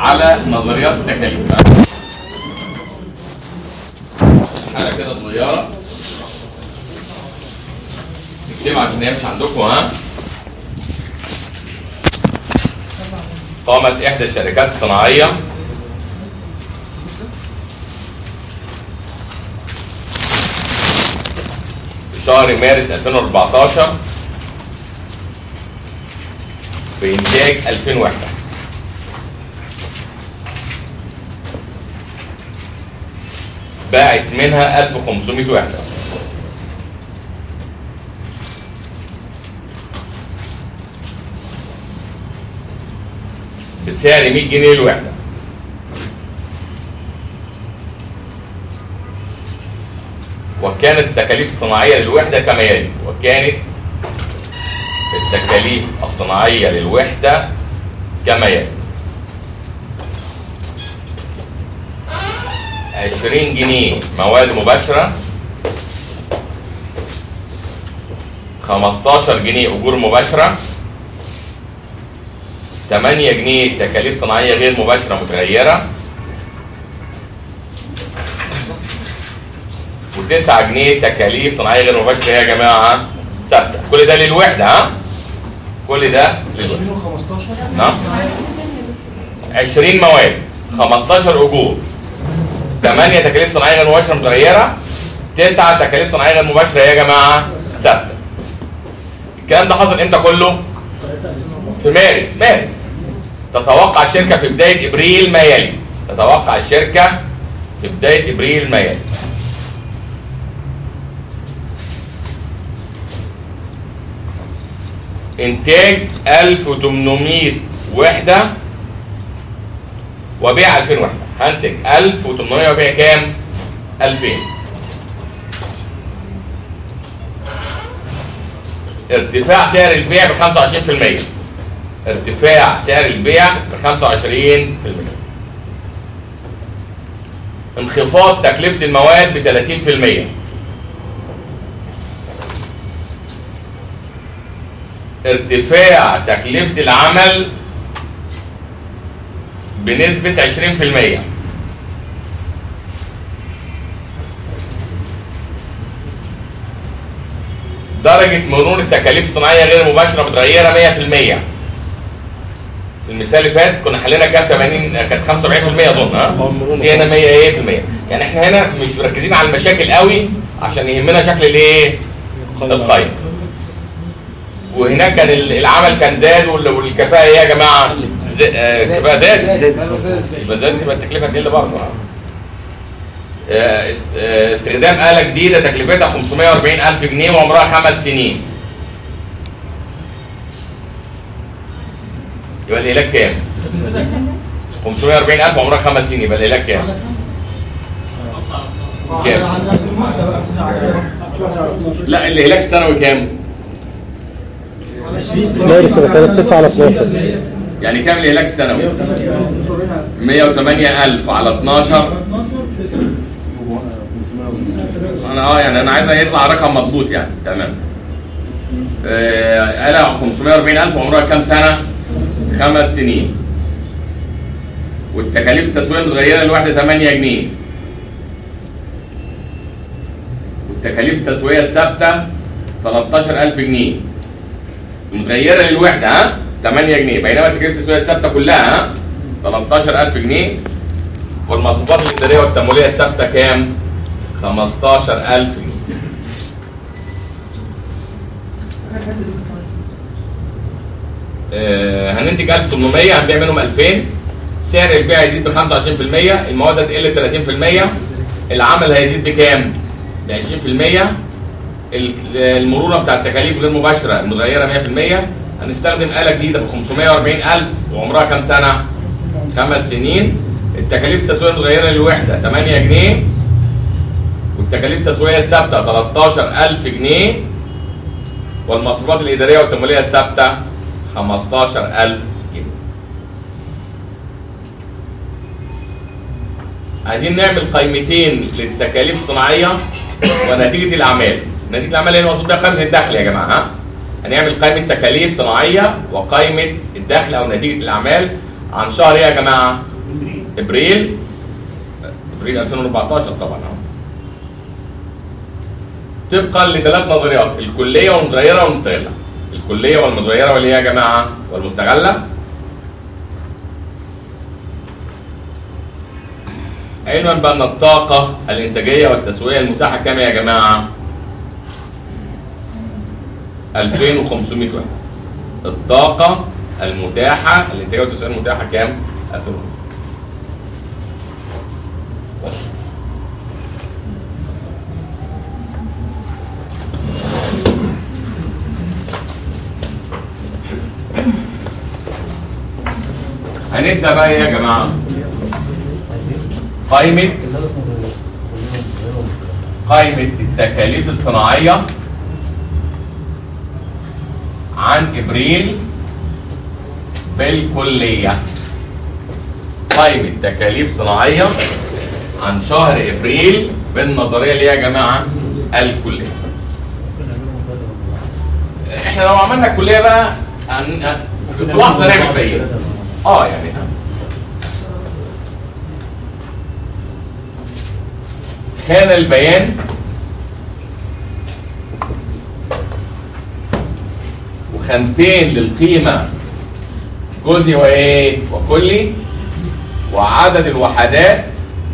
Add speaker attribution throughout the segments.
Speaker 1: على نظريات التكاليف حاله كده صغيره نكتبها عشان هي مش عندكم ها قامت احدى الشركات الصناعيه في شهر مارس 2014 بإنتاج 2000 وحدة باعت منها 1500 وحدة بسعر 100 جنيه الوحدة وكانت التكاليف الصناعية للوحدة كما يلي وكانت التكاليف الصناعية للوحدة كما يلي 20 جنيه مواد مباشرة 15 جنيه أجور مباشرة 8 جنيه تكاليف صناعية غير مباشرة متغيرة و9 جنيه تكاليف صناعية غير مباشرة يا جماعة ثابتة كل ده للوحدة ها كل ده للوحدة
Speaker 2: 20 و15
Speaker 1: نعم 20 مواد 15 اجور 8 تكاليف صناعيه غير مباشره متغيره 9 تكاليف صناعيه غير مباشره يا جماعه ثابته الكلام ده حصل امتى كله في مارس مارس تتوقع الشركه في بدايه ابريل ما يلي تتوقع الشركه في بدايه ابريل ما يلي انتاج 1800 وحده وبيع 2000 وحده هنتج 1800 وبيع كام 2000 ارتفاع سعر البيع ب 25% ارتفاع سعر البيع ب 25% انخفاض تكلفة المواد ب 30% ارتفاع تكلفة العمل بنسبة 20% درجة مرونة التكاليف الصناعية غير مباشرة متغيرة 100% في المثال اللي فات كنا حلينا كام 80 كانت 75% اظن ها دي هنا 100 ايه في المية يعني احنا هنا مش مركزين على المشاكل قوي عشان يهمنا شكل الايه القيم وهناك كان العمل كان زاد وال- والكفاءة ايه يا جماعة ز- آه، الكفاءة زادت يبقى زادت يبقى التكلفة تقل برضه آه، است- آه، استخدام آلة جديدة تكلفتها 540 ألف جنيه وعمرها خمس سنين يبقى الإهلاك كام؟ 540 ألف وعمرها خمس سنين يبقى الإهلاك كام؟ كام؟ لا الإهلاك السنوي كام؟
Speaker 3: مارس يبقى 3 9 على 12
Speaker 1: يعني كام الإهلاك السنوي؟ 108 ألف على 12 انا اه يعني انا عايز يطلع رقم مظبوط يعني تمام آه قال 540 الف عمرها كام سنه خمس سنين والتكاليف التسويقيه المتغيره الواحده 8 جنيه والتكاليف التسويقيه الثابته 13000 جنيه المتغيره للوحده ها 8 جنيه بينما التكاليف التسويقيه الثابته كلها ها 13000 جنيه والمصروفات الاداريه والتمويليه الثابته كام 15000 جنيه آه، هننتج 1800 هنبيع منهم 2000 سعر البيع هيزيد ب 25% المواد هتقل 30% العمل هيزيد بكام؟ ب 20% ال- المرونه بتاع التكاليف غير مباشره المتغيره 100% هنستخدم آلة جديدة ب 540000 وعمرها كام سنة؟ خمس سنين التكاليف التسويقية المتغيرة للوحدة 8 جنيه والتكاليف التسويقية الثابتة 13000 جنيه والمصروفات الإدارية والتمويلية الثابتة 15000 جنيه عايزين نعمل قائمتين للتكاليف الصناعية ونتيجة الأعمال نتيجة الأعمال هي المقصود بها قائمة الدخل يا جماعة ها؟ هنعمل قائمة تكاليف صناعية وقائمة الدخل أو نتيجة الأعمال عن شهر إيه يا جماعة؟ ابريل ابريل 2014 طبعا اهو طبقا لثلاث نظريات الكليه والمتغيره والمستغله الكليه والمتغيره واللي هي يا جماعه والمستغله علما بان الطاقه الانتاجيه والتسويه المتاحه كام يا جماعه 2500 وحده الطاقه المتاحه الانتاجيه والتسويه المتاحه كام 2500 هنبدا بقى ايه يا جماعه قائمه قائمه التكاليف الصناعيه عن ابريل بالكليه قائمه تكاليف صناعيه عن شهر ابريل بالنظريه اللي هي يا جماعه الكليه احنا لو عملنا الكليه بقى هن... في لحظه نعمل بقيه اه يعني ها كان البيان وخانتين للقيمة جزئي وايه وكلي وعدد الوحدات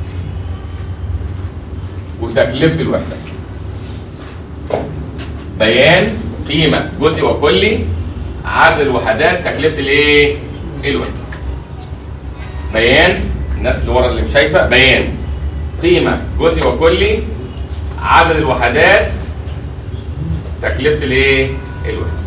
Speaker 1: وتكلفة الوحدة بيان قيمة جزئي وكلي عدد الوحدات تكلفة الايه الوحدة بيان الناس اللي ورا اللي مش شايفه بيان قيمه جزئي وكلي عدد الوحدات تكلفه الايه الوحده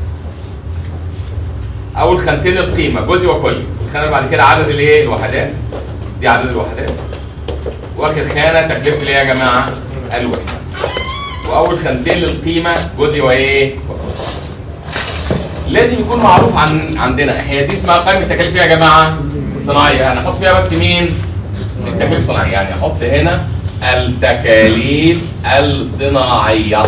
Speaker 1: اول خانتين القيمه جزئي وكلي الخانه اللي بعد كده عدد الايه الوحدات دي عدد الوحدات واخر خانه تكلفه الايه يا جماعه الوحده واول خانتين للقيمه جزئي وايه لازم يكون معروف عن عندنا هي دي اسمها قائمه التكاليف يا جماعه صناعيه انا احط فيها بس مين التكاليف الصناعيه يعني احط هنا التكاليف الصناعيه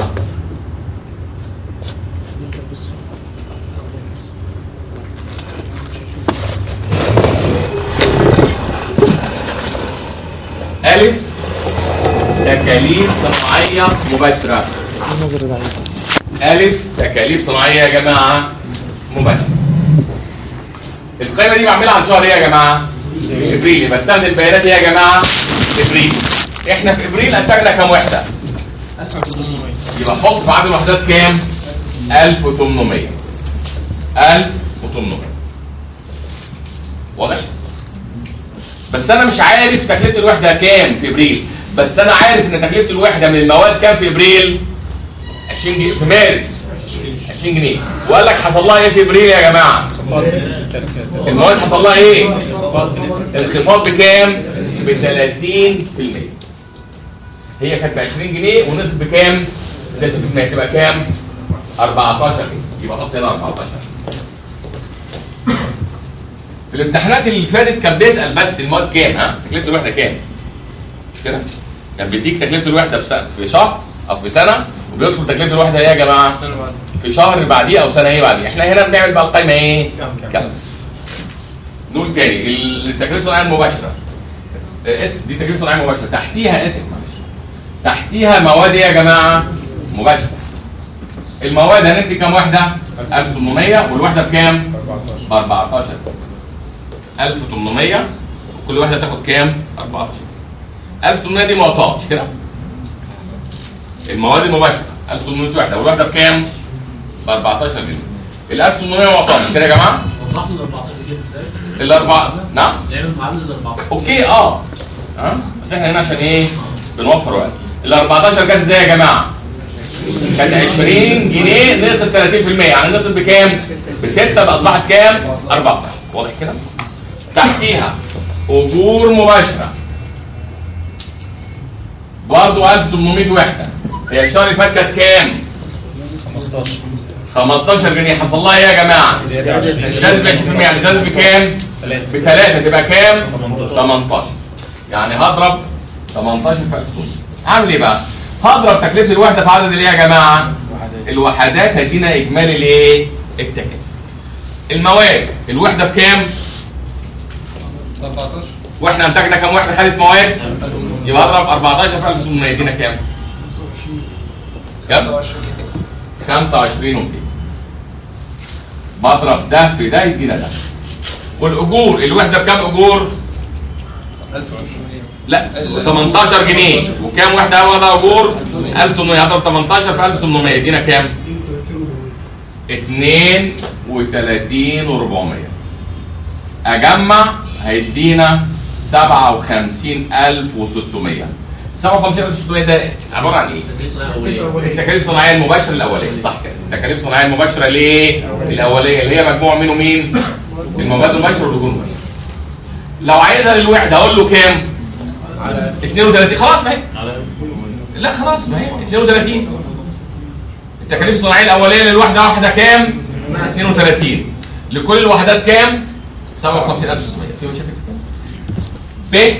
Speaker 1: ألف تكاليف صناعية مباشرة
Speaker 3: النظر ده
Speaker 1: ألف تكاليف صناعية يا جماعة مباشرة القائمة دي بعملها عن شهر إيه يا جماعة؟ إبريل يبقى استخدم بيانات إيه يا جماعة؟ إبريل إحنا في إبريل أنتجنا كام وحدة؟
Speaker 2: 1800
Speaker 1: يبقى حط في عدد الوحدات كام؟ 1800 1800 واضح؟ بس انا مش عارف تكلفه الوحده كام في ابريل بس انا عارف ان تكلفه الوحده من المواد كام في ابريل 20 جنيه في مارس 20 جنيه وقال لك حصل لها ايه في ابريل يا جماعه
Speaker 4: انخفاض بنسبة 3
Speaker 1: المواد حصل لها ايه
Speaker 4: انخفاض بنسبة 3
Speaker 1: انخفاض بكام ب 30% هي كانت ب 20 جنيه ونزلت بكام 30% تبقى كام 14 جنيه يبقى حط هنا 14 في الامتحانات اللي فاتت كان بيسال بس المواد كام ها تكلفه الوحده كام مش كده كان بيديك تكلفه الوحده في سنة في شهر او في سنه وبيطلب تكلفه الوحده ايه يا جماعه
Speaker 2: سنة بعد
Speaker 1: في شهر بعديه او سنه ايه بعديه احنا هنا بنعمل بقى القايمه ايه
Speaker 2: كام؟
Speaker 1: كام نقول تاني ال- التكلفه الصناعيه المباشره آه، اسم دي تكلفه صناعيه مباشره تحتيها اسم معلش تحتيها مواد ايه يا جماعه مباشره المواد هندي كام وحده 1800 والوحده بكام
Speaker 4: 14
Speaker 1: ب 14 1800 وكل واحده تاخد كام 14 1800 دي معطاه مش كده المواد المباشره 1800 وحده والوحده بكام ب 14 جنيه ال 1800 معطاه مش كده يا جماعه
Speaker 5: وضحنا ال 14 كده ازاي؟
Speaker 1: الاربعه نعم
Speaker 5: نعمل معادله ال 14
Speaker 1: اوكي اه ها بس احنا هنا عشان ايه بنوفر وقت ال 14 جت ازاي يا جماعه كانت 20 جنيه نقصت 30% يعني نقصت بكام ب 6 بقى اصبحت كام 14 واضح كده تحتيها اجور مباشره برضه 1800 وحده هي الشهر اللي فات كانت كام
Speaker 4: 15
Speaker 1: 15 جنيه حصل لها ايه يا جماعه
Speaker 4: زيادة 20
Speaker 1: زادت ب 20% يعني زادت بكام
Speaker 4: 3
Speaker 1: بثلاثة تبقى كام؟
Speaker 4: 18.
Speaker 1: 18 يعني هضرب 18 في 1000 هعمل ايه بقى؟ هضرب تكلفة الوحدة في عدد الايه يا جماعة؟ الوحدات هيدينا اجمالي الايه؟ التكلفة. المواد الوحدة بكام؟
Speaker 2: 17
Speaker 1: واحنا انتجنا كام وحده خدت مواد يبقى اضرب 14 في 1800 يدينا كام؟ كام؟ 25 و200 بضرب ده في ده يدينا ده والاجور الوحده بكام اجور؟
Speaker 4: 1800
Speaker 1: لا 18 جنيه وكام وحده واخده اجور 1800 هضرب 18 في 1800 يدينا كام 32 و400 اجمع هيدينا 57600 57600 ده عباره عن ايه
Speaker 5: تدريس أولية
Speaker 1: التكاليف الصناعيه المباشره الاوليه صح كده التكاليف الصناعيه المباشره ليه الاوليه اللي هي مجموع مين ومين المواد المباشره والاجور المباشره لو عايزها للوحده اقول له كام
Speaker 4: على
Speaker 1: 32 خلاص ما هي لا خلاص ما هي 32 التكاليف الصناعيه الاوليه للوحده واحده كام 32 لكل الوحدات كام 57600 في مشاكل في كام ب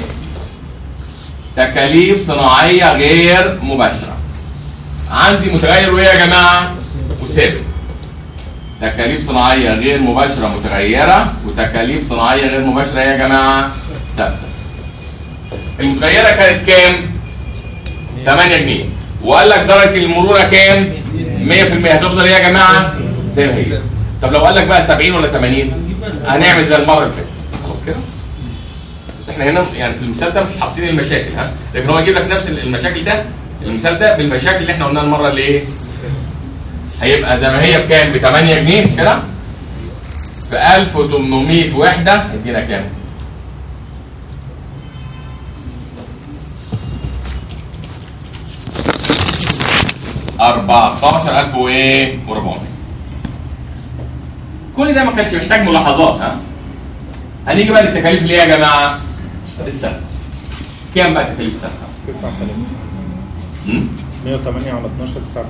Speaker 1: تكاليف صناعيه غير مباشره عندي متغير وايه يا جماعه وثابت تكاليف صناعيه غير مباشره متغيره وتكاليف صناعيه غير مباشره يا جماعه ثابته المتغيره كانت كام 8 جنيه وقال لك درجه المرونه كام 100% هتفضل ايه يا جماعه زي ما هي طب لو قال لك بقى 70 ولا 80 هنعمل زي المره اللي فاتت خلاص كده بس احنا هنا يعني في المثال ده مش حاطين المشاكل ها لكن هو يجيب لك نفس المشاكل ده المثال ده بالمشاكل اللي احنا قلناها المره اللي ايه هيبقى زي ما هي بكام ب 8 جنيه مش كده في 1800 وحده ادينا كام 14000 وايه و400 كل ده ما كانش محتاج ملاحظات ها هنيجي بقى للتكاليف اللي هي يا جماعه السنه كام بقى تكاليف السنه
Speaker 3: 9000
Speaker 1: هم؟
Speaker 3: 108 على 12 9000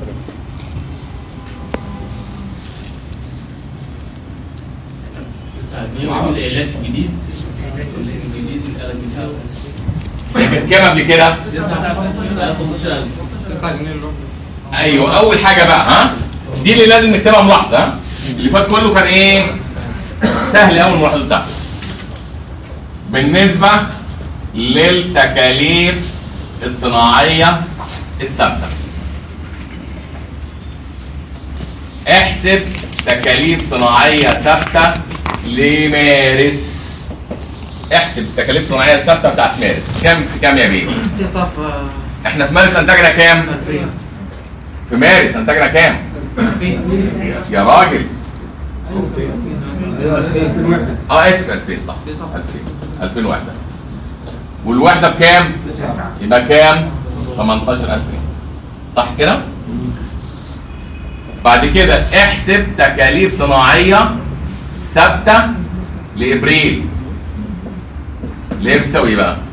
Speaker 5: بيعمل إعلان جديد جديد الآلة الجديدة
Speaker 1: هي كانت كام قبل كده
Speaker 5: 15000
Speaker 2: 9 جنيه الربع
Speaker 1: ايوه اول حاجه بقى ها دي اللي لازم نكتبها ملاحظه ها اللي فات كله كان ايه سهل قوي الملاحظه بتاعته بالنسبه للتكاليف الصناعيه الثابته احسب تكاليف صناعيه ثابته لمارس احسب التكاليف الصناعيه الثابته بتاعت مارس كام في كام يا بيه
Speaker 2: 9 في
Speaker 1: احنا في مارس انتجنا كام
Speaker 2: 2000
Speaker 1: في مارس انتجنا كام
Speaker 2: 2000
Speaker 1: يا راجل اه اسف 2000 صح 2000 2000 وحده والوحده بكام؟ يبقى كام؟ 18000 جنيه صح كده؟ بعد كده احسب تكاليف صناعيه ثابته لابريل اللي هي بتساوي ايه بقى؟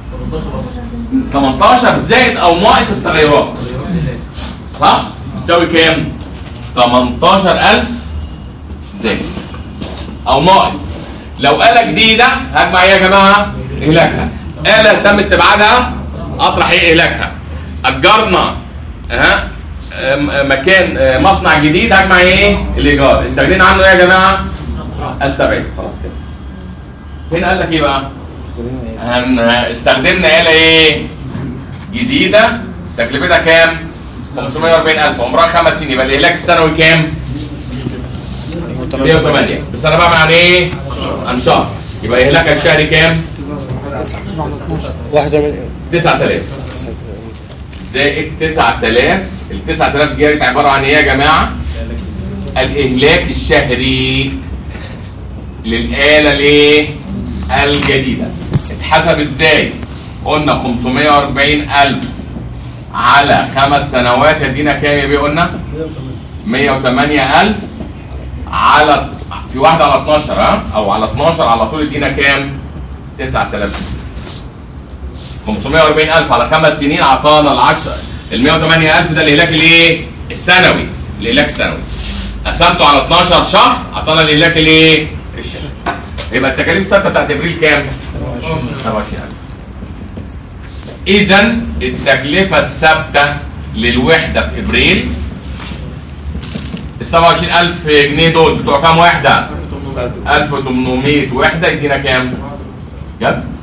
Speaker 1: 18 زائد او ناقص التغيرات صح؟ تساوي كام؟ 18000 زائد او ناقص لو آلة جديدة هجمع ايه يا جماعة؟ إهلاكها آلة تم استبعادها أطرح ايه إهلاكها أجرنا ها أم- مكان آه، مصنع جديد هجمع ايه؟ الإيجار استغنينا عنه ايه يا جماعة؟ استبعد خلاص كده فين قال لك ايه بقى؟ هن استخدمنا آلة ايه؟ جديدة تكلفتها كام؟ 540000 عمرها خمس سنين يبقى الإهلاك السنوي كام؟ 108 بس انا بعمل عن ايه؟ عن شهر يبقى إهلاكها الشهري كام؟ 9000 زائد 9000 ال 9000 دي عباره عن ايه يا جماعه؟ الإهلاك الشهري للآلة الايه؟ الجديدة اتحسب ازاي؟ قلنا 540000 على خمس سنوات يدينا كام يا بيه قلنا؟ 108000 على في واحدة على 12 ها او على 12 على طول يدينا كام 9000 540000 على خمس سنين اعطانا ال 10 ال 108000 ده الاهلاك الايه السنوي الاهلاك السنوي قسمته على 12 شهر اعطانا الاهلاك الايه الشهري يبقى التكاليف الثابته بتاعت ابريل كام 27000 اذا التكلفه الثابته للوحده في ابريل ال 27000 جنيه دول بتوع كام وحده 1800 وحده يدينا كام؟ جد؟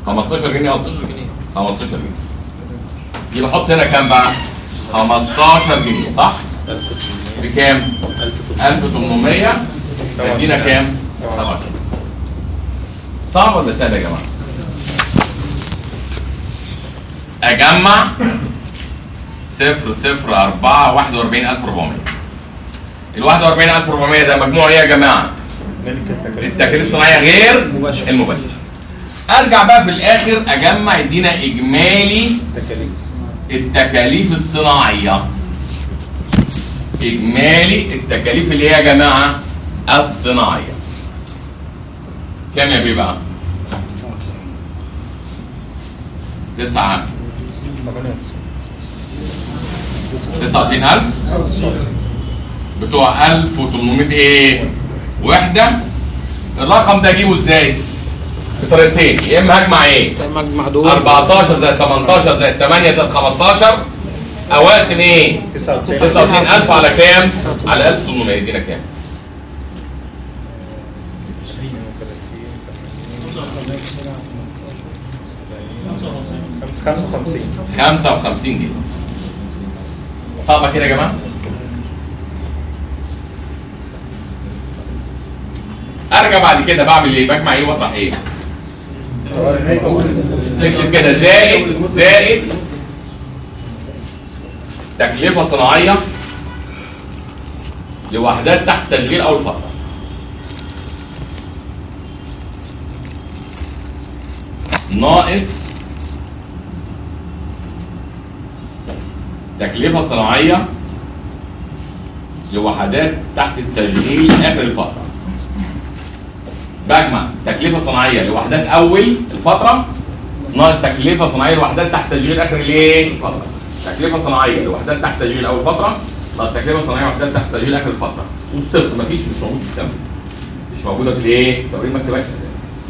Speaker 1: 15 جنيه او 16 جنيه 15 جنيه يبقى حط هنا كام بقى 15 جنيه صح بكام 1800 هيدينا كام 27 صعب ولا سهل يا جماعه اجمع صفر صفر أربعة واحد وأربعين ألف وأربعمية ال 41400 ده مجموع إيه يا جماعة؟
Speaker 3: ملك التكاليف
Speaker 1: التكاليف الصناعيه غير المباشره ارجع بقى في الاخر اجمع يدينا اجمالي
Speaker 3: التكاليف
Speaker 1: التكاليف الصناعيه اجمالي التكاليف اللي هي يا جماعه الصناعيه كام يا بيه بقى 9 29000 بتوع 1800 ايه وحده الرقم ده اجيبه ازاي بطريقتين يا اما هجمع ايه
Speaker 2: مجمع دول
Speaker 1: 14 زائد 18 زائد 8 زائد 15 اواسم ايه
Speaker 3: 99
Speaker 1: 99000 على كام على 1800 يدينا كام
Speaker 3: 55
Speaker 1: 55 جنيه صعبه كده يا جماعه ارجع بعد كده بعمل ايه بجمع ايه واطرح ايه تكتب كده زائد زائد تكلفة صناعية لوحدات تحت تشغيل أول فترة ناقص تكلفة صناعية لوحدات تحت التشغيل آخر الفترة بجمع تكلفة صناعية لوحدات أول الفترة ناقص تكلفة صناعية لوحدات تحت تشغيل آخر الإيه؟ الفترة. تكلفة صناعية لوحدات تحت تشغيل أول فترة ناقص تكلفة صناعية لوحدات تحت تشغيل آخر الفترة. والصفر مفيش مش موجود في التمرين. مش موجودة في الإيه؟ التمرين ما اكتبهاش أساسا.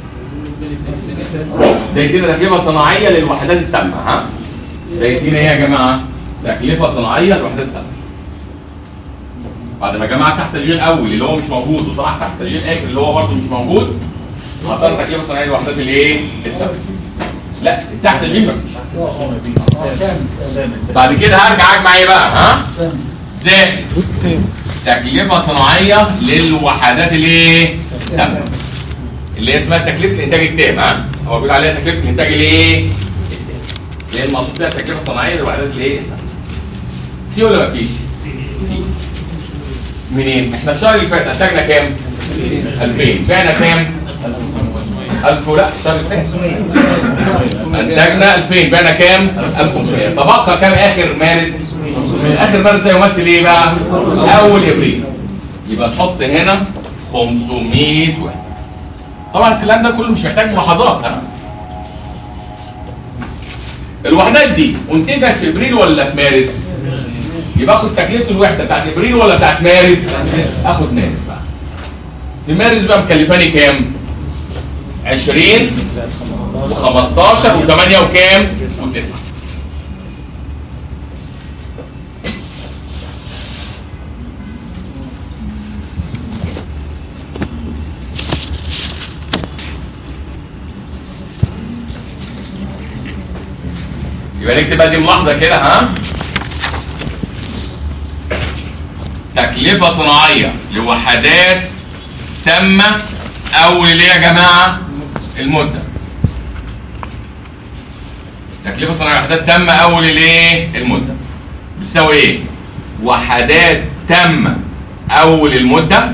Speaker 1: ده يدينا تكلفة صناعية للوحدات التامة ها؟ ده يدينا إيه يا جماعة؟ تكلفة صناعية للوحدات التامة. بعد ما جمعت تحت تشغيل اول اللي هو مش موجود وطلعت تحت تشغيل اخر اللي هو برضه مش موجود حطينا تكلفه صناعيه لوحدات الايه؟ الثابت. لا تحت تشغيل مفيش بعد كده هرجع اجمع ايه بقى ها؟ زائد تكلفه صناعيه للوحدات الايه؟ التامه اللي هي اسمها تكلفه الانتاج التام ها؟ هو بيقول عليها تكلفه الانتاج الايه؟ اللي هي المقصود بيها التكلفه الصناعيه للوحدات الايه؟ في ولا مفيش؟ في منين؟ احنا الشهر اللي فات انتجنا كام؟ 2000 بعنا كام؟ 1000 لا الشهر اللي فات انتجنا 2000 بعنا كام؟ 1500 تبقى كام اخر مارس؟ اخر مارس ده يمثل ايه بقى؟ اول ابريل يبقى تحط هنا 500 واحد طبعا الكلام ده كله مش محتاج ملاحظات ها الوحدات دي انتجت في ابريل ولا في مارس؟ يبقى اخد تكلفه الوحده بتاعت ابريل ولا بتاعت مارس؟ اخد مارس بقى. في مارس بقى مكلفاني كام؟ 20
Speaker 3: زائد 15
Speaker 1: و15 و8 وكام؟ و9 يبقى نكتب بقى دي ملاحظه كده ها؟ تكلفة صناعية لوحدات تم أول ليه يا جماعة المدة تكلفة صناعية لوحدات تم أول ليه المدة بتساوي إيه؟ وحدات تم أول المدة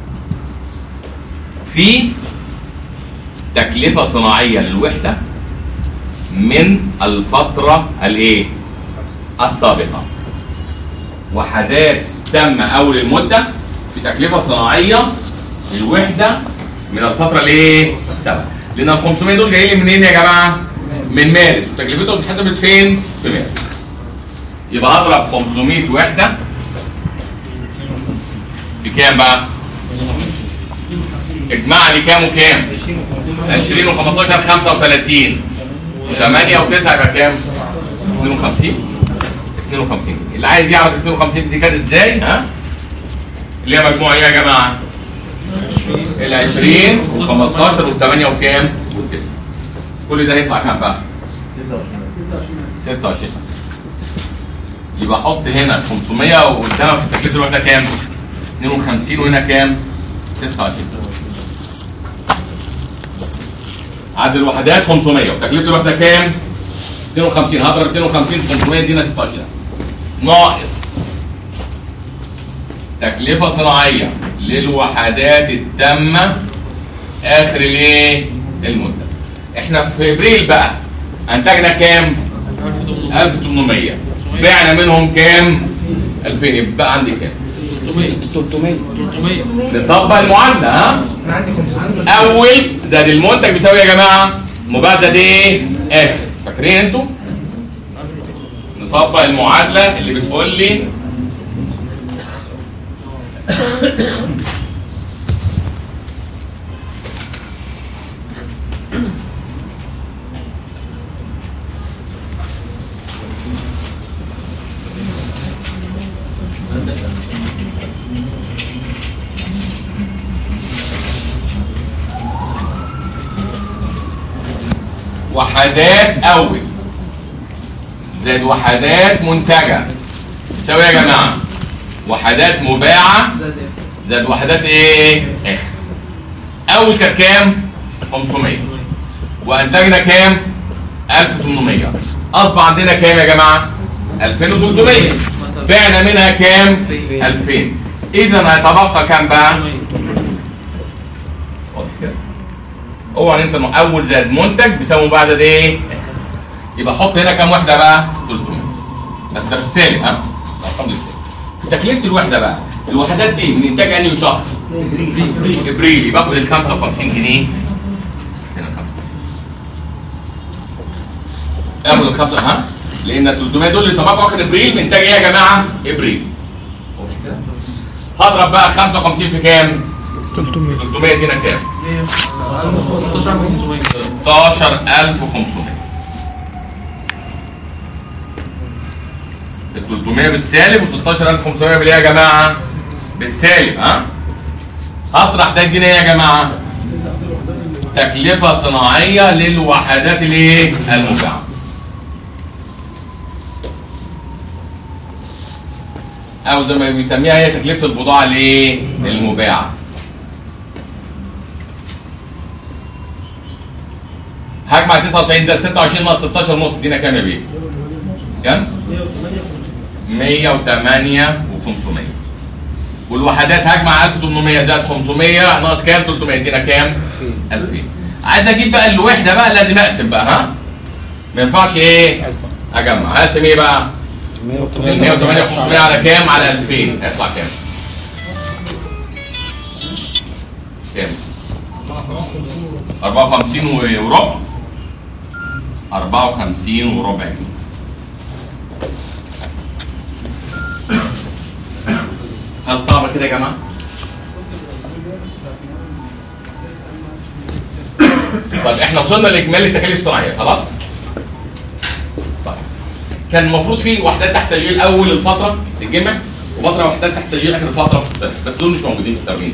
Speaker 1: في تكلفة صناعية للوحدة من الفترة الإيه؟ السابقة وحدات تم اول المده في تكلفه صناعيه للوحده من الفتره الايه؟ السابقه لان ال 500 دول جايين لي منين يا جماعه؟ من مارس وتكلفتهم اتحسبت فين؟ في مارس يبقى هضرب 500 وحده بكام بقى؟ اجمع لي كام وكام؟ 20 و15 35 و8 و9 يبقى كام؟ 52 52 اللي عايز يعرف 52 دي كانت ازاي ها اللي هي مجموعه ايه يا جماعه ال 20 وال 15 وال 8 وكام وال 9 كل ده هيطلع كام بقى 26 يبقى حط هنا 500 وقدامك تكلفه الوحده كام 52 وهنا كام 26 عدد الوحدات 500 وتكلفه الوحده كام 52 هضرب 52 في 500 يدينا 26 ناقص تكلفه صناعيه للوحدات التامه اخر الايه المده احنا في ابريل بقى انتجنا كام 1800 بعنا منهم كام 2000 يبقى عندي كام
Speaker 2: 300
Speaker 1: نطبق المعادله ها اول زائد المنتج بيساوي يا جماعه مباعد زائد ايه اخر فاكرين انتوا نطبق المعادله اللي بتقول لي وحدات اول زائد وحدات منتجه يساوي يا جماعه وحدات مباعه
Speaker 5: زائد ايه؟
Speaker 1: زائد وحدات ايه اخر اول كانت كام 500 وانتجنا كام 1800 اصبح عندنا كام يا جماعه 2300 بعنا منها كام 2000 اذا هيتبقى كام بقى واضح كده؟ اوعى ننسى انه اول زائد منتج بيساوي بعد ده ايه يبقى حط هنا كام وحده بقى 300 بس ده بالسالب ها الارقام بالسالب في تكلفه الوحده بقى الوحدات دي من انتاج انهي شهر ابريل باخد ال 55 جنيه هنا خمسة. اخد ال 5 ها لان ال 300 دول اللي تبقوا اخر ابريل من انتاج ايه يا جماعه ابريل واضح كده؟ هضرب بقى 55 في كام 300 300 دينا كام
Speaker 2: 16500
Speaker 1: 16500 ال 300 بالسالب و 16500 بالايه يا جماعه؟ بالسالب ها؟ هطرح ده الجنيه يا جماعه تكلفه صناعيه للوحدات الايه؟ المباعه او زي ما بيسميها هي تكلفه البضاعه الايه؟ المباعه هجمع 99 زائد 26 ناقص 16 ونص ادينا كام يا بيه؟ كام؟ 108 و500 والوحدات هجمع 1800 زائد 500 ناقص كام 300 يدينا كام 2000 عايز اجيب بقى الوحده بقى لازم اقسم بقى ها ما ينفعش ايه اجمع هقسم ايه بقى ال 108 500 على كام على 2000 هيطلع كام كام 54 وربع 54 وربع جنيه هل صعبة كده يا جماعة؟ طيب احنا وصلنا لاجمالي التكاليف الصناعية خلاص؟ طيب كان المفروض في وحدات تحت تشغيل اول الفترة تتجمع وفترة وحدات تحت تشغيل اخر الفترة بس دول مش موجودين في التمرين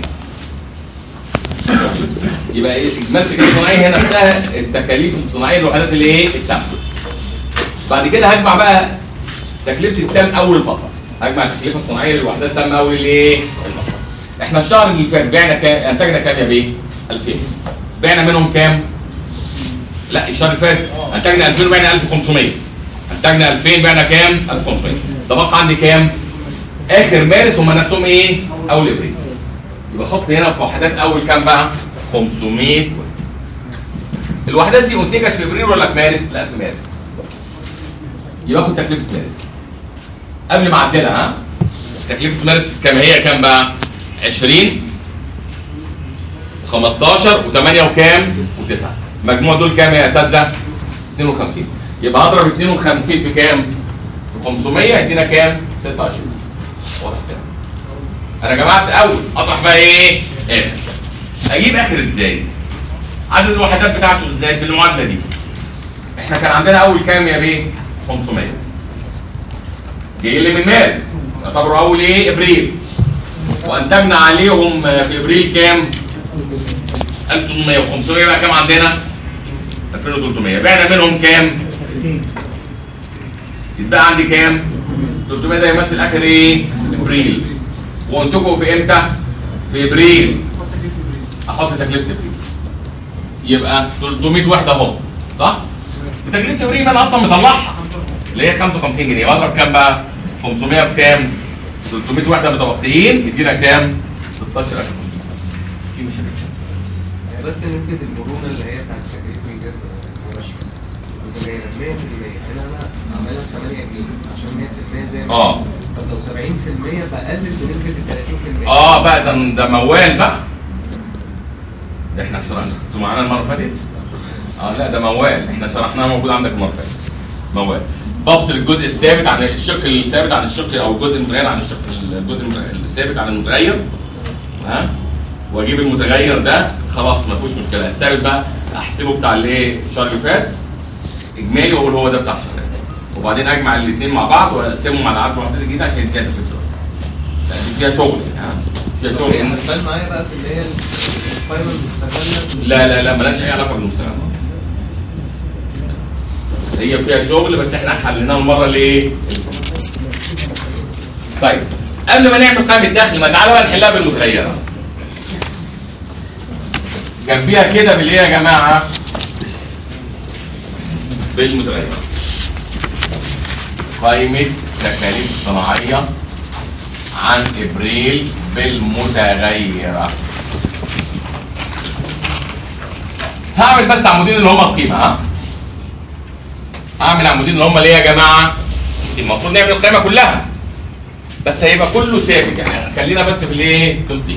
Speaker 1: يبقى ايه اجمالي التكاليف الصناعية هي نفسها التكاليف الصناعية للوحدات اللي ايه؟ التامة بعد كده هجمع بقى تكلفة التام اول الفترة هجمع التكلفة الصناعية للوحدات التام اول الايه؟ الفترة احنا الشهر اللي فات بعنا كام انتجنا كام يا بيه؟ 2000 بعنا منهم كام؟ لا الشهر اللي فات انتجنا 2000 وبعنا 1500 انتجنا 2000 بعنا كام؟ 1500 تبقى عندي كام؟ اخر مارس هم نفسهم ايه؟ اول ابريل يبقى حط هنا في وحدات اول كام بقى؟ 500 الوحدات دي انتجت في ابريل ولا في مارس؟ لا في مارس يبقى اخد تكلفه مارس قبل ما اعدلها ها تكلفه مارس كام هي كام بقى 20 15 و8 وكام و9 مجموع دول كام يا اساتذه 52 يبقى هضرب 52 في كام في 500 يدينا كام 26 واضح كده انا جمعت اول اطرح بقى ايه اخر اجيب اخر ازاي عدد الوحدات بتاعته ازاي في المعادله دي احنا كان عندنا اول كام يا بيه 500 جاي لي من مارس يعتبروا اول ايه ابريل وانتجنا عليهم في ابريل كام 1800 و500 بقى كام عندنا 2300 بعنا منهم كام؟ يتبقى عندي كام؟ 300 ده يمثل اخر ايه؟ ابريل وانتجوا في امتى؟ في ابريل احط تكلفه ابريل يبقى 300 وحده اهو صح؟ تكلفه ابريل انا اصلا مطلعها اللي هي 55 جنيه بضرب كام بقى؟ 500 في كام؟ 300 وحده متبقيين يدينا كام؟ 16000 في مشاكل
Speaker 6: يعني بس نسبة المرونة اللي هي بتاعت تكليف ميجر مباشرة متغيرة 100% هنا أنا عاملها 8 جنيه عشان 100% زي ما
Speaker 1: اه
Speaker 6: طب لو 70% بقلل بنسبة ال 30%
Speaker 1: اه بقى ده ده موال بقى ده احنا شرحنا انتوا معانا المره اللي فاتت اه لا ده موال احنا شرحناه موجود عندك المره اللي فاتت موال بفصل الجزء الثابت عن الشق الثابت عن الشق او الجزء المتغير عن الشق الجزء المتغير- الثابت عن المتغير ها واجيب المتغير ده خلاص ما فيهوش مشكله الثابت بقى احسبه بتاع الايه الشهر اللي فات اجمالي واقول هو ده بتاع الشهر اللي فات. وبعدين اجمع الاثنين مع بعض واقسمهم على عدد الوحدات الجديده عشان يتكاتف في الدرجه يعني دي فيها شغل ها فيها شغل
Speaker 6: هي هتبان معايا بقى في اللي هي القايمة المستغلة
Speaker 1: لا لا لا ملهاش اي علاقه بالمستقبل هي فيها شغل بس احنا حليناها المره اللي ايه؟ اللي فاتت. طيب قبل ما نعمل قائمه دخل ما تعالى بقى نحلها بالمتغيره جنبيها كده بالايه يا جماعه؟ بالمتغيره قائمه تكاليف صناعيه عن ابريل بالمتغيره هعمل بس عمودين اللي هم القيمه ها هعمل عمودين اللي هم ليه يا جماعه المفروض نعمل القيمه كلها بس هيبقى كله ثابت يعني خلينا بس في الايه في القيمه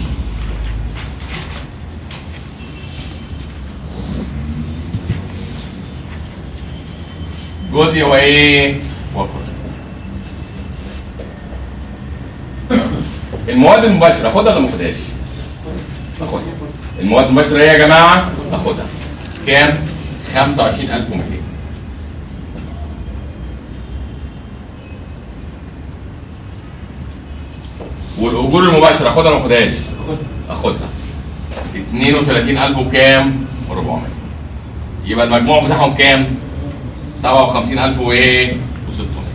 Speaker 1: جزء هو ايه وفر المواد المباشره اخدها ولا ما اخدهاش اخدها المواد المباشره ايه يا جماعه اخدها كام 25200 والاجور المباشره اخدها ولا ما اخدهاش اخدها 32000 وكام 400 يبقى المجموع بتاعهم كام 57000 وايه و600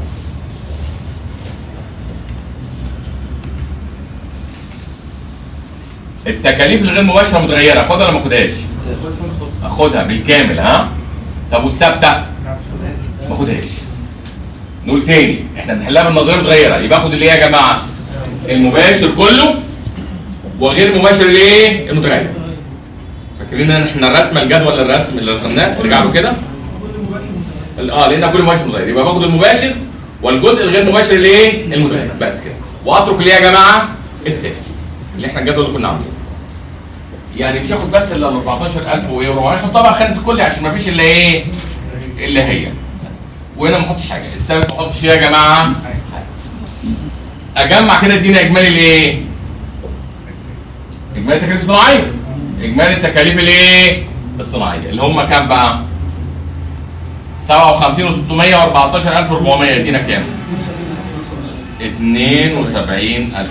Speaker 1: التكاليف الغير مباشره متغيره اخدها ولا ما اخدهاش اخدها بالكامل ها طب والثابته ما اخدهاش نقول تاني احنا بنحلها بالنظريه متغيره يبقى اخد اللي ايه يا جماعه المباشر كله وغير مباشر الايه المتغير فاكرين ان احنا الرسمه الجدول الرسم اللي رسمناه ارجع له كده اه لان كل مباشر متغير يبقى باخد المباشر والجزء الغير مباشر الايه المتغير بس كده واترك اللي إيه يا جماعه الثابت اللي احنا الجدول اللي كنا عاملينه يعني مش هاخد بس الا ال 14000 وايه وربع احطها بقى خانه الكل عشان ما فيش الا ايه الا هي وهنا ما احطش حاجه الثابت ما احطش ايه يا جماعه اجمع كده ادينا اجمالي الايه اجمالي التكاليف الصناعيه اجمالي التكاليف الايه الصناعيه اللي هم كام بقى 57 و600 و14400 يدينا كام 72000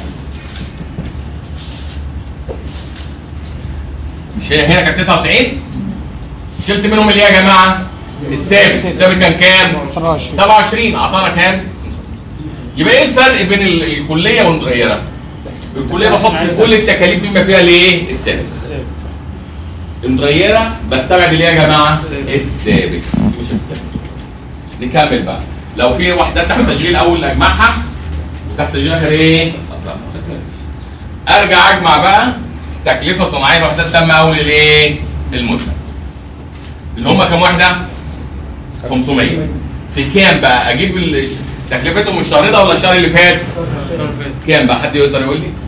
Speaker 1: مش هي هنا كانت 99 شلت منهم اللي هي يا جماعه الثابت الثابت كان كام
Speaker 7: 27
Speaker 1: 27 اعطانا كام يبقى ايه الفرق بين ال- الكليه والمتغيره الكليه بحط في كل التكاليف بما فيها الايه الثابت المتغيره بستبعد اللي هي يا جماعه الثابت دي مش الثابت. نكمل بقى لو في وحدات تحت تشغيل اول اجمعها وتحت تشغيل اخر ايه أطلعها. بس ما فيش. ارجع اجمع بقى تكلفه صناعيه لوحدات تم اول الايه المده اللي هم كام وحده 500 في كام بقى اجيب ال- تكلفتهم الشهر ده ولا الشهر اللي فات
Speaker 5: الشهر اللي فات
Speaker 1: كام بقى حد يقدر يقول لي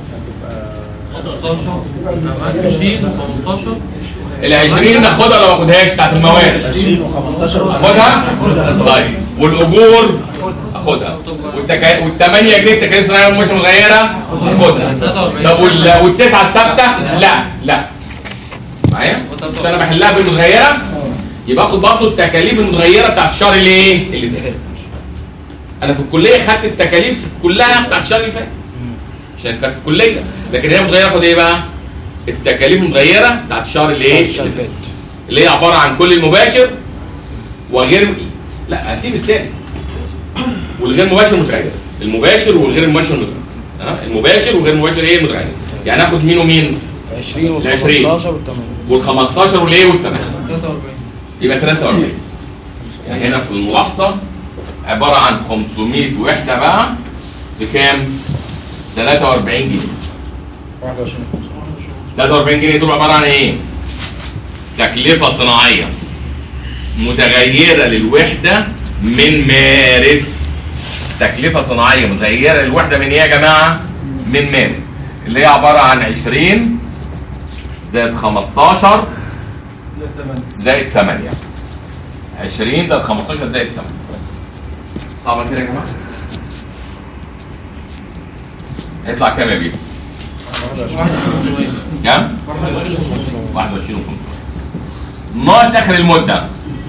Speaker 5: 15 20 15
Speaker 1: ال 20 ناخدها ولا ما اخدهاش بتاعت المواد
Speaker 3: 20 و15
Speaker 1: اخدها طيب والاجور اخدها والتكا... وال 8 جنيه التكاليف الصناعيه مش متغيره اخدها طب وال... والتسعه الثابته لا لا معايا مش انا بحلها بالمتغيره يبقى اخد برضه التكاليف المتغيره بتاعت الشهر اللي ايه اللي فات انا في الكليه خدت التكاليف كلها بتاعت الشهر اللي فات عشان كانت كليه لكن هنا متغيره اخد ايه بقى التكاليف المتغيره بتاعت الشهر اللي ايه اللي فات اللي هي عباره عن كل المباشر وغير لا هسيب الثاني والغير مباشر متغير المباشر والغير المباشر متغير ها المباشر والغير المباشر ايه متغير يعني ناخد مين ومين
Speaker 7: 20 وال
Speaker 1: ال 20.
Speaker 7: 15 وال 8
Speaker 1: وال 15 والايه وال 8
Speaker 2: 43
Speaker 1: يبقى 43 يعني هنا في الملاحظه عباره عن 500 وحده بقى بكام 43 جنيه
Speaker 3: 21
Speaker 1: 43 جنيه دول عباره عن ايه تكلفه صناعيه متغيره للوحده من مارس تكلفه صناعيه متغيره للوحده من ايه يا جماعه من مارس اللي هي عباره عن 20 زائد 15 زائد 8 20 زائد 15 زائد 8 بس صعبه كده يا جماعه هيطلع كام يا بيه؟ كام؟ 21 و ناقص اخر المده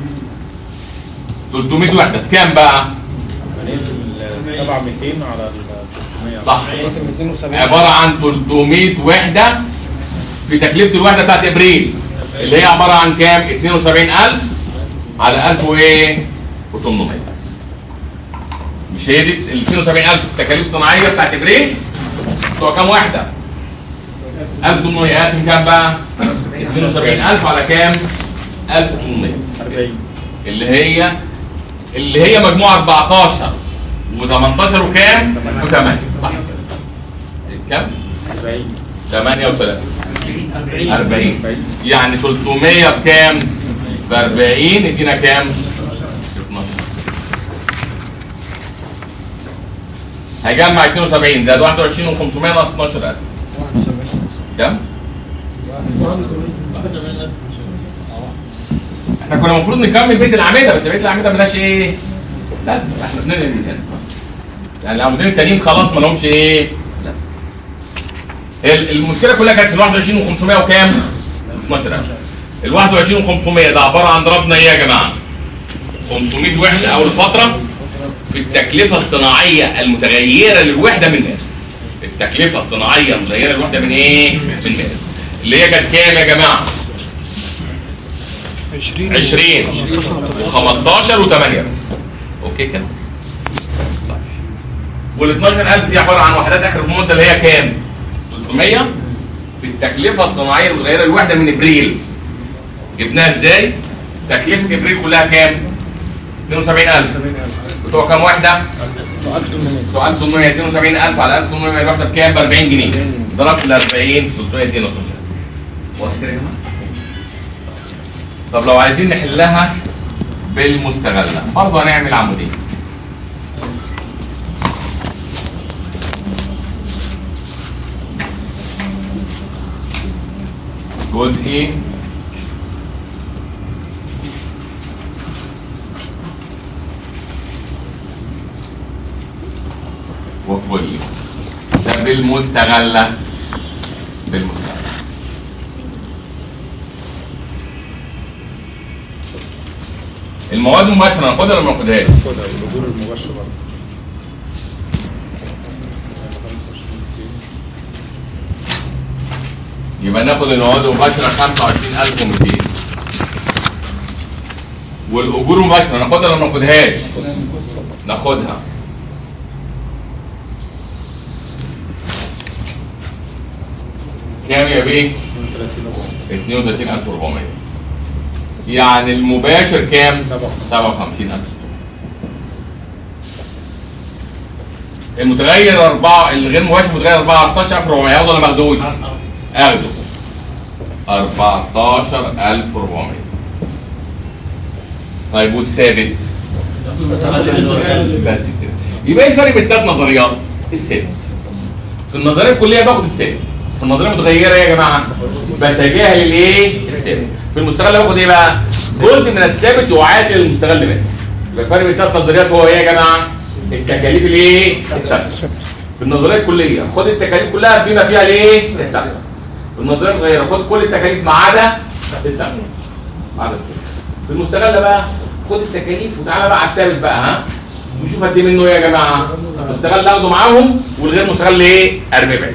Speaker 1: 300 وحده في كام بقى؟
Speaker 3: هنقسم ال 7 200 على ال 300
Speaker 1: صح
Speaker 7: قسم 270
Speaker 1: عباره عن 300 وحده في تكلفه الوحده بتاعت ابريل اللي هي عباره عن كام؟ 72000 على 1000 وايه؟ و800 مش هي دي ال 72000 تكاليف صناعيه بتاعت ابريل بتوع كام وحده؟ 1800 قاسم كام بقى؟ 72000 على كام؟ 1800
Speaker 3: 40
Speaker 1: اللي هي اللي هي مجموعه 14 و18 وكام؟ و8 صح كام؟
Speaker 3: 40
Speaker 1: 38 40 يعني 300 بكام؟ ب 40 ادينا كام؟ 12 هيجمع 72 زائد 21 و500 ناقص 12000 كام؟ احنا كنا المفروض نكمل بيت الاعمده بس بيت الاعمده مالهاش ايه؟ لا احنا بننقل من هنا يعني العمودين التانيين خلاص ما لهمش ايه؟ لا ال- المشكله كلها كانت في ال 21 و500 وكام؟ 12000 ال 21 و500 ده عباره عن ضربنا ايه يا جماعه؟ 500 وحده اول فتره في التكلفه الصناعيه المتغيره للوحده من مارس التكلفه الصناعيه المتغيره للوحده من ايه؟ من مارس اللي هي كانت كام يا جماعه؟
Speaker 7: 20
Speaker 1: 20 و15 و8 بس اوكي كده طيب وال 12000 دي عباره عن وحدات اخر المده اللي هي كام 300 في التكلفه الصناعيه المتغيره الواحده من ابريل جبناها ازاي تكلفه ابريل كلها كام 72000 بتوع كام واحده
Speaker 7: 1800
Speaker 1: بتوع 1800 72000 على 1800 الواحده بكام ب 40 جنيه ضربت ال 40 300 دي نقطه واضح كده يا جماعه طب لو عايزين نحلها بالمستغله برضه هنعمل عمودين جزئي وكلي ده بالمستغله بالمستغله المواد المباشره ناخدها ولا ما ناخدهاش؟
Speaker 3: خدها والاجور المباشره برضه
Speaker 1: يبقى ناخد المواد المباشره 25200 والاجور المباشره ناخدها ولا ما ناخدهاش؟ ناخدها كام يا بيه؟ 32400 يعني المباشر كام؟ 57000 المتغير 4 الغير مباشر متغير 14400 ياخده ولا ما ياخدوش؟ اخده 14400 طيب والثابت؟ بس كده يبقى ايه الفرق بين الثلاث نظريات؟ الثابت في النظريه الكليه باخد الثابت في النظريه المتغيره يا جماعه بتجاهل الايه؟ الثابت في المستغل باخد ايه بقى؟ جزء من الثابت يعادل المستغل منه يبقى الفرق بين الثلاث نظريات هو ايه يا جماعه؟ التكاليف الايه؟ الثابته في النظريه الكليه خد التكاليف كلها بما فيها الايه؟ الثابته في النظريه المتغيره خد كل التكاليف ما عدا الثابته ما عدا الثابته في المستغل بقى خد التكاليف وتعالى بقى على الثابت بقى ها ونشوف قد ايه منه ايه يا جماعه المستغل اخده معاهم والغير مستغل ايه؟ ارميه بعيد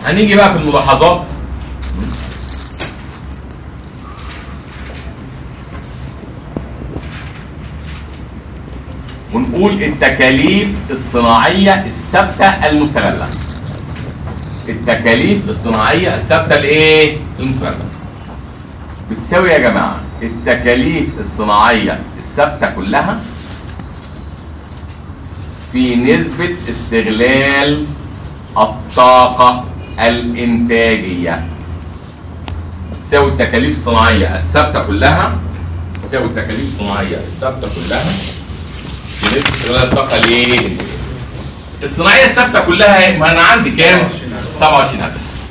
Speaker 1: هنيجي بقى في الملاحظات ونقول التكاليف الصناعية الثابتة المستغلة التكاليف الصناعية الثابتة الايه؟ المستغلة بتساوي يا جماعة التكاليف الصناعية الثابتة كلها في نسبة استغلال الطاقة الإنتاجية تساوي التكاليف الصناعية الثابتة كلها تساوي التكاليف الصناعية الثابتة كلها في نسبة استغلال الطاقة الايه؟ الصناعية الثابتة كلها إيه؟ ما أنا عندي كام؟ 27000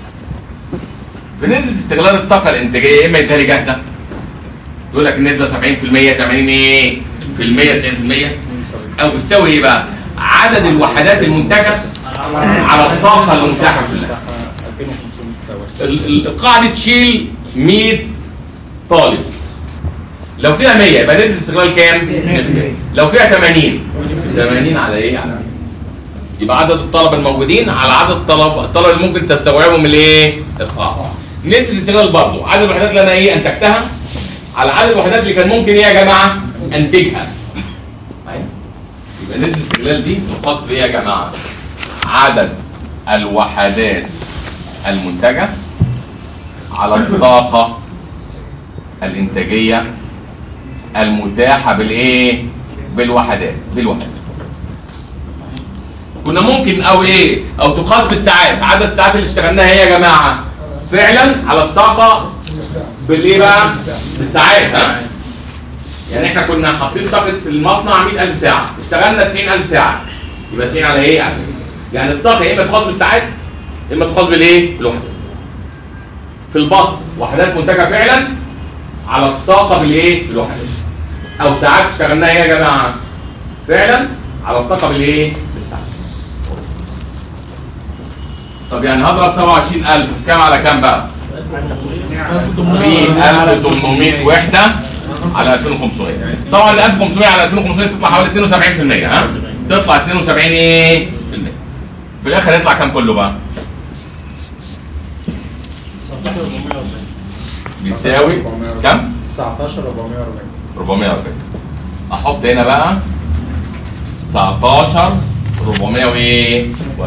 Speaker 1: بنسبة استغلال الطاقة الإنتاجية يا إما يديها لي جاهزة يقول لك النسبة 70% 80 إيه؟ في المية 90% أو بتساوي إيه بقى؟ عدد الوحدات المنتجة على الطاقة المتاحة كلها
Speaker 3: 2500 واحد
Speaker 1: ال- ال- القاعدة تشيل 100 طالب لو فيها 100 يبقى نسبة الاستغلال كام؟ 100 لو فيها 80 80 على ايه؟ على 100 يبقى عدد الطلبة الموجودين على عدد الطلبة الطلبة اللي ممكن تستوعبهم الايه؟ القاعة نسبة الاستغلال برضه عدد الوحدات اللي انا ايه انتجتها على عدد الوحدات اللي كان ممكن ايه يا جماعة؟ انتجها أيوة. يبقى نسبة الاستغلال دي الخاص بايه يا جماعة؟ عدد الوحدات المنتجة على الطاقة الإنتاجية المتاحة بالإيه؟ بالوحدات بالوحدات كنا ممكن أو إيه؟ أو تقاس بالساعات عدد الساعات اللي اشتغلناها إيه يا جماعة؟ فعلا على الطاقة بالإيه بقى؟ بالساعات ها؟ يعني إحنا كنا حاطين طاقة المصنع 100000 ساعة اشتغلنا 90000 ساعة يبقى 90 على إيه؟ يعني يعني الطاقة يا إما تقاس بالساعات يا إما تقاس بالإيه؟ بالوحدات في البسط وحدات منتجة فعلا على الطاقة بالايه؟ بالوحدات او ساعات اشتغلناها ايه يا جماعة؟ فعلا على الطاقة بالايه؟ بالساعات طب يعني هضرب 27000 كام على كام بقى؟ في 1800 وحدة على 2500 طبعا ال 1500 على 2500 تطلع حوالي 72% ها؟ تطلع 72 ايه؟ في المية. في الاخر يطلع كام كله بقى؟ بيساوي كم؟
Speaker 4: 19 440
Speaker 1: 440 احط هنا بقى 19 400 وايه؟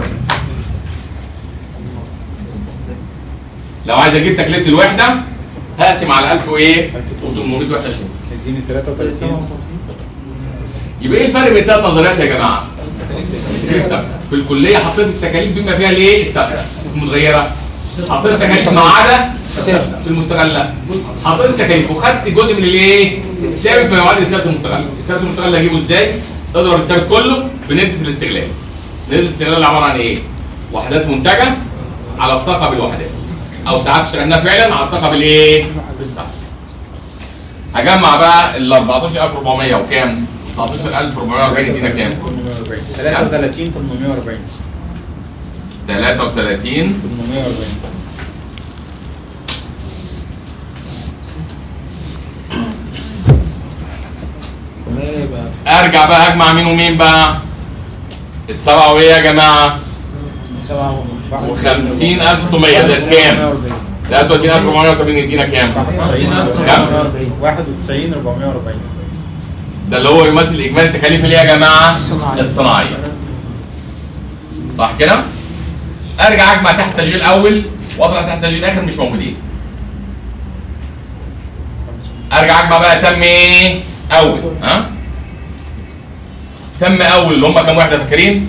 Speaker 1: لو عايز اجيب تكلفه الوحده هقسم على 1000 وايه؟ 800 وحده شهر
Speaker 4: اديني 33
Speaker 1: يبقى ايه الفرق بين الثلاث نظريات يا جماعه؟ التكاليف ثابته في الكليه حطيت التكاليف بما فيها الايه؟ الثابته المتغيره حطيت التكاليف ما عدا في المستغله حطيت التكاليف وخدت جزء من الايه؟ الثابت في معادله الثابت المستغله الثابت المستغله اجيبه ازاي؟ اضرب الثابت كله في نسبه الاستغلال نسبه الاستغلال عباره عن ايه؟ وحدات منتجه على الطاقه بالوحدات او ساعات اشتغلناها فعلا على الطاقه بالايه؟ بالساعه هجمع بقى ال 14400 وكام؟ 19440 يدينا كام؟
Speaker 4: 840 33 840
Speaker 1: 33
Speaker 4: 840
Speaker 1: ارجع بقى اجمع مين ومين بقى؟ السبعة وايه يا جماعة؟ وخمسين ألف ستمية ده كام؟ 33480 يدينا كام؟
Speaker 4: 91
Speaker 1: كام؟
Speaker 4: 91 440
Speaker 1: ده اللي هو يمثل اجمالي التكاليف اللي هي يا جماعه
Speaker 7: الصناعية.
Speaker 1: الصناعيه صح كده ارجع اجمع تحت التسجيل الاول واطلع تحت التسجيل الاخر مش موجودين ارجع اجمع بقى تم ايه اول ها تم اول اللي هم كام وحده فاكرين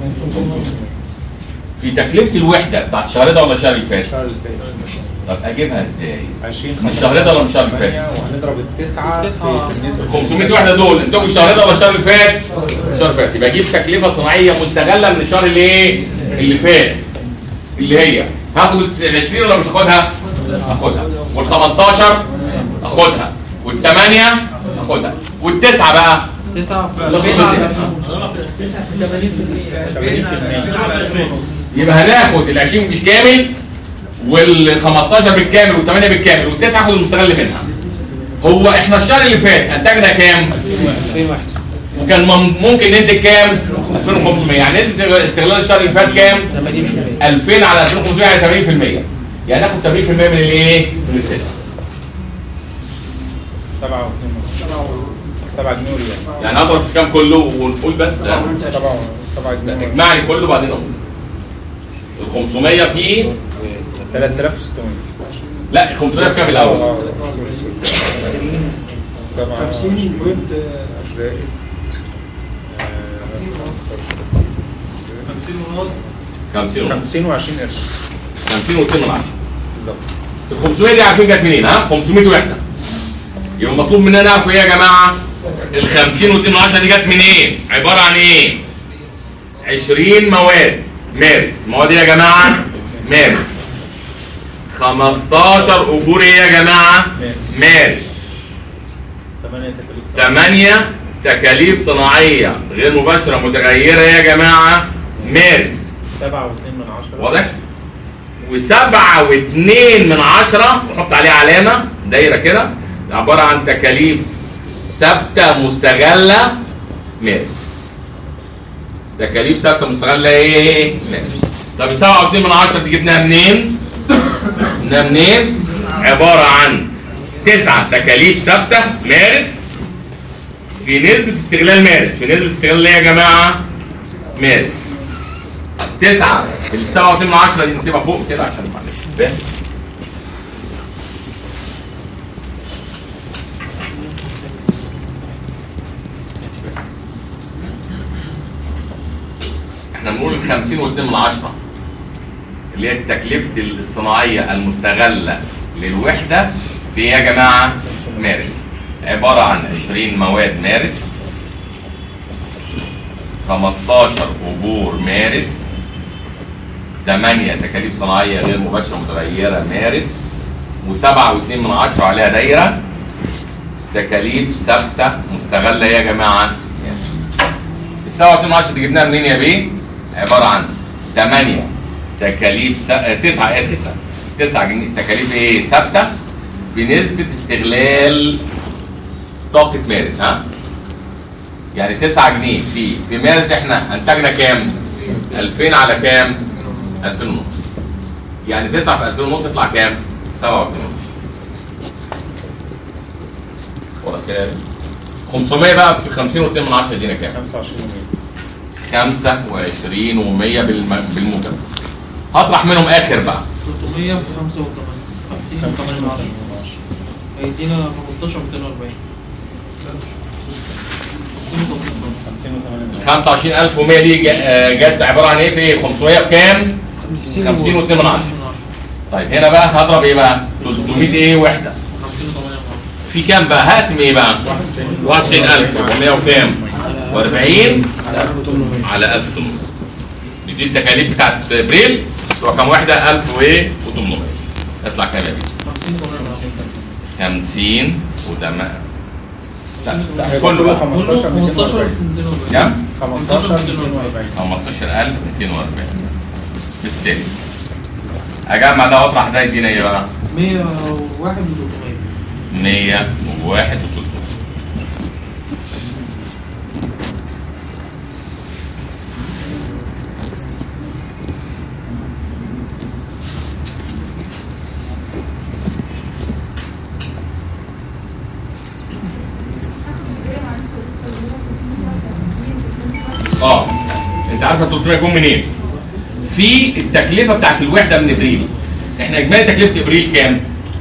Speaker 1: في تكلفه الوحده بتاعت الشهر ده ولا الشهر اللي فات
Speaker 4: الشهر اللي فات
Speaker 1: طب اجيبها ازاي
Speaker 4: 20
Speaker 1: من الشهر ده ولا من الشهر اللي فات
Speaker 4: وهنضرب التسعة في في النسبة
Speaker 1: 500 وحده دول انتجوا الشهر ده ولا الشهر اللي فات؟ الشهر اللي فات يبقى اجيب تكلفه صناعيه مستغله من الشهر اللي ايه؟ اللي فات اللي هي هاخد ال 20 ولا مش هاخدها؟ اخدها وال 15 اخدها والثمانيه اخدها والتسعه بقى
Speaker 2: تسعة
Speaker 1: باخد جزء.
Speaker 4: 80%
Speaker 1: يبقى هناخد ال 20 بالكامل وال 15 بالكامل وال 8 بالكامل والتسعه هاخد المستغل منها هو احنا الشهر اللي فات انتجنا كام؟
Speaker 7: 2000 واحد
Speaker 1: وكان مم- ممكن ننتج كام 2500 يعني نسبه استغلال الشهر اللي فات كام
Speaker 7: 80%
Speaker 1: 2000 على 2500 يعني 80% يعني ناخد 80% من الايه من التسعه
Speaker 4: سبعة واثنين سبعة جنيه وريال
Speaker 1: يعني اضرب في كام كله ونقول بس
Speaker 4: سبعة سبعة
Speaker 1: لا
Speaker 4: جنيه
Speaker 1: اجمع لي كله بعدين اقول ال 500 في
Speaker 4: 3600
Speaker 1: لا ال 500 في كام الاول
Speaker 4: اه سوري سوري سبعة
Speaker 7: 50 بوينت
Speaker 4: زائد
Speaker 1: 50
Speaker 4: 50 و20 قرش
Speaker 1: 50 و2 من 10
Speaker 4: بالظبط
Speaker 1: ال 500 دي عارفين جت منين ها 500 وحده يبقى مطلوب مننا نعرف ايه يا جماعه ال 50 و2 من 10 دي جت منين عباره عن ايه 20 مواد مارس مواد ايه يا جماعه مارس 15 اجور ايه يا جماعه
Speaker 4: مارس.
Speaker 1: مارس
Speaker 3: 8 تكاليف
Speaker 1: 8 تكاليف صناعيه غير مباشره متغيره يا جماعه مارس
Speaker 3: 7 و2 من 10
Speaker 1: واضح؟ وسبعة واثنين من عشرة وحط عليه علامة دايرة كده عبارة عن تكاليف ثابتة مستغلة مارس تكاليف ثابتة مستغلة ايه؟ مارس طب السبعة واثنين من عشرة دي جبناها منين؟ جبناها منين؟ عبارة عن تسعة تكاليف ثابتة مارس في نسبة استغلال مارس في نسبة استغلال ايه يا جماعة؟ مارس تسعة السبعة واتنين من عشرة دي بتبقى فوق كده عشان معلش فاهم؟ احنا بنقول الخمسين واتنين من عشرة اللي هي تكلفة الصناعية المستغلة للوحدة في إيه يا جماعة مارس عبارة عن 20 مواد مارس 15 أجور مارس 8 تكاليف صناعية غير مباشرة متغيرة مارس وسبعة واثنين من عشرة عليها دايرة تكاليف ثابتة مستغلة يا جماعة السبعة واثنين من عشرة دي جبناها منين يا بيه؟ عبارة عن 8 تكاليف س... 9 اسف 9 جنيه تكاليف ايه ثابتة بنسبة استغلال طاقة مارس ها؟ يعني 9 جنيه في في مارس احنا انتجنا كام؟ 2000 على كام؟ 2000 ونص يعني 9 في 2000 ونص يطلع كام؟ 27 ونص واضح كده يا بيه؟ 500 بقى في 50 و2 من 10 دينا كام؟
Speaker 4: 25 و100
Speaker 1: 25 و100 بالم... بالموجب هطرح منهم اخر بقى
Speaker 2: 300 في 85 50 8 هيدينا 15 240
Speaker 1: ال 25100 دي جا- آه، جت عباره عن ايه في ايه 500 بكام 50 و2 من 10 طيب هنا بقى هضرب ايه بقى 300 ايه وحده
Speaker 2: 50 8
Speaker 1: في كام بقى هقسم ايه بقى 21700 وكام و40 على 1800 دي التكاليف بتاعت ابريل تبقى كام واحده 1800 يطلع كام يا بيه
Speaker 2: 50 8
Speaker 1: 50 و8 لا
Speaker 4: لا
Speaker 1: كله
Speaker 4: كله
Speaker 1: بقى
Speaker 4: 15
Speaker 2: 15
Speaker 4: 240
Speaker 2: 240
Speaker 1: كام
Speaker 4: 15 240
Speaker 1: 15240 بالسالب اجمع ده واطرح ده يدينا ايه بقى
Speaker 2: 101 و 300
Speaker 1: 101 و300 اه انت عارف ال 300 يكون منين؟ في التكلفه بتاعت الوحده من ابريل احنا اجمالي تكلفه ابريل كام؟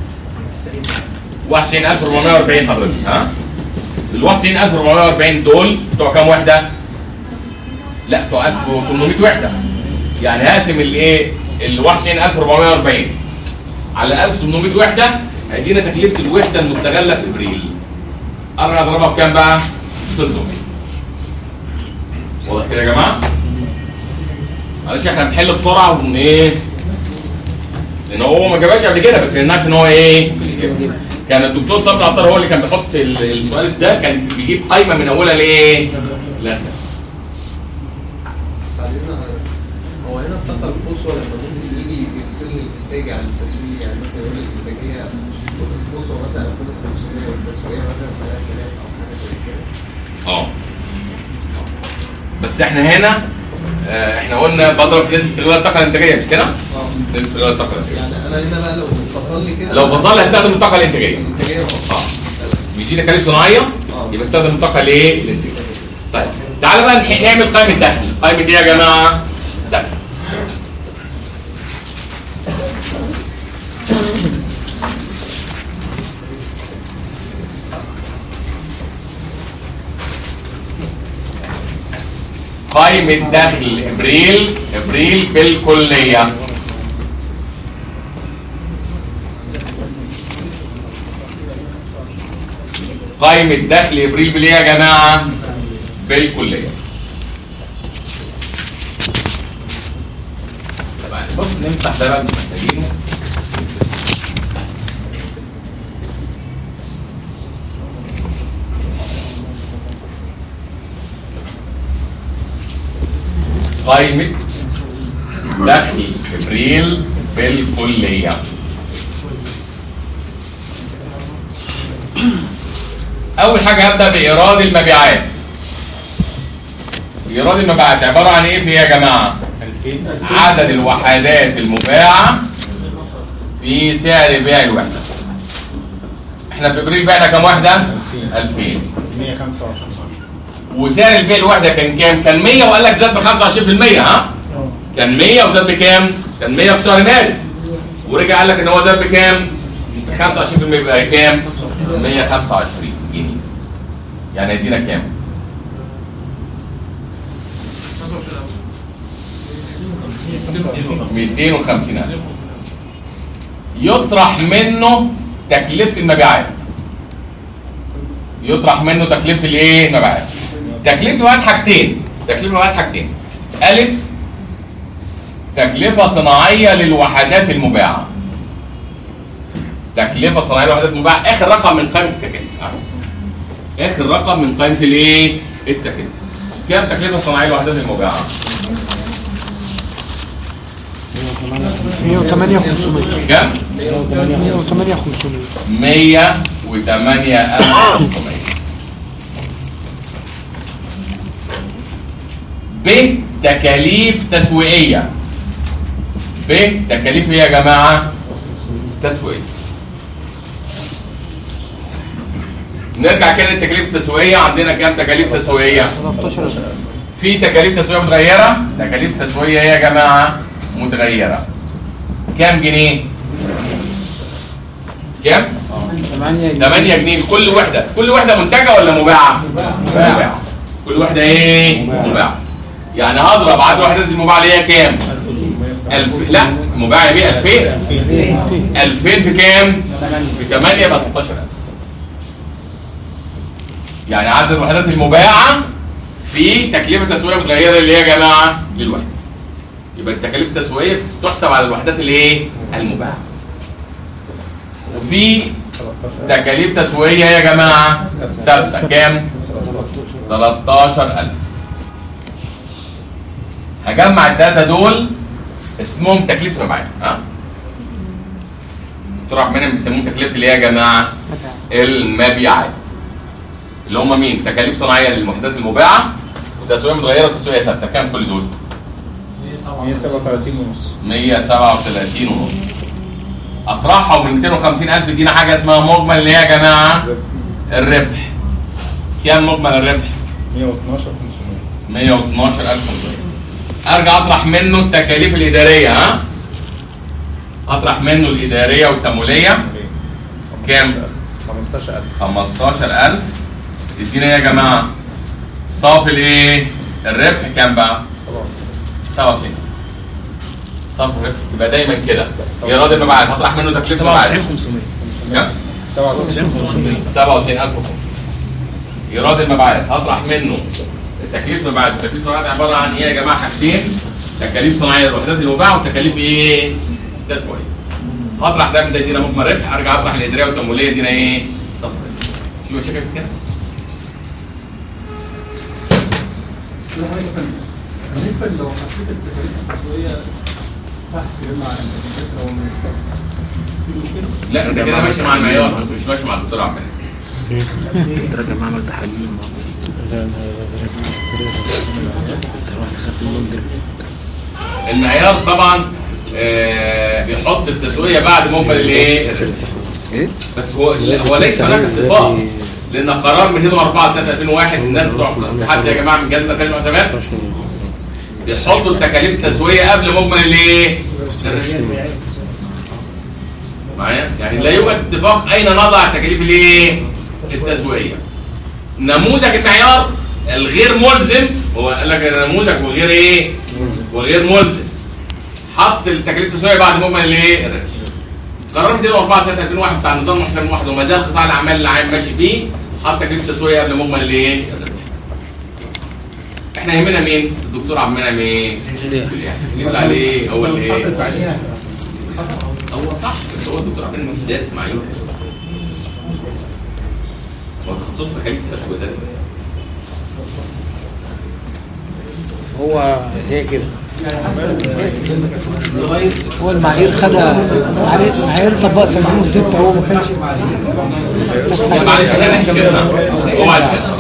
Speaker 1: 61440 حضرتك ها؟ ال 61440 دول بتوع كام وحده؟ لا بتوع 1800 وحده يعني هقسم الايه؟ ال 61440 على 1800 وحده هيدينا تكلفه الوحده المستغله في ابريل ارجع اضربها بكام بقى؟ 300 واضح كده يا جماعه؟ معلش احنا بنحل بسرعه ومن ايه؟ لان هو ما جابهاش قبل كده بس ما يمنعش ان هو ايه؟ كان الدكتور صبري عطار هو اللي كان بيحط ال- السؤال ده كان بيجيب قايمه من اولها لايه؟ لاخر
Speaker 6: بعد إذن حضرتك، هو هنا افتكر القصوى لما ممكن يجي يفصل لي الانتاج عن التسويق يعني مثلا يقول لك الانتاجيه القصوى مثلا 2500 والتسويقيه مثلا 3000 او حاجه زي كده
Speaker 1: اه بس احنا هنا آه، احنا قلنا بضرب في نسبه تغيير الطاقه الانتاجيه مش كده؟ نسبه تغيير الطاقه الانتاجيه
Speaker 6: يعني انا هنا بقى لو فصل لي كده
Speaker 1: لو فصل هستخدم الطاقه الانتاجيه
Speaker 6: انتاجيه
Speaker 1: اه مش دي تكاليف صناعيه يبقى استخدم الطاقه الايه؟ الانتاجيه طيب تعالى بقى نح- نعمل قائمه دخل قائمه ايه يا جماعه؟ دخل قائمة دخل ابريل ابريل بالكلية قائمة دخل ابريل بالايه يا جماعة؟ بالكلية طبعا بص نمسح ده بقى مش محتاجينه قائمة دخل ابريل بالكلية أول حاجة هبدأ بإيراد المبيعات إيراد المبيعات عبارة عن إيه في إيه يا جماعة؟
Speaker 3: 2000
Speaker 1: عدد الوحدات المباعة في سعر بيع الوحدة احنا في ابريل بعنا كام وحدة؟ 2000
Speaker 3: 125
Speaker 1: وسعر البيع الواحدة كان كام؟ كان 100 وقال لك زاد ب 25% ها؟ كان 100 وزاد بكام؟ كان 100 في شهر مارس ورجع قال لك ان هو زاد بكام؟ ب 25% يبقى كام؟ 125 جنيه يعني يدينا كام؟ 250000 يطرح منه تكلفة المبيعات يطرح منه تكلفة الايه؟ المبيعات تكلفة المبيعات حاجتين تكلفة المبيعات حاجتين ألف تكلفة صناعية للوحدات المباعة تكلفة صناعية للوحدات المباعة آخر رقم من قائمة التكاليف آه. آخر رقم من قائمة الايه؟ التكلفة كام تكلفة صناعية للوحدات المباعة؟
Speaker 7: 108 500
Speaker 1: كام؟
Speaker 7: 108 500
Speaker 1: 108 ألف ب تكاليف تسويقية ب تكاليف ايه يا جماعة؟ تسويقية نرجع كده للتكاليف التسويقية عندنا كام تكاليف تسويقية؟
Speaker 7: 13000
Speaker 1: في تكاليف تسويقية متغيرة تكاليف تسويقية ايه يا جماعة؟ متغيرة كام جنيه؟ كام؟
Speaker 7: 8
Speaker 1: 8 جنيه كل وحده كل وحده منتجه ولا مباعه مباعه كل وحده ايه مباعه يعني هضرب عدد الوحدات المباعه اللي هي كام 1000 لا مباعه بيه 2000 2000 في كام في 8 يبقى 16000 يعني عدد الوحدات المباعه في تكلفه تسويقيه متغيره اللي هي يا جماعه للوحده يبقى التكاليف التسويقيه تحسب على الوحدات الايه المباعه وفي تكاليف تسويقية يا جماعة ثابتة كام؟ 13000 هجمع الثلاثة دول اسمهم تكلفة مبيعات ها؟ طرح منهم بيسموهم تكلفة اللي هي يا جماعة المبيعات اللي هم مين؟ تكاليف صناعية للوحدات المباعة وتسوية متغيرة وتسوية ثابتة كام كل دول؟
Speaker 3: 137 ونص
Speaker 1: 137 ونص اطرحهم من 250000 ادينا حاجه اسمها مجمل اللي هي يا جماعه الربح كام مجمل الربح
Speaker 3: 112 500
Speaker 1: 112500 ارجع اطرح منه التكاليف الاداريه ها اطرح منه الاداريه والتمويليه كام؟
Speaker 3: 15000
Speaker 1: 15000 ادينا إيه يا جماعه صافي الايه الربح كام بقى
Speaker 3: 97
Speaker 1: 27 صافي الربح يبقى دايما كده ايراد المبيعات هطرح منه تكلفه المبيعات
Speaker 7: 500
Speaker 1: كام
Speaker 3: 97
Speaker 1: 27500 ايراد المبيعات هطرح منه تكليف المبيعات تكليف المبيعات عباره عن ايه يا جماعه حاجتين تكاليف صناعيه للوحدات المباعه وتكاليف ايه تسويقيه هطرح ده من ده يدينا مجمل ربح ارجع اطرح الاداريه والتمويليه يدينا ايه صفر في مشاكل في كده
Speaker 8: بالنسبه لو حطيت التكاليف التسويقيه تحت مع الفكره والمشكله في مشكله
Speaker 1: لا انت كده ماشي مع المعيار بس مش ماشي مع الدكتور عبد المنعم.
Speaker 7: انت راجع معمل تحاليل
Speaker 1: المعيار طبعا آه بيحط التسويه بعد مجمل الايه؟
Speaker 7: ايه؟
Speaker 1: بس هو هو ليس هناك اتفاق لان قرار 204 سنه 2001 الناس بتوع في حد يا جماعه من جهاز مركز المحاسبات بيحطوا التكاليف التسويه قبل مجمل الايه؟ معايا؟ يعني لا يوجد اتفاق اين نضع التكاليف الايه؟ التسويه. نموذج المعيار الغير ملزم هو قال لك نموذج وغير ايه؟ وغير ملزم. حط التكاليف التسويه بعد مجمل الايه؟ قرار 204 سنه 2001 بتاع نظام محسن واحد وما زال قطاع الاعمال العام ماشي بيه حط تكليف التسويه قبل مجمل الايه؟ احنا يهمنا مين؟ الدكتور عبد المنعم ايه؟ نقول عليه هو اللي ايه؟ هو صح بس هو الدكتور عبد المنعم مش دارس معايا هو تخصصه تكاليف التسويه ده
Speaker 7: هو هي كده
Speaker 9: هو المعايير خدها معايير معايير طبقها في 2006 هو ما كانش
Speaker 1: لا معلش انا مش كده هو عايز كده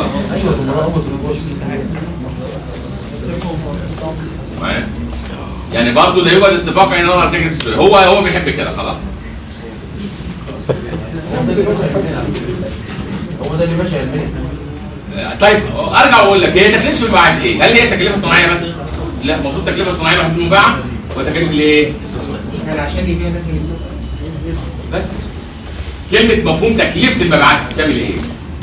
Speaker 1: معايا؟ يعني برضه لا يوجد اتفاق ان انا تجري في السوق هو هو بيحب كده خلاص
Speaker 4: هو ده اللي ماشي علميا
Speaker 1: آه، طيب ارجع واقول لك هي تكلفه المبيعات ايه؟ هل هي تكلفه صناعيه بس؟ لا المفروض تكلفه صناعيه لوحده المباعه وتكاليف الايه؟
Speaker 2: يعني عشان يبيع لازم يسوق
Speaker 1: بس كلمه مفهوم تكلفه المبيعات بتعمل ايه؟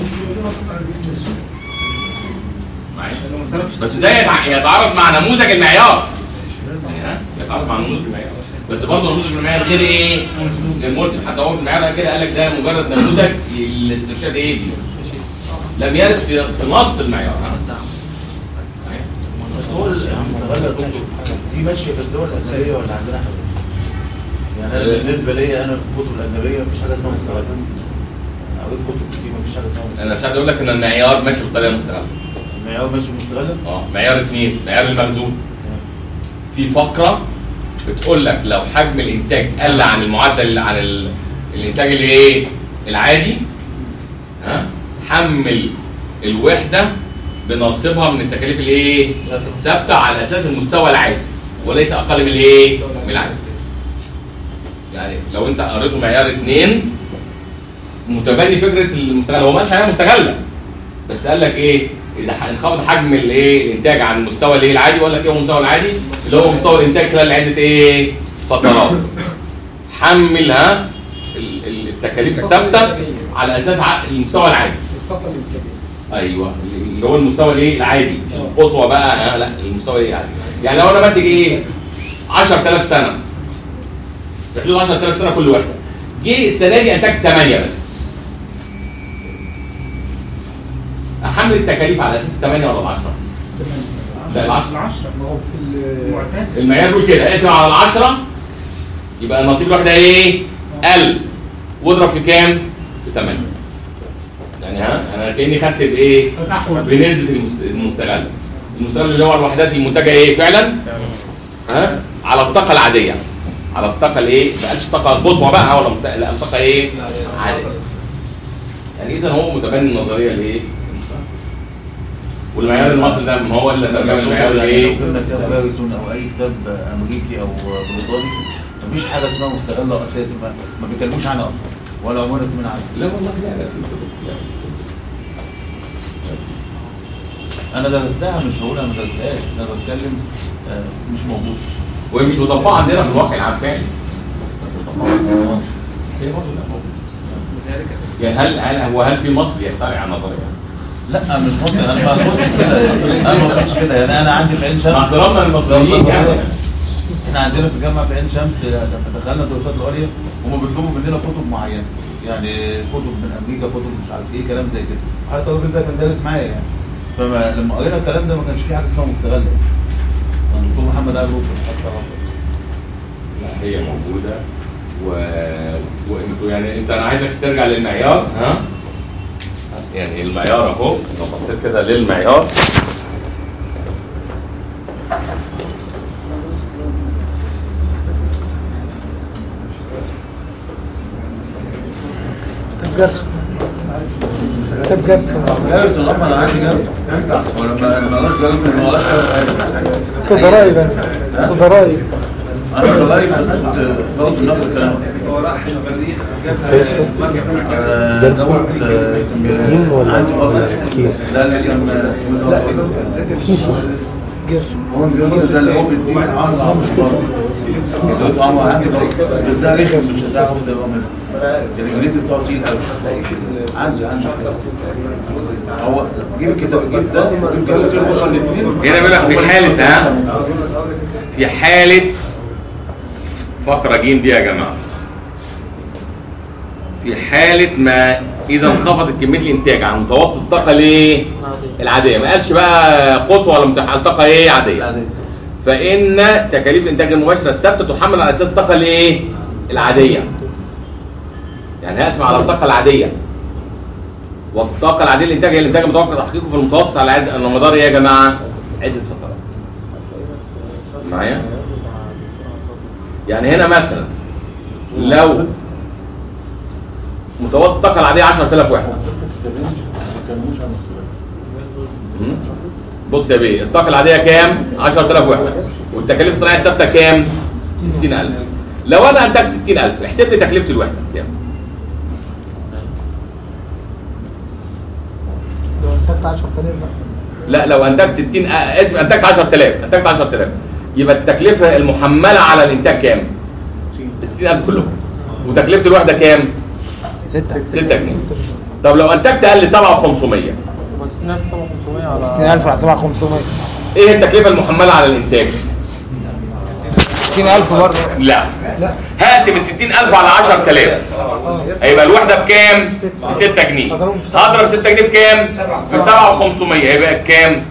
Speaker 1: معايا؟ بس ده يتع- يتعارض مع نموذج المعيار يعني ها؟ يتعارض مع نموذج المعيار بس برضه نموذج المعيار غير ايه؟ غير ملزم حتى هو في المعيار قال كده قال لك ده مجرد نموذج للاسترشاد ايه دي لم يرد في في نص المعيار ها؟ معايا؟
Speaker 4: بس هو المستغل دي ماشيه في الدول الاجنبيه ولا عندنا احنا بس؟ يعني انا بالنسبه لي انا في الكتب الاجنبيه مفيش حاجه اسمها مستغل انا قريت كتب كتير مفيش حاجه اسمها مستغل
Speaker 1: انا مش عايز اقول لك ان المعيار ماشي بالطريقه المستغله
Speaker 4: المعيار ماشي مستغل
Speaker 1: اه معيار اثنين معيار المخزون في فقره بتقول لك لو حجم الانتاج قل عن المعدل عن ال... الانتاج اللي ايه العادي ها حمل الوحده بنصيبها من التكاليف الايه الثابته على اساس المستوى العادي وليس اقل من الايه من العادي يعني لو انت قريته معيار اثنين متبني فكره المستغله هو ماشي عليها مستغله بس قال لك ايه اذا ح- انخفض حجم الايه الانتاج عن المستوى الايه العادي ولا ايه هو المستوى العادي اللي هو مستوى الانتاج خلال عده ايه فترات حمل ها ال- ال- التكاليف الثابته على اساس ع- المستوى العادي ايوه اللي هو المستوى الايه العادي مش القصوى بقى ها لا المستوى ايه العادي يعني لو انا بنتج ايه 10000 سنه في حدود 10000 سنه كل واحده جه السنه دي انتجت 8 بس احمل التكاليف على اساس 8 ولا 10 ده ال 10
Speaker 8: العشرة ما هو في المعتاد
Speaker 1: المعيار بيقول كده اقسم على العشرة يبقى النصيب الواحدة ايه؟ قل واضرب في كام؟ في 8 يعني ها انا كاني خدت بايه؟ بنسبة المست- المستغل المستغل اللي هو الوحدات المنتجة ايه فعلا؟ ها؟ على الطاقة العادية على الطاقة الايه؟ ما قالش الطاقة القصوى بقى ولا مت- لا الطاقة ايه؟ عادية يعني اذا هو متبني النظرية لايه؟ والمعيار المصري ده ما هو اللي ترجم المعيار لايه؟
Speaker 4: لو كنا كتاب جاريسون او اي كتاب امريكي او بريطاني مفيش حاجه اسمها مستغله اساسي ما, ما بيتكلموش عنها اصلا ولا عمرنا سمعنا عنها
Speaker 1: لا والله لا لا في كتب لا.
Speaker 4: انا درستها مش هقول انا ما درستهاش انا بتكلم آه، مش موجود
Speaker 1: وهي مش مطبقه عندنا في الواقع العام فعلا يعني هل هل هو هل في مصر يخترع النظريه؟
Speaker 4: لا مش مصري انا ما قلتش كده انا ما قلتش كده يعني انا عندي في عين
Speaker 1: مع
Speaker 4: شمس
Speaker 1: احترامنا للمصريين يعني
Speaker 4: احنا عندنا في الجامعه في عين شمس لما دخلنا الدراسات العليا هم بيطلبوا مننا كتب معينه يعني كتب من امريكا كتب مش عارف ايه كلام زي كده حتى الراجل ده كان دارس معايا يعني فلما قرينا الكلام ده ما كانش في حاجه اسمها مستغله يعني الدكتور محمد قال روفر حتى
Speaker 1: لا هي موجوده و... وانتوا يعني انت انا عايزك ترجع للمعيار ها يعني المعيار اهو لو بصيت كده للمعيار
Speaker 9: طب جرس كتاب جرسون
Speaker 4: جالس والله انا عندي جالس ولما لما قلت جالس من وقت
Speaker 9: انتوا ضرايب انا انتوا ضرايب
Speaker 4: انا ضلايف بس كنت غلط في نقل الكلام آه، دوت، آه، كان
Speaker 9: ولا
Speaker 4: عندي
Speaker 9: ولا
Speaker 4: وقت.
Speaker 9: كتير؟
Speaker 4: ده اللي كان
Speaker 9: لا جرسون
Speaker 4: هو الجواز ده اللي هو بيديك عرض مش كده بس هو عندي برضه. بس ده رخم مش هتعرف تبقى منه الانجليزي بتاعه تقيل قوي عندي عندي هو جيب الكتاب الجيب ده جيب جواز البقره الاثنين
Speaker 1: هنا بيقول لك في حالة ها في حالة فقرة جيم دي يا جماعة في حالة ما إذا انخفضت كمية الإنتاج عن متوسط الطاقة ليه؟ العادية ما قالش بقى قصوى ولا متاحة الطاقة إيه عادية فإن تكاليف الإنتاج المباشرة الثابتة تحمل على أساس الطاقة الإيه؟ العادية يعني هقسم على الطاقة العادية والطاقة العادية للإنتاج هي الإنتاج المتوقع تحقيقه في المتوسط على عدة على مدار إيه يا جماعة؟ عدة فترات معايا؟ يعني هنا مثلا لو متوسط الطاقة العادية 10000 وحدة مم. بص يا بيه الطاقة العادية كام؟ 10000 وحدة والتكاليف الصناعية الثابتة كام؟ 60000 لو أنا أنتجت 60000 احسب لي تكلفة الوحدة كام؟
Speaker 9: لو انتجت 10000 بقى
Speaker 1: لا لو انتجت 60 آه، اسف انتجت 10000 انتجت 10000 يبقى التكلفه المحمله على الانتاج كام؟ 60000 كلهم وتكلفه الوحده كام؟ 6 6 جنيه طب لو انتجت اقل 7500
Speaker 8: 60500 على
Speaker 9: 60000 على 7500
Speaker 1: ايه التكلفه المحمله على الانتاج؟
Speaker 9: 60000 برضه
Speaker 1: لا هقسم ال 60000 على 10000 هيبقى الوحده بكام؟ ب 6 جنيه هضرب 6 جنيه بكام؟ ب 7500 هيبقى بكام؟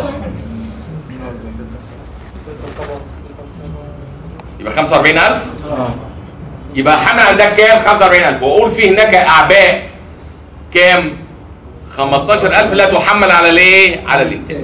Speaker 1: يبقى 45000 يبقى حمل عندك كام 45000 واقول في هناك اعباء كام 15000 لا تحمل على الايه على الانتاج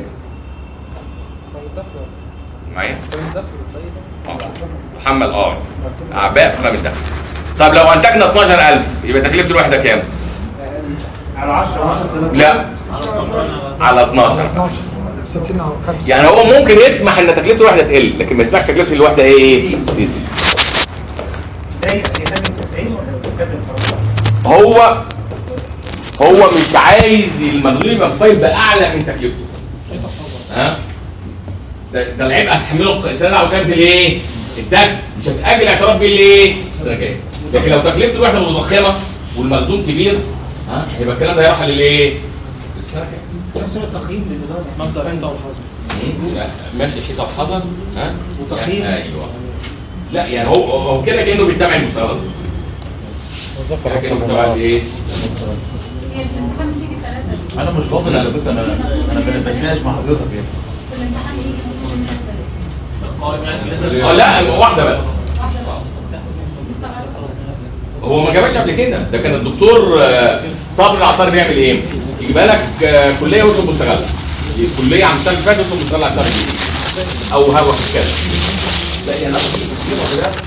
Speaker 1: معايا آه. تحمل اه اعباء في قائمه الدخل طب لو انتجنا 12000 يبقى تكلفه الوحده كام
Speaker 2: على 10
Speaker 1: لا على 12
Speaker 9: 12 60 او 5
Speaker 1: يعني هو ممكن يسمح ان تكلفه الوحده تقل لكن ما يسمحش تكلفه الوحده ايه تزيد
Speaker 2: ازاي يخلي 90 ولا يكمل
Speaker 1: هو هو مش عايز المخزون يبقى في طيب اعلى من تكلفته ها ده, ده العيب هتحمله السنه عشان في الايه الدخل مش هتاجل اعتراف بيه ليه السنه الجايه لكن لو تكلفه الوحده متضخمه والمخزون كبير ها هيبقى الكلام ده هيروح للايه السنه الجايه
Speaker 2: نفس التقييم للإدارة
Speaker 8: مبدا انت والحظر
Speaker 1: مم. ماشي حيطه وحذر ها
Speaker 2: وتقييم.
Speaker 1: يعني ايوه لا يعني هو هو كده كانه بيتابع المشتغلات كانه بيتابع ايه
Speaker 10: هي في الامتحان بتيجي ثلاثة
Speaker 4: انا مش فاضل على فكره انا انا كنت بتناقش مع حضرتك يعني
Speaker 10: في الامتحان يجي ممكن من الثلاثة
Speaker 5: القائم يعني نزل
Speaker 1: اه لا واحده بس
Speaker 10: واحدة بس مستوعبة
Speaker 1: هو ما جابش قبل كده ده كان الدكتور آه، صابر العطار بيعمل ايه؟ يجيبها لك آه، كليه وانت مستغله الكليه عن السنه اللي فاتت وانت مستغله عشان او هوا كده لا يعني أصلاً كتير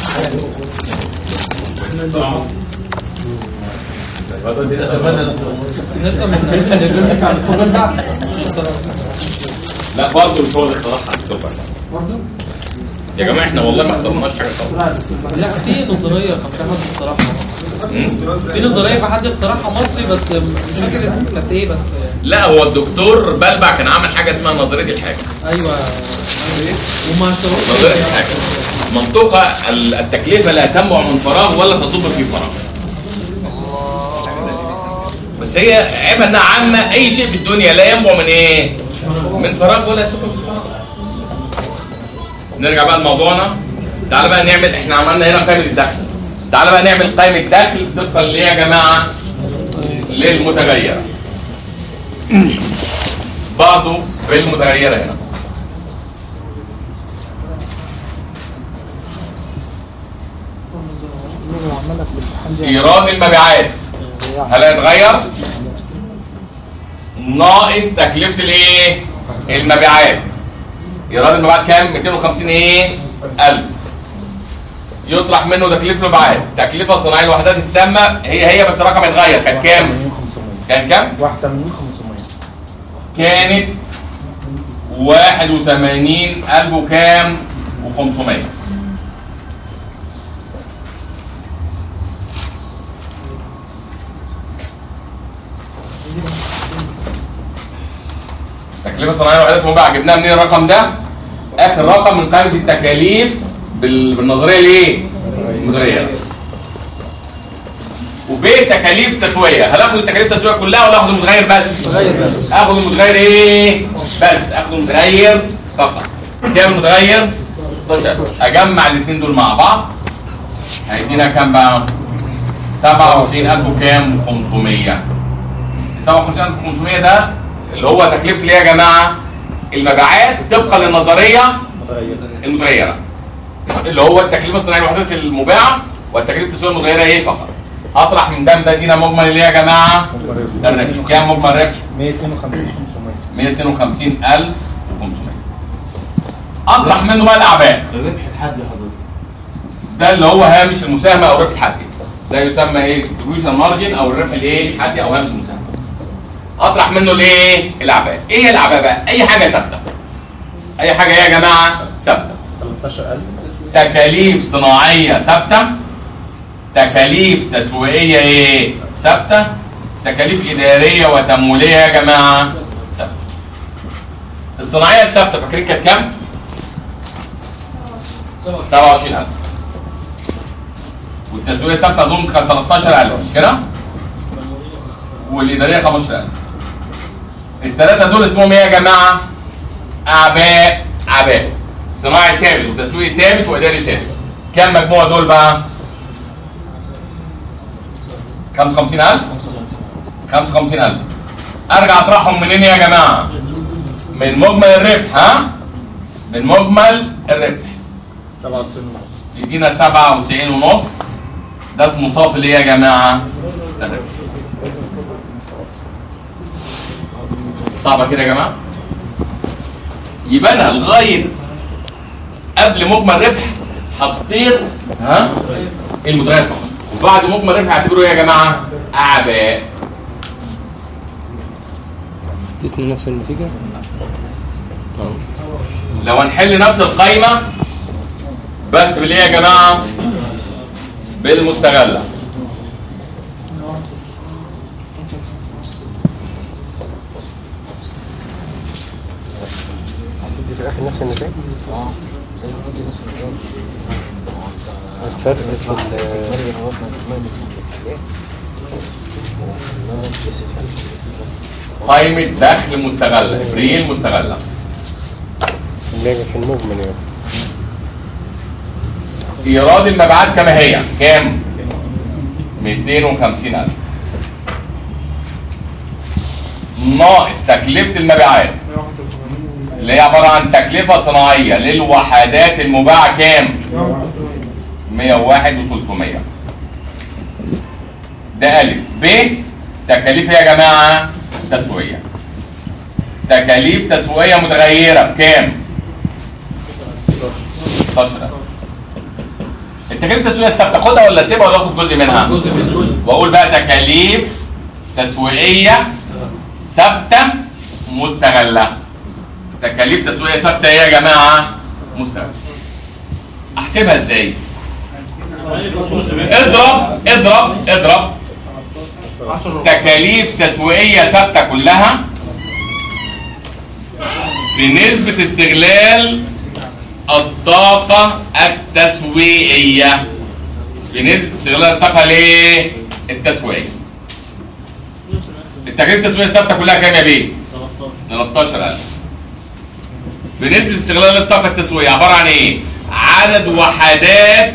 Speaker 1: ولا لا؟
Speaker 8: لسه من هنزل على الكومنت بعد
Speaker 1: لا برضه مش هو اللي اخترعها الدكتور برضه يا جماعه احنا والله ما اخترناش حاجه خالص
Speaker 8: لا في نظريه كان في حد اخترعها
Speaker 1: مم؟
Speaker 8: في نظريه في حد اخترعها مصري بس مش فاكر اسمها كانت ايه بس
Speaker 1: لا هو الدكتور بلبع كان عامل حاجه اسمها نظريه الحاجه
Speaker 8: ايوه وما اشتغلوش
Speaker 1: نظريه الحاجه منطقه ال- التكلفه لا تنبع من فراغ ولا تصب في فراغ بس هي عيبها انها عامه اي شيء في الدنيا لا ينبع من ايه؟ من فراغ ولا يصب في فراغ نرجع بقى لموضوعنا تعالى بقى نعمل احنا عملنا هنا قائمه الدخل تعالى بقى نعمل قائمه دخل طبقا ليه يا جماعه؟ للمتغيره برضه بالمتغيره هنا
Speaker 9: مين وعملها في الامتحان دي
Speaker 1: ايراد المبيعات هل هيتغير؟ ناقص تكلفه الايه؟ المبيعات ايراد المبيعات كام؟ 250 ايه؟ 1000 يطرح منه تكلفه المبيعات تكلفه صناعيه الوحدات التامه هي هي بس الرقم اتغير كانت كام؟ كان كام
Speaker 3: 81 500
Speaker 1: كانت 81000 وكام و500 تكلفة صناعية وحدات مباعة جبناها منين الرقم ده؟ آخر رقم من قائمة التكاليف بال- بالنظرية الإيه؟ المديرية وب تكاليف تسوية هناخد التكاليف التسوية كلها ولا اخد المتغير بس؟
Speaker 9: متغير بس.
Speaker 1: اخد المتغير ايه؟ بس اخد المتغير فقط كام المتغير؟ اجمع الاثنين دول مع بعض هيدينا كام بقى؟ 27000 وكام؟ 500 57500 ده اللي هو تكلفة ايه يا جماعة؟ المبيعات طبقا للنظرية المتغيرة اللي هو التكلفة الصناعية الوحدات المباعة والتكلفة التسوية المتغيرة ايه فقط هطرح من ده ده يدينا مجمل ايه يا جماعة؟ الربح كام مجمل ربح؟
Speaker 3: 152 500
Speaker 1: 152500 اطرح منه بقى الاعباء
Speaker 4: الربح الحد يا حضرتك
Speaker 1: ده اللي هو هامش المساهمه او الربح الحدي ده يسمى ايه ديفيوشن مارجن او الربح الايه الحدي او هامش المساهمه اطرح منه الايه الاعباء ايه هي الاعباء بقى اي حاجه ثابته اي حاجه ايه يا جماعه ثابته
Speaker 3: 13000
Speaker 1: تكاليف صناعيه ثابته تكاليف تسويقيه ايه ثابته تكاليف اداريه وتمويليه يا جماعه ثابته الصناعيه الثابته فاكرين كانت كام 27000 والتسويقيه الثابته اظن كانت 13000 مش كده والاداريه 15000 الثلاثه دول اسمهم ايه يا جماعه اعباء اعباء صناعي ثابت وتسويقي ثابت واداري ثابت كام مجموع دول بقى 55000 55000 ارجع اطرحهم منين يا جماعه من مجمل الربح ها من مجمل الربح
Speaker 3: 97 ونص
Speaker 1: يدينا 97 ونص ده اسمه صافي اللي يا جماعه ده الربح صعبه كده يا جماعه يبقى انا لغايه قبل مجمل ربح هتطير ها المتغير فقط وبعد مجمل ربح هعتبره ايه يا جماعه اعباء
Speaker 7: اديتني نفس النتيجة
Speaker 1: لو هنحل نفس القايمه بس بالايه يا جماعه بالمستغله
Speaker 7: هتدي في الاخر نفس النتائج اه لازم تدي نفس النتائج الفرق في
Speaker 1: قائمه دخل مستغله ابريل مستغله
Speaker 7: اللي في المجمل يعني
Speaker 1: ايراد المبيعات كما هي كام 250000 ناقص تكلفه المبيعات اللي هي عباره عن تكلفه صناعيه للوحدات المباعه كام 101 و300 ده الف ب تكاليف يا جماعه تسويه تكاليف تسويه متغيره بكام 16000 التكاليف التسويقيه الثابته خدها ولا اسيبها ولا اخد جزء منها؟
Speaker 5: جزء من جزء
Speaker 1: واقول بقى تكاليف تسويقيه ثابته مستغله تكاليف تسويقيه ثابته ايه يا جماعه؟ مستغله احسبها ازاي؟ اضرب اضرب اضرب تكاليف تسويقيه ثابته كلها بنسبه استغلال الطاقة التسويقية بنسبة استغلال الطاقة ليه؟ التسويقية التكاليف التسويقية الثابتة كلها كام يا بيه؟ 13000 بنسبة استغلال الطاقة التسويقية عبارة عن ايه؟ عدد وحدات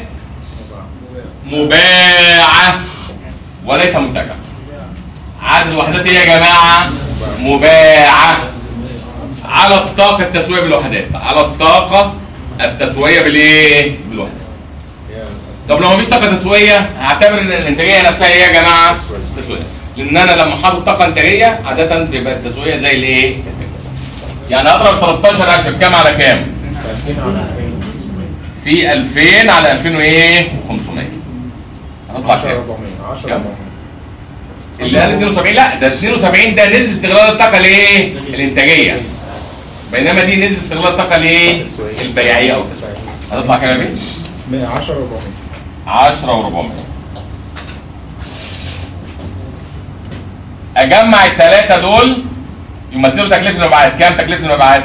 Speaker 1: مباعة وليس منتجة عدد وحدات ايه يا جماعة؟ مباعة على الطاقة التسويقية بالوحدات على الطاقة التسويقية بالايه؟ بالوحدات طب لو مفيش طاقة تسويقية هعتبر ان الانتاجية نفسها ايه يا جماعة؟ تسويقية لان انا لما حاطط طاقة انتاجية عادة بيبقى التسويقية زي الايه؟ يعني اضرب 13000 بكام على كام؟
Speaker 3: 2000 على 2000
Speaker 1: في 2000 على 2000 وايه؟ 500 هنطلع
Speaker 3: 10
Speaker 1: كام؟
Speaker 3: 400 10
Speaker 1: كام؟
Speaker 3: 400
Speaker 1: اللي قال 72 لا ده 72 ده نسبه استغلال الطاقه الايه الانتاجيه بينما دي نسبه استغلال الطاقه الايه البيعيه او التسويقيه هتطلع كام يا بيه
Speaker 3: 10 400
Speaker 1: 10 و400 اجمع الثلاثه دول يمثلوا تكلفه المبيعات كام تكلفه المبيعات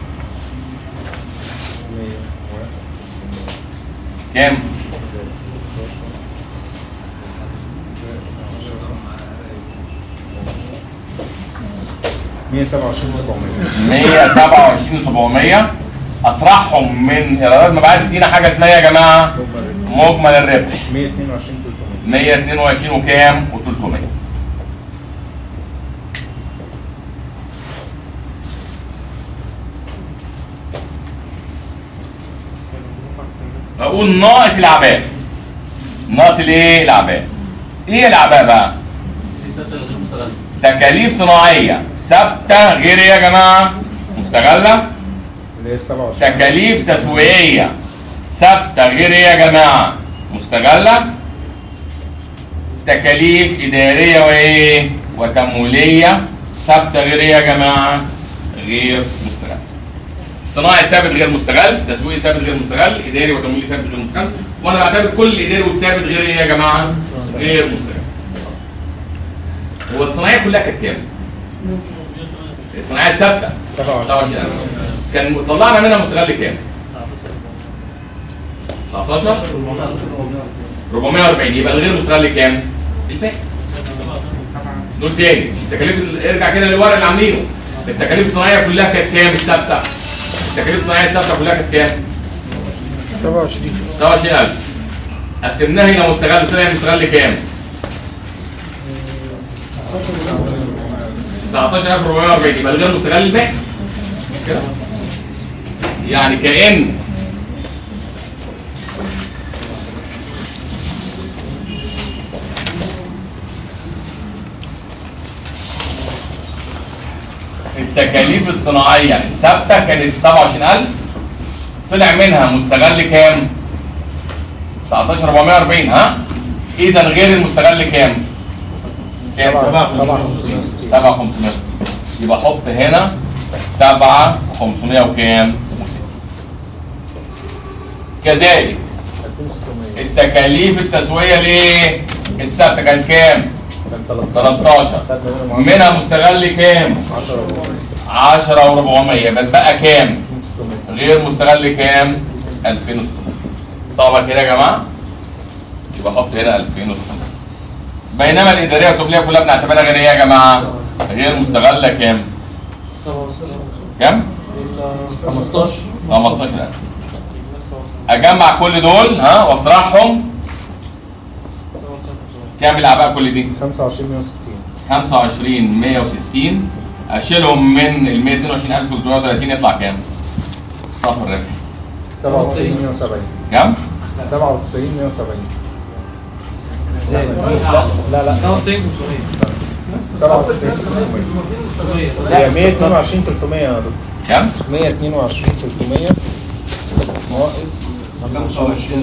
Speaker 1: كام
Speaker 3: 127 700
Speaker 1: 127 700 اطرحهم من ايرادات المبيعات تدينا حاجه اسمها يا جماعه مجمل الربح
Speaker 3: 122 300
Speaker 1: 122 وكام و300 اقول ناقص الاعباء ناقص الايه الاعباء ايه الاعباء بقى
Speaker 5: الستات الغير مستغله
Speaker 1: تكاليف صناعيه ثابته غير إيه يا جماعه مستغله
Speaker 3: اللي هي 27
Speaker 1: تكاليف تسويقيه ثابته غير ايه يا جماعه مستغله تكاليف اداريه وايه وتمويليه ثابته غير ايه يا جماعه غير مستغل صناعي ثابت غير مستغل تسويقي ثابت غير مستغل اداري وتمويلي ثابت غير مستغل وانا بعتبر كل الاداري والثابت غير ايه يا جماعه غير مستغل هو الصناعيه كلها كانت كام الصناعيه ثابته
Speaker 3: 27
Speaker 1: 27000 كان طلعنا منها مستغل كام 19 440 يبقى الغير مستغل كام الباقي دول تاني التكاليف ال- ارجع كده للورق اللي عاملينه التكاليف الصناعيه كلها كانت كام ثابته التكاليف الصناعيه الثابته كلها كانت كام
Speaker 3: 27
Speaker 1: 27000 قسمناها الى مستغل طلع مستغل كام 19440 يبقى الغير مستغل الباقي كده يعني كأن التكاليف الصناعية الثابتة كانت 27000 طلع منها مستغل كام؟ 19440 ها؟ إذا غير المستغل كام؟ كام؟
Speaker 3: 7560
Speaker 1: 7560 يبقى حط هنا 7500 وكام؟ وستين. كذلك
Speaker 3: 2600
Speaker 1: التكاليف التسوية ليه؟ الثابتة كان كام؟
Speaker 3: كان
Speaker 1: 13
Speaker 3: خدنا منهم
Speaker 1: منها مستغل كام؟
Speaker 3: 10
Speaker 1: 10 و400 يبقى اتبقى كام؟
Speaker 3: 600
Speaker 1: غير مستغل كام؟ 2600 صعبة كده يا جماعة؟ يبقى حط هنا 2600 بينما الإدارية والتمويلية كلها بنعتبرها غير إيه يا جماعة؟ غير مستغلة كام؟ كام؟
Speaker 7: 15
Speaker 1: 15000 أجمع كل دول ها وأطرحهم كام الأعباء كل دي؟
Speaker 3: 25 160
Speaker 1: 25 160 أشيلهم من ال 222330 يطلع كام؟ صافي الربح
Speaker 3: 97 170
Speaker 1: كام؟
Speaker 3: 97 170 لا لا
Speaker 7: 97
Speaker 3: 97 300 هي 122 300 يا دكتور
Speaker 1: كام؟
Speaker 3: 122 300 ناقص
Speaker 7: 25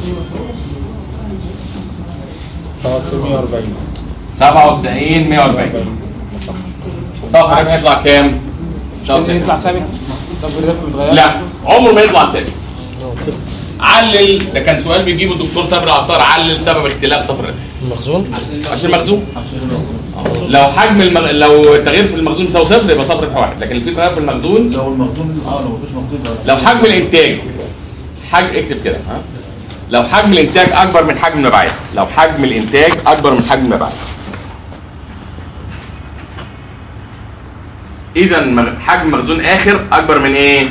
Speaker 3: 97 140
Speaker 1: 97 140 صافي الربح يطلع كام؟
Speaker 7: لازم يطلع ثابت صافي الربح متغير
Speaker 1: لا عمره ما يطلع ثابت علل ده كان سؤال بيجيبه الدكتور صبري عطار علل سبب اختلاف صافي الربح
Speaker 7: المخزون
Speaker 1: عشان المخزون لو حجم المغ... لو التغيير في المخزون يساوي صفر يبقى صفر ربح واحد لكن في تغيير في المخزون
Speaker 4: لو المخزون اه لو مفيش مخزون يبقى
Speaker 1: لو حجم الانتاج حجم اكتب كده ها لو حجم الانتاج اكبر من حجم المبيعات لو حجم الانتاج اكبر من حجم المبيعات اذا مغ- حجم مخزون اخر اكبر من ايه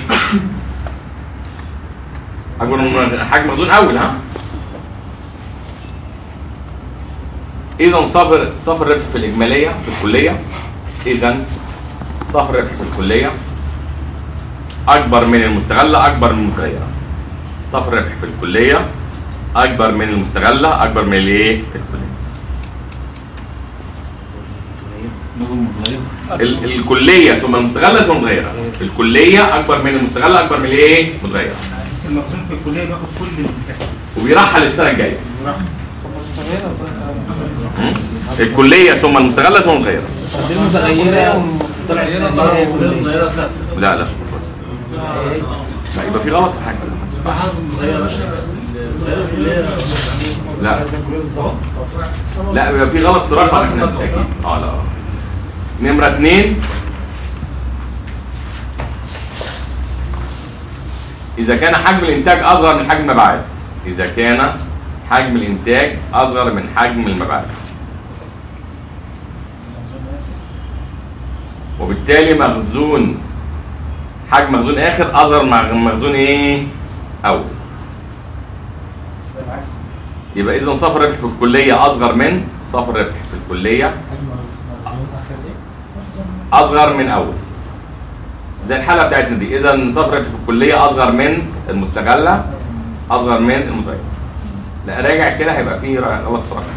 Speaker 1: اكبر من حجم مخزون اول ها اذا صفر صفر الربح في الاجماليه في الكليه اذا صفر الربح في الكليه اكبر من المستغله اكبر من المتغيره صفر الربح في الكليه اكبر من المستغله اكبر من الايه في الكليه ال- الكليه ثم المستغله ثم المتغيره الكليه اكبر من المستغله اكبر من الايه المتغيره
Speaker 2: بس المخزون في الكليه بياخد كل الكفاءه
Speaker 1: وبيرحل السنه الجايه م? الكليه ثم المستغله ثم الغيره
Speaker 7: دي المتغيرة متغيرة متغيرة ثابتة
Speaker 1: لا لا بس. لا يبقى في غلط في حاجه
Speaker 7: متغيرة متغيرة
Speaker 1: لا لا يبقى في غلط في رقم احنا بالتاكيد اه لا نمره اثنين اذا كان حجم الانتاج اصغر من حجم المبيعات اذا كان حجم الانتاج اصغر من حجم المبيعات وبالتالي مخزون حجم مخزون اخر اصغر من مخزون ايه اول
Speaker 2: بالعكس
Speaker 1: يبقى اذا صافي الربح في الكليه اصغر من صافي الربح في الكليه اصغر من اول زي الحاله بتاعتنا دي اذا صافي الربح في الكليه اصغر من المستغله اصغر من المتغير لا راجع كده هيبقى فيه غلط في رقم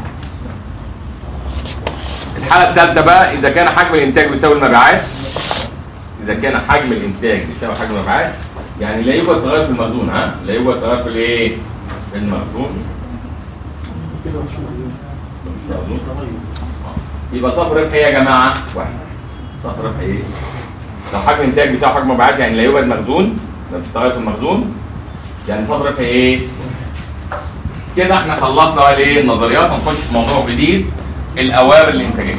Speaker 1: الحاله الثالثه بقى اذا كان حجم الانتاج بيساوي المبيعات اذا كان حجم الانتاج بيساوي حجم المبيعات يعني لا يوجد تغير في المخزون ها لا يوجد تغير في الايه في المخزون مش مخزون يبقى صافي الربح ايه يا جماعه واحد صافي الربح ايه لو حجم الانتاج بيساوي حجم المبيعات يعني لا يوجد مخزون ما فيش تغير في المخزون يعني صافي الربح ايه كده احنا خلصنا بقى الايه النظريات هنخش في موضوع جديد الاوامر الانتاجيه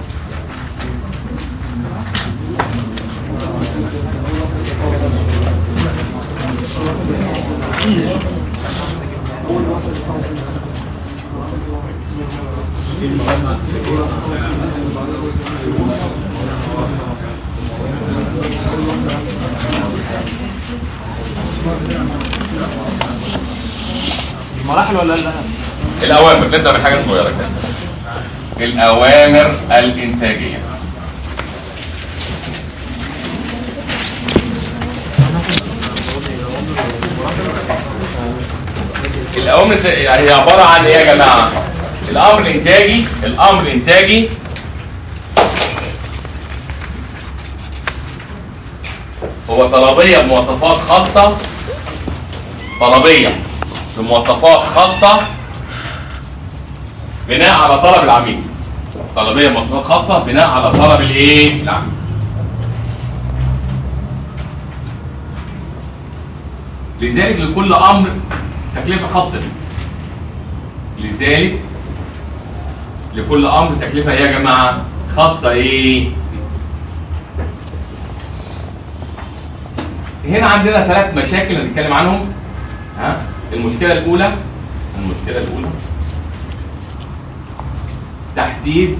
Speaker 7: مراحل ولا لا؟
Speaker 1: الاوامر نبدا بحاجه صغيره كده الاوامر الانتاجيه الاوامر الت- هي عباره عن ايه يا جماعه الامر الانتاجي الامر الانتاجي هو طلبيه بمواصفات خاصه طلبيه بمواصفات خاصه بناء على طلب العميل طلبيه بمواصفات خاصه بناء على طلب الايه العميل لذلك لكل امر تكلفه خاصه بيه لذلك لكل امر تكلفه ايه يا جماعه خاصه ايه هنا عندنا ثلاث مشاكل هنتكلم عنهم ها المشكله الاولى المشكله الاولى تحديد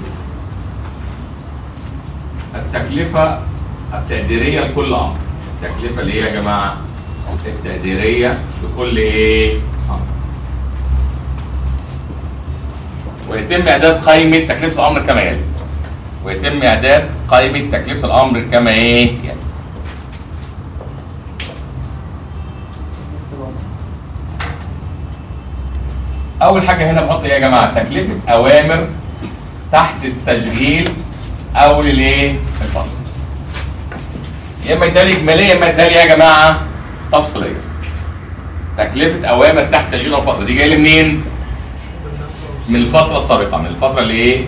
Speaker 1: التكلفه التقديريه لكل امر التكلفه اللي هي يا جماعه التقديريه لكل ايه امر ويتم اعداد قائمه تكلفه الامر كما يلي ويتم اعداد قائمه تكلفه الامر كما ايه يلي اول حاجه هنا بحط ايه يا جماعه تكلفه اوامر تحت التشغيل او للايه الفصل يا اما ادالي اجماليه يا اما ادالي يا جماعه تفصيليه تكلفه اوامر تحت تشغيل الفصل دي جايه لي منين من الفتره السابقه من الفتره اللي ايه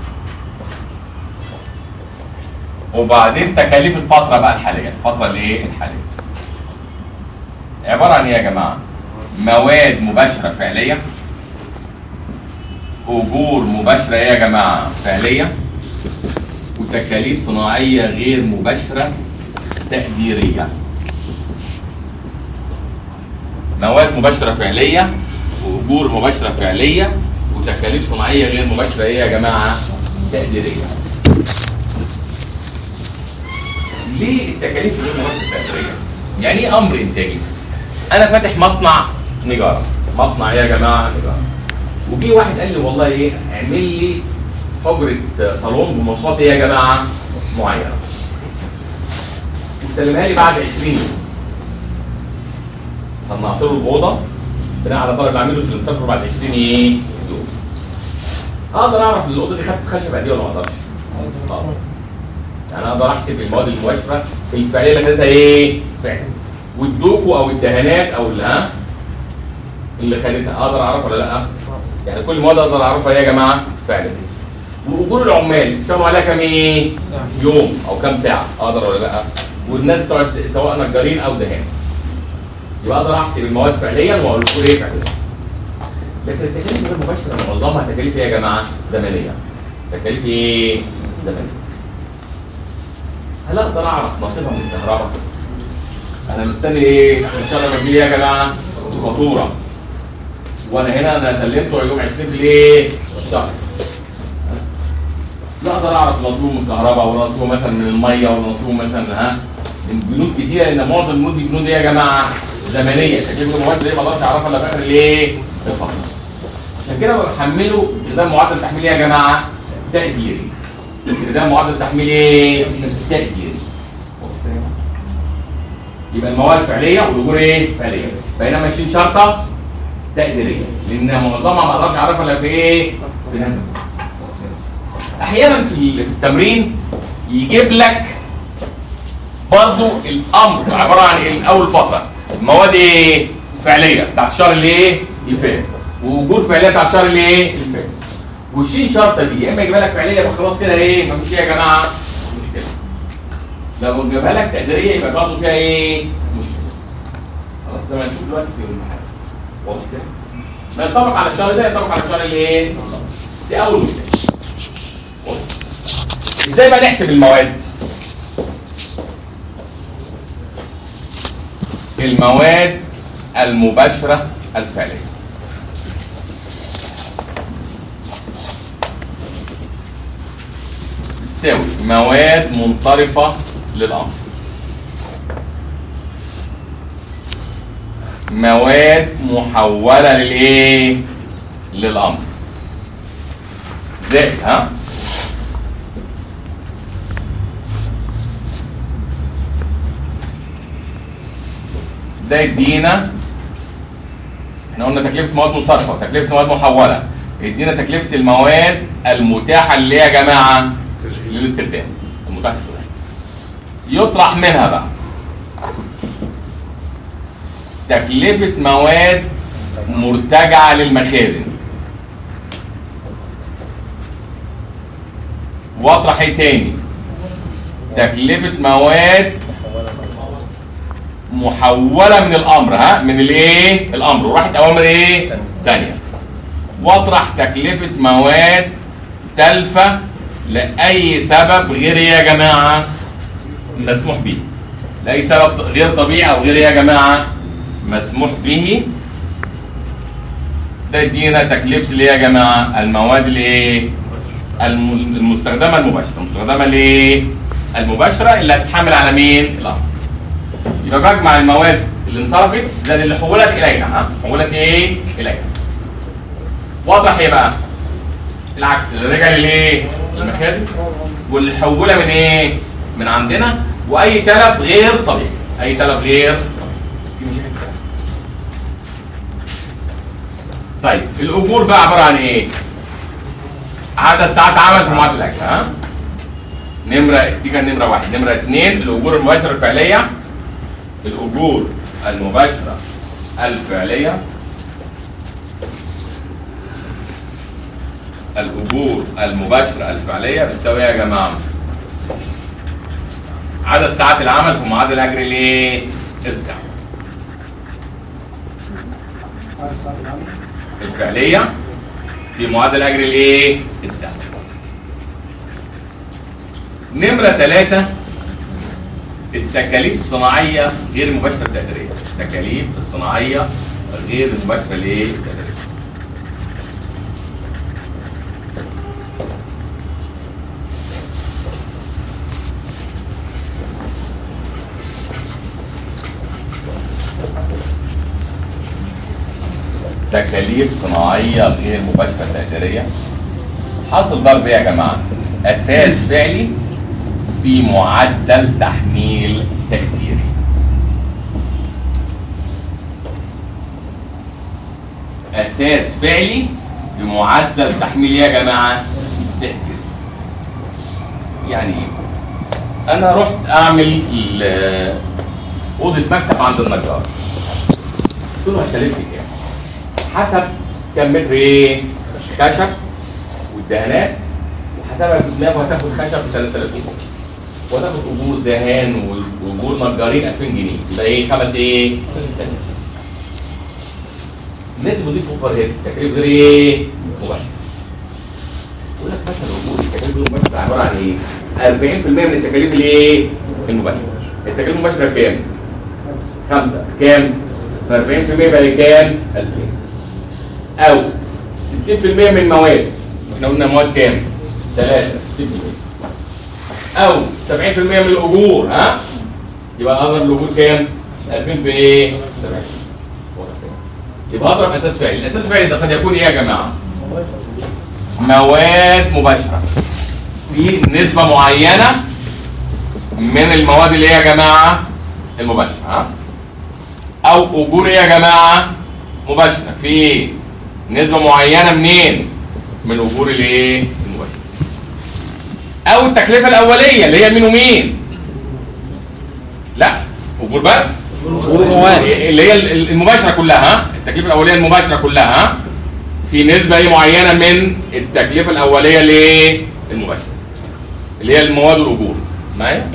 Speaker 1: وبعدين تكاليف الفتره بقى الحاليه الفتره اللي ايه الحاليه عباره عن ايه يا جماعه مواد مباشره فعليه اجور مباشره ايه يا جماعه فعليه وتكاليف صناعيه غير مباشره تقديريه مواد مباشره فعليه واجور مباشره فعليه وتكاليف صناعيه غير مباشره ايه يا جماعه تقديريه ليه التكاليف غير مباشره تقديريه يعني ايه امر انتاجي انا فاتح مصنع نجاره مصنع ايه يا جماعه نجاره وجي واحد قال لي والله ايه اعمل لي حجره صالون بمواصفات ايه يا جماعه معينه وسلمها لي بعد 20 يوم صنعت له الاوضه بناء على طلب العميل وسلمتها له بعد 20 ايه يوم اقدر اعرف الاوضه دي خدت خشب قد ايه ولا ما اقدرش أقدر. يعني اقدر احسب المواد المباشره الفعليه اللي خدتها ايه فعل والدوكو او الدهانات او اللي ها اللي خدتها اقدر اعرفها ولا لا يعني كل مواد اقدر اعرفها ايه يا جماعه فعليا واجور العمال بيشتغلوا عليها كام ايه؟ يوم او كام ساعه اقدر ولا لا؟ والناس بتوع سواء نجارين او دهان يبقى اقدر احسب المواد فعليا واقول لكم ايه فعليا لكن التكاليف غير مباشره معظمها تكاليف ايه يا جماعه؟ زمنيه تكاليف ايه؟ زمنيه هل اقدر اعرف نصيبها من الكهرباء؟ انا مستني ايه؟ عشان ان شاء الله تجي لي يا جماعه فاتوره وانا هنا انا سلمته يوم 20 في الايه؟ الشهر لا اقدر اعرف نصيبه من الكهرباء ولا نصيبه مثلا من الميه ولا نصيبه مثلا ها من بنود كتيره لان معظم البنود دي بنود ايه يا جماعه؟ زمنيه تكلفه المواد دي ما اقدرش اعرفها الا في اخر الايه؟ الفتره عشان كده بحمله استخدام معدل تحميل ايه يا جماعه؟ تقديري استخدام معدل تحميل ايه؟ تقديري يبقى المواد فعليه والاجور ايه؟ فعليه بينما ماشيين شرطه تقديريه لان معظمها ما اقدرش اعرفها الا في ايه؟ في نهايه احيانا في التمرين يجيب لك برضو الامر عباره عن ايه؟ اول فتره مواد ايه؟ فعليه بتاعت الشهر اللي ايه؟ اللي فات ووجود فعليه بتاعت الشهر اللي ايه؟ اللي فات والشين شرطه دي يا اما يجيبها لك فعليه يبقى خلاص كده ايه؟ مفيش ايه يا جماعه؟ مشكله لو جابها لك تقديريه يبقى برضه فيها ايه؟ مشكله خلاص ده ما نشوف دلوقتي في المحل واضح كده؟ ما ينطبق على الشهر ده ينطبق على الشهر اللي ايه؟ دي اول مثال واضح؟ ازاي بقى نحسب المواد؟ المواد المباشرة الفعلية تساوي مواد منصرفة للأمر مواد محولة للإيه؟ للأمر زائد ها؟ ده يدينا احنا قلنا تكلفه مواد منصرفه وتكلفه مواد محوله يدينا تكلفه المواد المتاحه اللي هي يا جماعه للاستخدام المتاحه للاستخدام يطرح منها بقى تكلفه مواد مرتجعه للمخازن واطرح ايه تاني تكلفه مواد محولة من الأمر ها من الإيه؟ الأمر وراحت أوامر إيه؟ تانية واطرح تكلفة مواد تلفة لأي سبب غير إيه يا جماعة مسموح به لأي سبب غير طبيعي أو غير إيه يا جماعة مسموح به ده يدينا تكلفة اللي يا جماعة المواد الإيه؟ الم- المستخدمة المباشرة المستخدمة الإيه؟ المباشرة اللي هتتحمل على مين؟ الأمر يبقى بجمع المواد اللي انصرفت زائد اللي حولت الينا ها حولت ايه الينا واضح ايه بقى العكس اللي رجع للايه للمخازن واللي حوله من ايه من عندنا واي تلف غير طبيعي اي تلف غير طبيعي دي مش حاجة. طيب الاجور بقى عباره عن ايه عدد ساعات عمل في معدل الاكل ها نمره دي كان نمره واحد نمره اثنين الاجور المباشره الفعليه الأجور المباشرة الفعلية الأجور المباشرة الفعلية بتساوي إيه يا جماعة؟ عدد ساعات العمل في معدل أجر الإيه؟ الساعة الفعلية في معدل أجر الإيه؟ الساعة نمرة ثلاثة التكاليف الصناعيه غير المباشره التقديريه التكاليف الصناعيه غير المباشره لايه التقديريه تكاليف صناعيه غير مباشره تقديريه حاصل ضرب ايه يا جماعه اساس فعلي في معدل تحميل تقديري اساس فعلي بمعدل تحميل إيه يا جماعه تقديري يعني ايه انا رحت اعمل ال- اوضه مكتب عند النجار قلت له هتكلفني كام حسب كم متر ايه خشب الدهانات وحسبها في دماغه هتاخد خشب ب 3000 جنيه وتاخد اجور دهان واجور نجارين 2000 جنيه يبقى ايه خمس ايه؟ لازم نضيف اوفر هيد تكليف غير ايه؟ مباشر يقول لك مثلا اجور التكاليف غير المباشره عباره عن ايه؟ 40% من التكاليف الايه؟ المباشره التكاليف المباشره كام؟ خمسه كام؟ ف 40% يبقى كام؟ 2000 او 60% من المواد احنا قلنا مواد كام؟ 3 60% او 70% من الاجور ها يبقى اضرب الاجور كام 2000 في ايه 70 يبقى اضرب اساس فاعل الاساس فاعل ده قد يكون ايه يا جماعه مواد مباشره في نسبه معينه من المواد اللي هي يا جماعه المباشره ها او اجور ايه يا جماعه مباشره في نسبه معينه منين من اجور الايه المباشره او التكلفه الاوليه اللي هي مين ومين لا اجور بس اللي هي ال- المباشره كلها ها التكلفه الاوليه المباشره كلها ها في نسبه ايه معينه من التكلفه الاوليه لايه المباشره اللي هي المواد والاجور معايا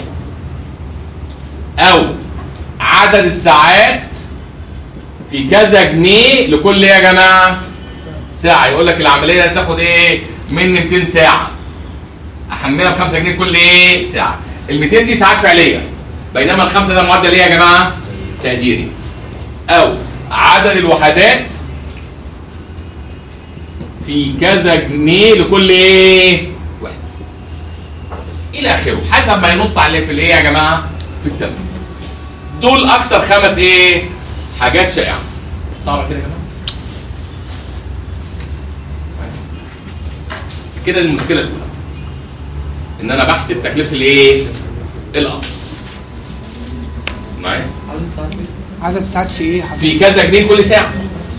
Speaker 1: او عدد الساعات في كذا جنيه لكل ايه يا جماعه ساعه يقول لك العمليه دي تاخد ايه من 200 ساعه احملها ب 5 جنيه كل ايه ساعه ال 200 دي ساعات فعليه بينما الخمسه ده معدل ايه يا جماعه تقديري او عدد الوحدات في كذا جنيه لكل ايه واحد الى اخره حسب ما ينص عليه في الايه يا جماعه في التمرين دول اكثر خمس ايه حاجات شائعه صعبه كده يا جماعه كده المشكله الاولى ان انا بحسب تكلفه الايه الامر معايا
Speaker 7: عدد ساعات
Speaker 9: عدد الساعات في ايه حضرتك؟
Speaker 1: في كذا جنيه كل ساعه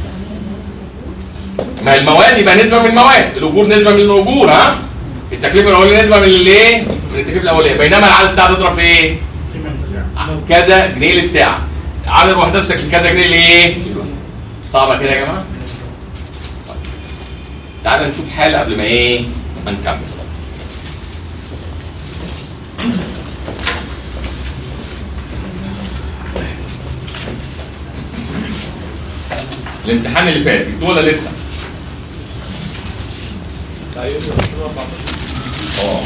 Speaker 1: ما المواد يبقى نسبه من المواد الاجور نسبه من الاجور ها التكلفه الاوليه نسبه من الايه من التكلفه الاوليه بينما عدد الساعه تضرب في ايه كذا جنيه للساعه عدد الوحدات في كذا جنيه لايه صعبه كده يا جماعه طيب. تعالى نشوف حاله قبل ما ايه ما نكمل الامتحان اللي فات جبتوه ولا لسه؟ اه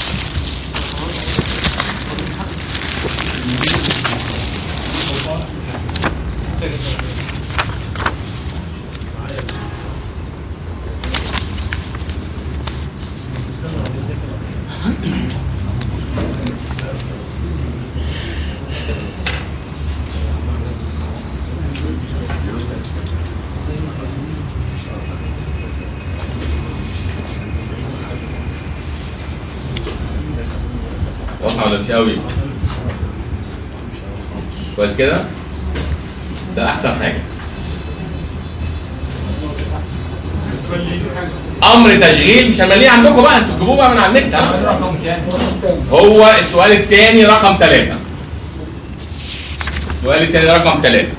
Speaker 1: واضحه ولا مش قوي؟ كويس كده؟ ده احسن حاجه امر تشغيل مش هنمليه عندكم بقى انتوا تجيبوه بقى من على النت ها؟ هو السؤال الثاني رقم ثلاثة السؤال الثاني رقم ثلاثة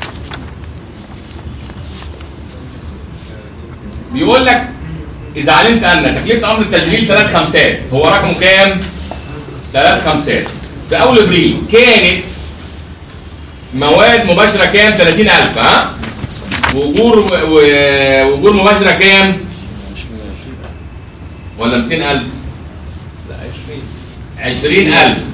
Speaker 1: بيقول لك إذا علمت أن تكلفة أمر التشغيل ثلاث خمسات هو رقمه كام؟ ثلاث خمسات في أول إبريل كانت مواد مباشرة كام؟ 30000 ها؟ وأجور و- وأجور مباشرة كام؟ ولا 200000
Speaker 6: لا 20
Speaker 1: 20000
Speaker 6: اه 20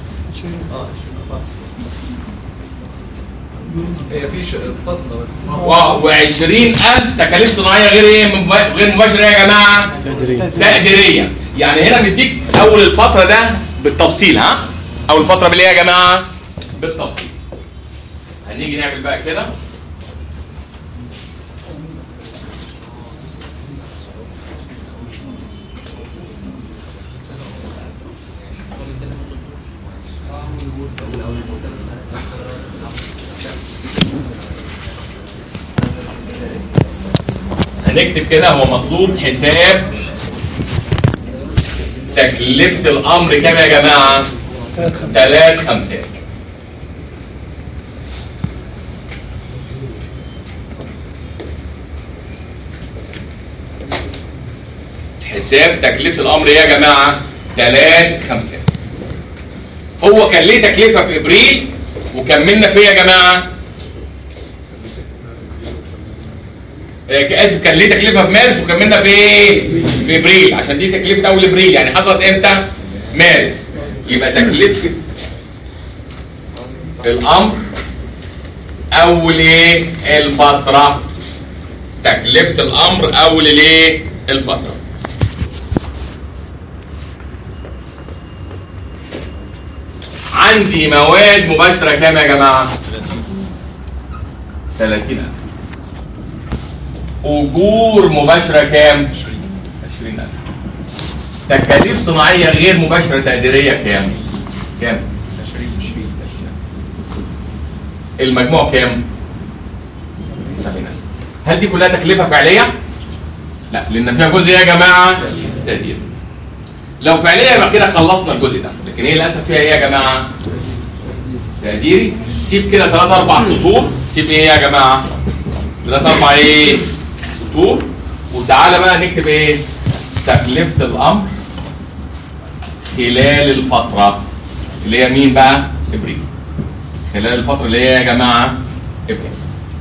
Speaker 6: هي في ش- فاصله بس
Speaker 1: و20000 تكاليف صناعيه غير ايه مب- غير مباشره يا جماعه
Speaker 7: تقديرية
Speaker 1: تقديريه يعني هنا مديك اول الفتره ده بالتفصيل ها اول فتره بالايه يا جماعه بالتفصيل هنيجي نعمل بقى كده هنكتب كده هو مطلوب حساب تكلفة الأمر كام يا جماعة؟ ثلاث خمسات حساب تكلفه الامر ايه يا جماعه 3 5 هو كان ليه تكلفه في ابريل وكملنا فيه يا جماعه آه، اسف كان ليه تكلفه في مارس وكملنا في ايه؟ في ابريل عشان دي تكلفه اول ابريل يعني حصلت امتى؟ مارس يبقى تكلفه الامر اول ايه؟ الفتره تكلفه الامر اول الايه؟ الفتره عندي مواد مباشره كام يا جماعه؟ 30000 اجور مباشره كام 20000 تكاليف صناعيه غير مباشره تقديريه كام كام 20 المجموع كام 70000 هل دي كلها تكلفه فعليه لا لان فيها جزء يا جماعه تقدير لو فعليه يبقى كده خلصنا الجزء ده لكن هي للاسف فيها ايه يا جماعه تقديري سيب كده ثلاث اربع سطور سيب ايه يا جماعه ثلاث اربع ايه سطور وتعالى بقى نكتب ايه تكلفه الامر خلال الفتره اللي هي مين بقى ابريل خلال الفتره اللي هي يا جماعه ابريل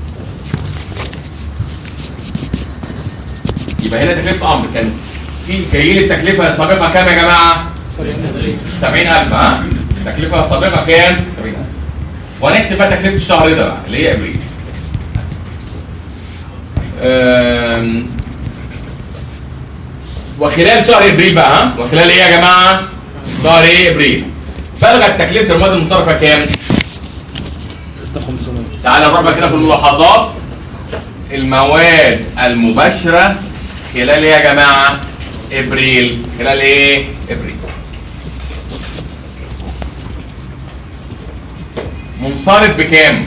Speaker 1: يبقى هنا تكلفه امر كان في جاي لي التكلفه السابقه كام يا جماعه 70000 ها التكلفه السابقه كام 70000 وهنحسب بقى تكلفه الشهر ده بقى اللي هي ابريل أم، وخلال شهر ابريل بقى ها وخلال ايه يا جماعه شهر ايه ابريل بلغت تكلفه المواد المصرفه كام تعالى نروح بقى كده في الملاحظات المواد المباشره خلال ايه يا جماعه ابريل خلال ايه ابريل منصرف بكام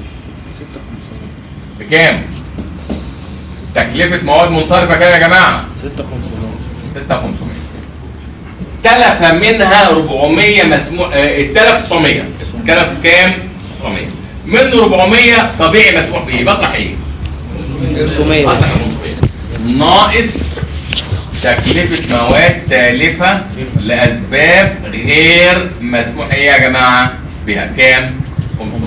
Speaker 1: بكام تكلفة مواد منصرفة كام يا جماعة 6500 تلف منها 400 مسموح اه التلف 900 التلف كام 900 منه 400 طبيعي مسموح به بطرح ايه
Speaker 7: 500
Speaker 1: بطرح 500 ناقص تكلفة مواد تالفة لأسباب غير مسموح ايه يا جماعة بها كام 500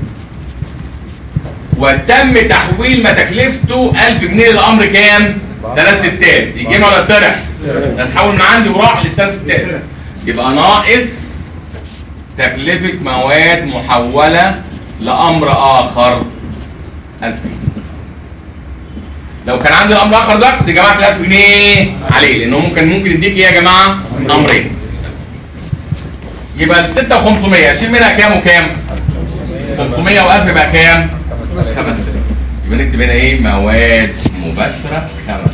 Speaker 1: وتم تحويل ما تكلفته 1000 جنيه الامر كام؟ ثلاث ستات يجمع ولا يطرح؟ ده اتحول من عندي وراح لثلاث ستات يبقى ناقص تكلفة مواد محولة لأمر آخر 1000 جنيه لو كان عندي الأمر الآخر ده كنت جمعت ال 1000 جنيه عليه لأنه ممكن ممكن يديك إيه يا جماعة؟ أمرين يبقى ال 6500 أشيل منها كام وكام؟ 500 و1000 يبقى كام؟ 5000 يبقى نكتب هنا ايه مواد مباشره 5000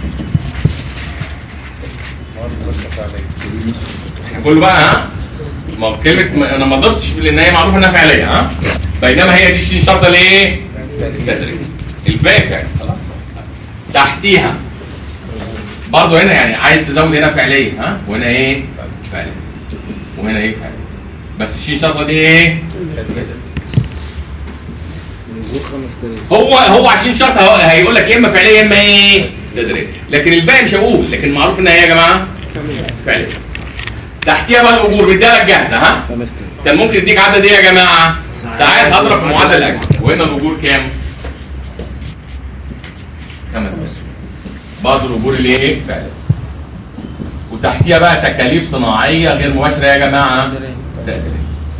Speaker 1: كله بقى ها ما هو كلمه م- انا ما ضبطش لان هي معروفه انها فعليه ها بينما هي دي شيء شرطه لايه؟ تدريب الباقي فعلي خلاص تحتيها برضه هنا يعني عايز تزود هنا فعليه ها وهنا ايه؟ فعليه وهنا ايه فعليه بس الشيء شرطه دي ايه؟ تدريب هو هو عشان شرط هو- هيقول لك يا اما فعليه يا اما ايه تدريب لكن الباقي مش هقول لكن معروف انها ايه يا جماعه فعليه تحتيها بقى الاجور مديها لك جاهزه ها كان ممكن يديك عدد ايه يا جماعه ساعات هضرب في معدل الاجر وهنا الاجور كام 5000 برضه الاجور اللي ايه فعليه وتحتيها بقى تكاليف صناعيه غير مباشره يا جماعه تقديريه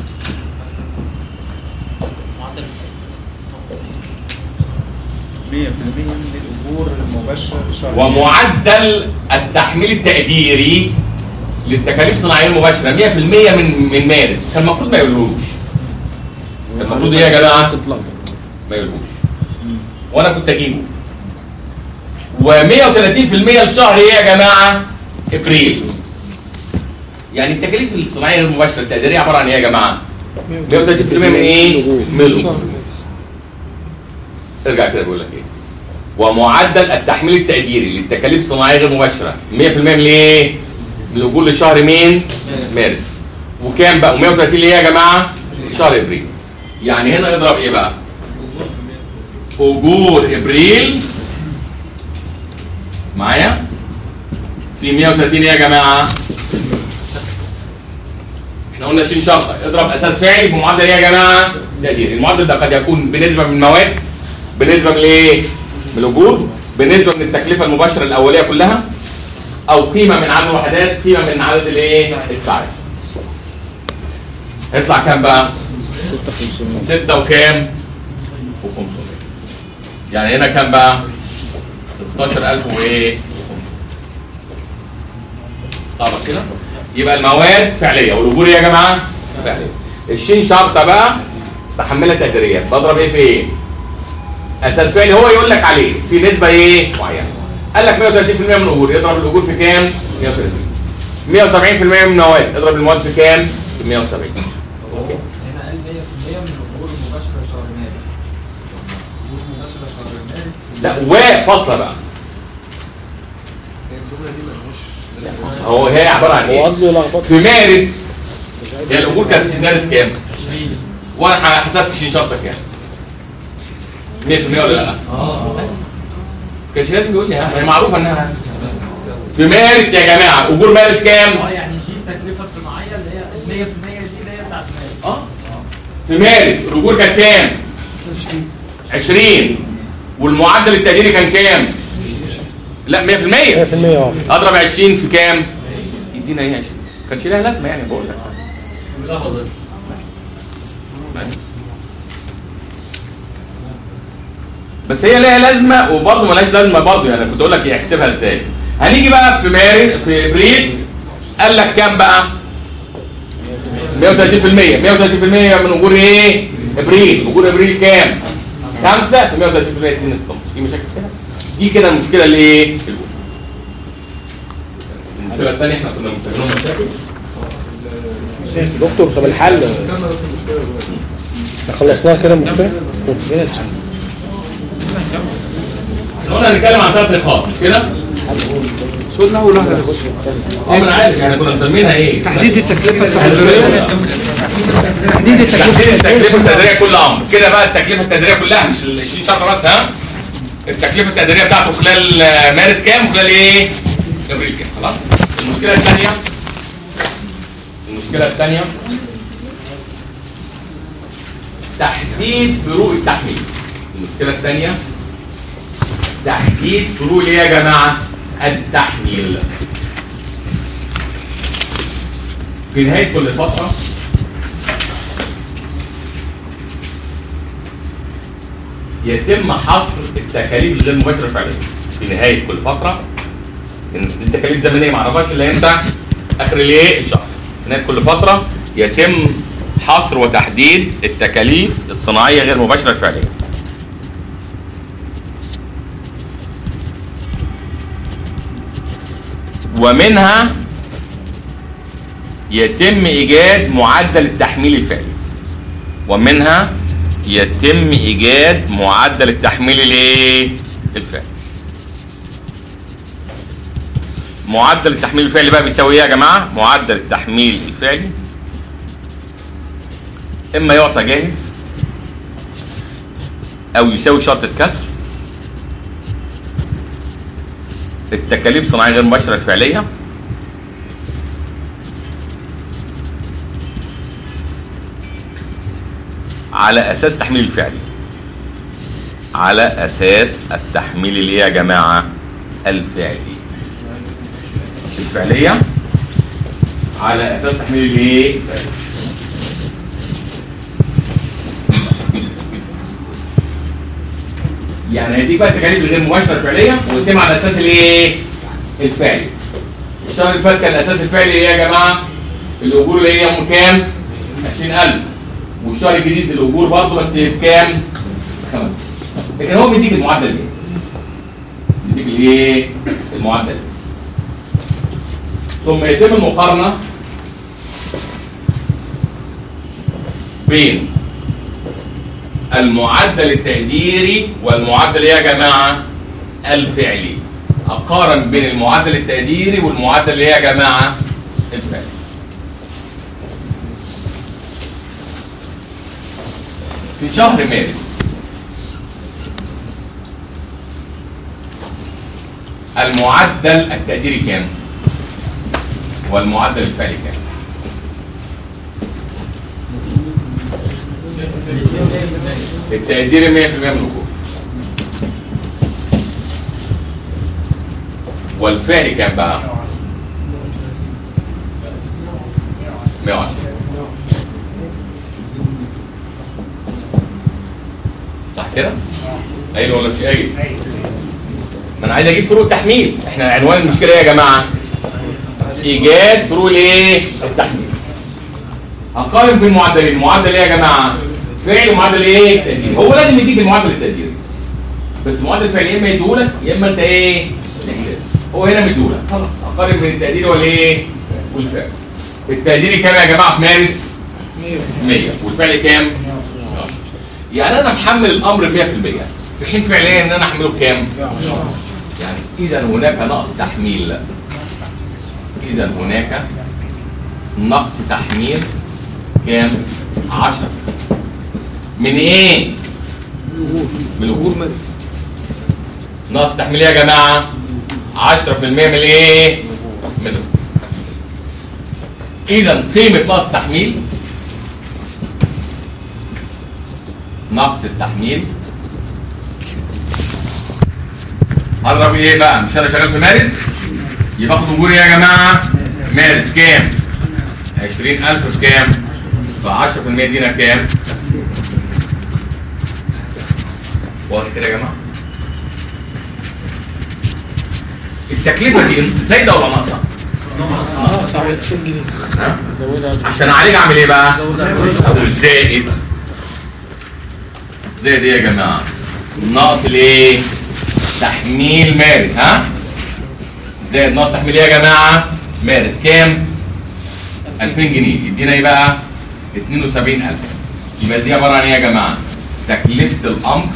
Speaker 3: 100% من الاجور المباشره لشهر
Speaker 1: ومعدل التحميل التقديري للتكاليف الصناعيه المباشره 100% من من مارس كان المفروض ما يقولوش كان المفروض ايه يا جماعه ما يقولوش وانا كنت اجيبه و130% لشهر ايه يا جماعه ابريل يعني التكاليف الصناعيه المباشره التقديريه عباره عن ايه يا جماعه 130% من ايه من الأجور. ارجع كده بقول لك ايه ومعدل التحميل التقديري للتكاليف الصناعيه غير مباشره 100% من ايه؟ من الاجور لشهر مين؟ مارس وكام بقى؟ و130 اللي هي يا جماعه؟ شهر ابريل يعني هنا اضرب ايه بقى؟ اجور ابريل معايا؟ في 130 ايه يا جماعه احنا قلنا شيل شرطه اضرب اساس فعلي في معدل ايه يا جماعه تقدير المعدل ده قد يكون بنسبه من المواد بنسبه من الايه من الاجور بنسبه من التكلفه المباشره الاوليه كلها او قيمه من عدد الوحدات قيمه من عدد الايه الساعات هيطلع كام بقى 6 وكام و500 يعني هنا كام بقى 16000 وايه صعبه كده يبقى المواد فعليه والاجور إيه يا جماعه فعليه الشين شرطه بقى تحملها تقديريات بضرب ايه في ايه اساس فعلي هو يقول لك عليه في نسبه ايه معينه قال لك 130% من الاجور يضرب الاجور في كام 130 170% من المواد اضرب المواد في كام في 170 اوكي
Speaker 6: هنا قال 100% من الامور المباشره شهر مارس الامور المباشره شهر مارس
Speaker 1: لا وفاصله بقى
Speaker 6: الجمله دي ملهاش
Speaker 1: هو هي عباره عن
Speaker 7: هو
Speaker 1: ايه
Speaker 7: قصده يلخبط
Speaker 1: في مارس هي الاجور كانت في مارس كام 20 وانا حسبت شين شرطه كام 100% ولا لا اه كانش لازم يقول لي ها ما هي معروفه انها في مارس يا جماعه اجور مارس كام
Speaker 8: اه يعني دي التكلفه الصناعيه اللي هي 100% دي اللي هي بتاعت مارس
Speaker 1: اه في مارس الاجور كانت كام 20 والمعدل التقديري كان كام لا 100%
Speaker 7: 100% اه
Speaker 1: اضرب 20 في كام يدينا ايه 20 كانش لها لازمه يعني بقول لك
Speaker 5: بس
Speaker 1: بس هي لها لازمه وبرضه ملهاش لازمه برضه يعني كنت اقول لك يحسبها ازاي هنيجي بقى في مارس في ابريل قال لك كام بقى 130% 130% من اجور ايه ابريل اجور ابريل كام 5 في 130% 2 ستوب في مشاكل كده دي كده المشكله اللي ايه الاولى المشكله الثانيه احنا كنا مفتكرين مشاكل
Speaker 7: دكتور طب الحل احنا خلصناها كده المشكله فين الحل
Speaker 1: احنا قلنا هنتكلم عن ثلاث نقاط مش كده؟
Speaker 9: سؤال الاول واحده بس
Speaker 1: اه ما انا عارف احنا كنا مسمينها ايه؟
Speaker 9: تحديد التكلفه التقديريه تحديد
Speaker 1: تحديد
Speaker 9: التكلفه
Speaker 1: التكلفه التقديريه كل امر كده بقى التكلفه التقديريه كلها مش ال 20 شهر بس ها التكلفه التقديريه بتاعته خلال آه، مارس كام وخلال ايه ابريل كام خلاص المشكله الثانيه المشكله الثانيه تحديد فروق التحميل المشكله الثانيه تحديد فروق ايه يا جماعه التحميل في نهايه كل فتره يتم حصر التكاليف الغير مباشره فعليا في نهايه كل فتره إن دي تكاليف زمنيه ما اعرفهاش الا امتى اخر الايه الشهر في نهايه كل فتره يتم حصر وتحديد التكاليف الصناعيه غير مباشره فعليا ومنها يتم ايجاد معدل التحميل الفعلي ومنها يتم ايجاد معدل التحميل الايه الفعلي معدل التحميل الفعلي بقى بيساوي ايه يا جماعه معدل التحميل الفعلي اما يعطى جاهز او يساوي شرطة كسر التكاليف الصناعيه غير مباشره الفعليه على اساس تحميل الفعلي على اساس التحميل اللي يا جماعه الفعلي الفعليه على اساس تحميل الايه الفعلي. يعني هيديك بقى التكاليف الغير مباشره الفعليه ويقسم على اساس الايه الفعلي الشهر اللي فات كان الاساس الفعلي ايه يا جماعه الاجور اللي هي يوم كام 20000 والشهر الجديد الاجور برضه بس بكام؟ خمس لكن هو بيديك المعدل ايه؟ بيديك الايه؟ المعدل ثم يتم المقارنه بين المعدل التقديري والمعدل ايه يا جماعه؟ الفعلي اقارن بين المعدل التقديري والمعدل ايه يا جماعه؟ الفعلي في شهر مارس المعدل التقديري كام؟ والمعدل الفعلي كام التقدير 100% من الوقوف والفعل كام بقى 110 صح كده قايل ولا مش قايل ما انا عايز اجيب فروق التحميل احنا عنوان المشكله ايه يا جماعه ايجاد فروق الايه التحميل هقارن بين المعدلين المعدل ايه يا جماعه فعل ومعدل ايه تقديري هو لازم يديك المعدل التقديري بس المعدل الفعلي يا اما يديهولك يا اما انت ايه تحسبه. هو هنا مديهولك خلاص هقارن بين التقديري والايه والفعل التقديري كام يا جماعه في مارس 100 والفعل كام يعني انا محمل الامر 100% في حين فعليا ان انا احمله بكام يعني اذا هناك نقص تحميل اذا هناك نقص تحميل كام 10 من ايه من الوجود
Speaker 9: مارس
Speaker 1: نقص تحميل إيه يا جماعه 10% من الايه من الوجود. اذا قيمه نقص تحميل نقص التحميل قرب ايه بقى مش انا شغال في مارس يبقى اخد اجور ايه يا جماعه مارس كام 20000 في كام ف 10% دينا كام واضح كده يا جماعه التكلفه دي زايده ولا ناقصه
Speaker 9: اه صح 2000 جنيه
Speaker 1: ها؟ عشان اعالج اعمل ايه بقى اقول زائد زائد ايه يا جماعه ناقص الايه تحميل مارس ها زائد ناقص تحميل ايه يا جماعه مارس كام 2000 جنيه يدينا ايه بقى 72000 يبقى دي عباره عن ايه يا جماعه تكلفه الامر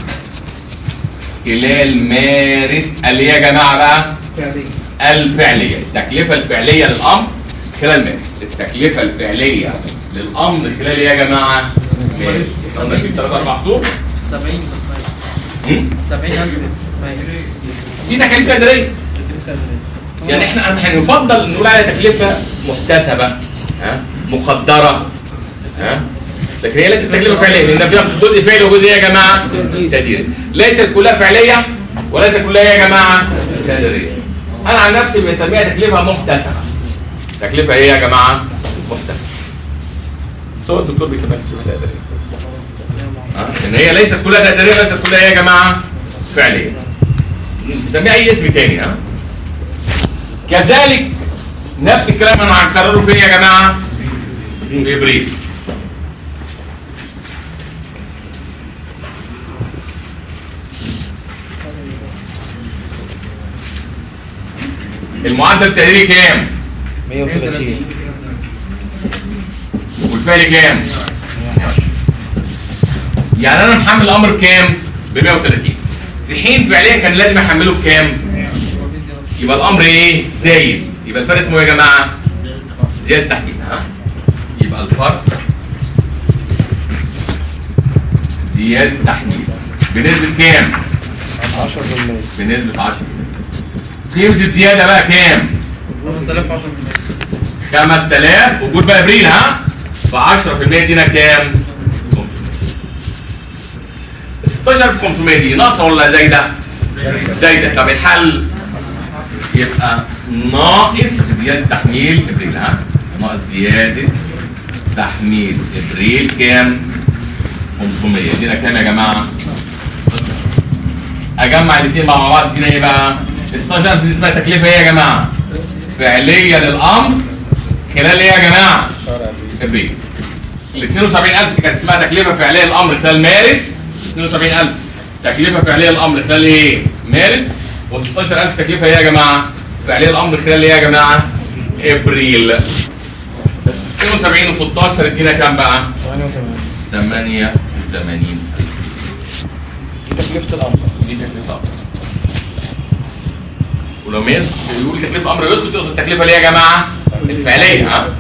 Speaker 1: خلال مارس اللي هي يا جماعه بقى الفعليه التكلفه الفعليه للامر خلال مارس التكلفه الفعليه للامر خلال ايه يا جماعه مارس قلنا في 3 4 خطوط
Speaker 5: 70
Speaker 1: هم؟
Speaker 5: 70000
Speaker 1: دي تكاليف تقديريه يعني احنا احنا يفضل نقول عليها تكلفه محتسبه ها مقدره ها لكن هي ليست تكلفه فعليه لان فيها جزء فعلي وجزء ايه يا جماعه تقديري ليست كلها فعليه وليست كلها إيه يا جماعه تقديريه انا عن نفسي بسميها تكلفه محتسبه تكلفه ايه يا جماعه محتسبه سواء الدكتور بيسميها تكلفه تقديريه ها؟ ان هي ليست كلها تقديريه ليست كلها ايه يا جماعه فعليه نسميها اي اسم تاني ها كذلك نفس الكلام انا هنكرره فين يا جماعه في ابريل المعدل التقديري كام
Speaker 9: 130
Speaker 1: والفعل كام يعني انا محمل الامر بكام ب 130 في حين فعليا كان لازم احمله بكام يبقى الامر ايه زايد يبقى الفرق اسمه إيه يا جماعه زياده تحميل ها يبقى الفرق زياده تحميل بنسبه كام
Speaker 9: 10%
Speaker 1: بنسبه 10% قيمه الزياده بقى كام
Speaker 5: 5000 10%
Speaker 1: 5000 وجود بقى ابريل ها ف 10% دينا كام 16500 دي ناقصه ولا زايده زايده طب الحل يبقى ناقص زياده تحميل ابريل ها ناقص زياده تحميل ابريل كام 500 دينا كام يا جماعه اجمع الاثنين مع بعض دينا ايه بقى 16000 دي اسمها تكلفه ايه يا جماعه فعليه للامر خلال ايه يا جماعه ابريل ال 72000 دي كانت اسمها تكلفه فعليه للامر خلال مارس 72000 تكلفه فعليه للامر خلال ايه مارس و16000 تكلفه ايه يا جماعه فعليه الامر خلال ايه يا جماعه ابريل بس 72 و16 ادينا كام بقى
Speaker 9: 88
Speaker 1: 88000
Speaker 9: دي تكلفة الأمر
Speaker 1: دي تكلفه امر ولو ما يس- يقول تكلفه امر يسكت يقصد التكلفه اللي هي يا جماعه الفعليه ها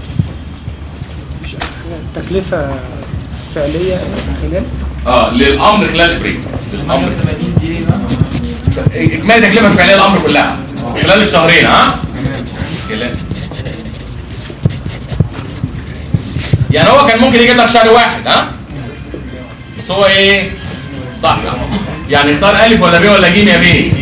Speaker 9: تكلفة فعلية خلال
Speaker 1: اه للامر خلال ابريل للامر
Speaker 5: 80 دي ايه بقى؟
Speaker 1: اجمالي تكلفه فعليه الامر كلها خلال الشهرين ها خلال يعني هو كان ممكن يجيب لك شهر واحد ها بس هو ايه صح يعني اختار الف ولا ب ولا ج يا بيه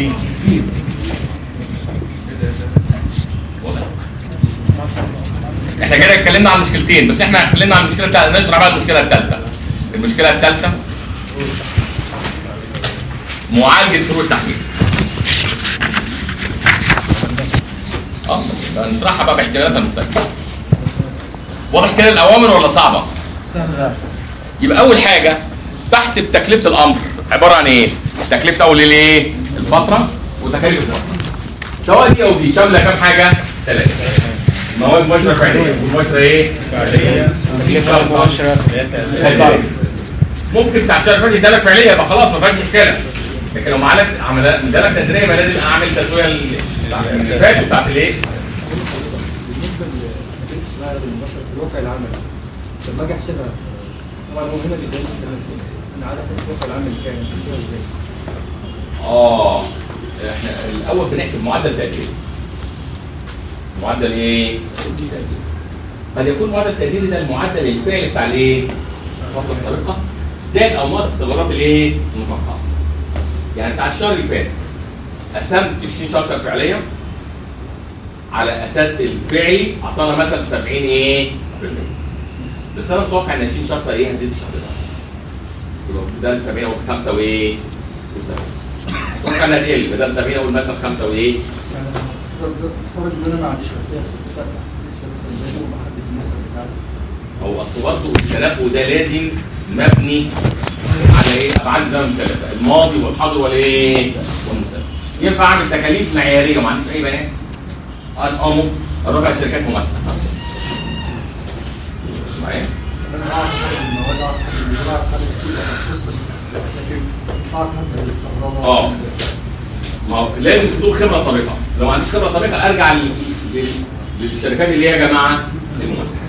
Speaker 1: احنا كده اتكلمنا عن مشكلتين بس احنا اتكلمنا عن المشكله الثالثه نشرح بقى المشكله الثالثه المشكله الثالثه معالجه فروق التحويل اه بس نشرحها بقى باحتمالاتها المختلفه واضح كده الاوامر ولا صعبه يبقى اول حاجه بحسب تكلفه الامر عباره عن ايه تكلفه اول الايه الفتره وتكاليف الفتره سواء دي او دي شامله كام حاجه ثلاثه مواد مباشره فعليه مباشره ايه فعليه
Speaker 7: مباشرة.
Speaker 1: فعلية. ممكن بتاع الشهر اللي فات يدالك فعليه يبقى خلاص ما فيهاش مشكله لكن لو معالج عمل مدالك تدريبيه يبقى لازم اعمل تسويه ال- اللي فاتت بتاعت الايه
Speaker 8: بالنسبه للاسماء المباشره في الواقع العملي لما اجي احسبها طبعا هو هنا بيدرس التناسب انا عارف الواقع العملي كام بحسبها ازاي
Speaker 1: اه احنا الاول بنحسب معدل تقدير معدل ايه قد يكون معدل التقدير ده المعدل الفعلي بتاع الايه الفتره السابقه زائد او ناقص الثغرات الايه المتوقعه يعني بتاع الشهر اللي فات قسمت 20 شرطه فعليه على اساس الفعلي اعطانا مثلا 70 ايه بس انا متوقع ان 20 شرطه ايه هتدي الشهر ده يبقى بدل 70 او 5 وايه و70 اتوقع انها تقل بدل 70 اقول مثلا 5 وايه
Speaker 8: افترض ان انا ما عنديش خلفيه ثابته لسه مثلا زي ما بحدد النسب بتاعتي
Speaker 1: هو اصل برضه التنبؤ ده لازم مبني على ايه؟ ابعاد زمن ثلاثه الماضي والحاضر والايه؟ والمستقبل. ينفع اعمل تكاليف معياريه وما عنديش اي بيانات؟ ارقامه اروح على شركات مماثله معايا؟
Speaker 8: انا اعرف حاجه من المواد اعرف حاجه من المواد اعرف حاجه كتير هتتصل لكن اعرف حاجه من الكهرباء
Speaker 1: اه ما هو لازم تكون خبره سابقه لو ما عنديش خبره سابقه ارجع لل- لل- للشركات اللي هي يا جماعه المماثله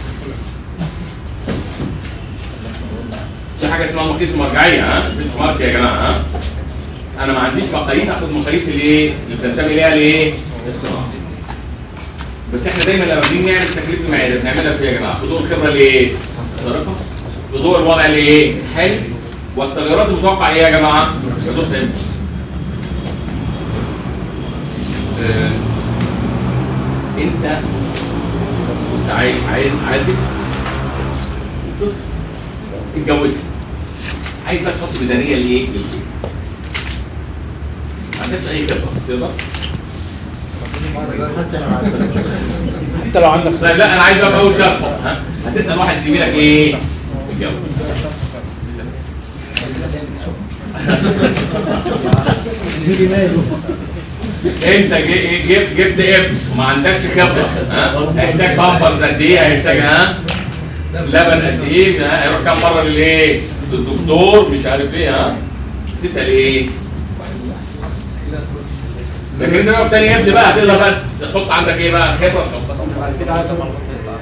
Speaker 1: في حاجه اسمها مقاييس مرجعيه ها مش مارك يا جماعه ها انا ما عنديش مقاييس اخد مقاييس الايه اللي بتنتمي ليها لايه الصناعه بس احنا دايما لما بنيجي نعمل تكليف المعايير بنعملها في إيه يا جماعه في ضوء الخبره الايه الصارفه في ضوء الوضع الايه الحالي والتغيرات المتوقعه ايه يا جماعه في ضوء فهم آه، انت كنت عايز عايز عايز تصل اتجوزت عايز بقى تحط ميزانيه لايه؟ للبيت ما عندكش اي خبره تقدر؟
Speaker 7: حتى لو عندك
Speaker 1: طيب لا انا عايز بقى في اول شهر ها هتسال واحد زميلك ايه؟ اتجوز انت ج- جبت جبت ابن وما عندكش خبره ها هيحتاج بامبرز قد ايه هيحتاج ها لبن قد ايه ها هيروح كام مره للايه للدكتور مش عارف ايه ها تسال ايه لكن انت بقى في تاني ابن بقى هتقدر بقى تحط عندك ايه بقى خبره
Speaker 8: بعد كده عايز اعمل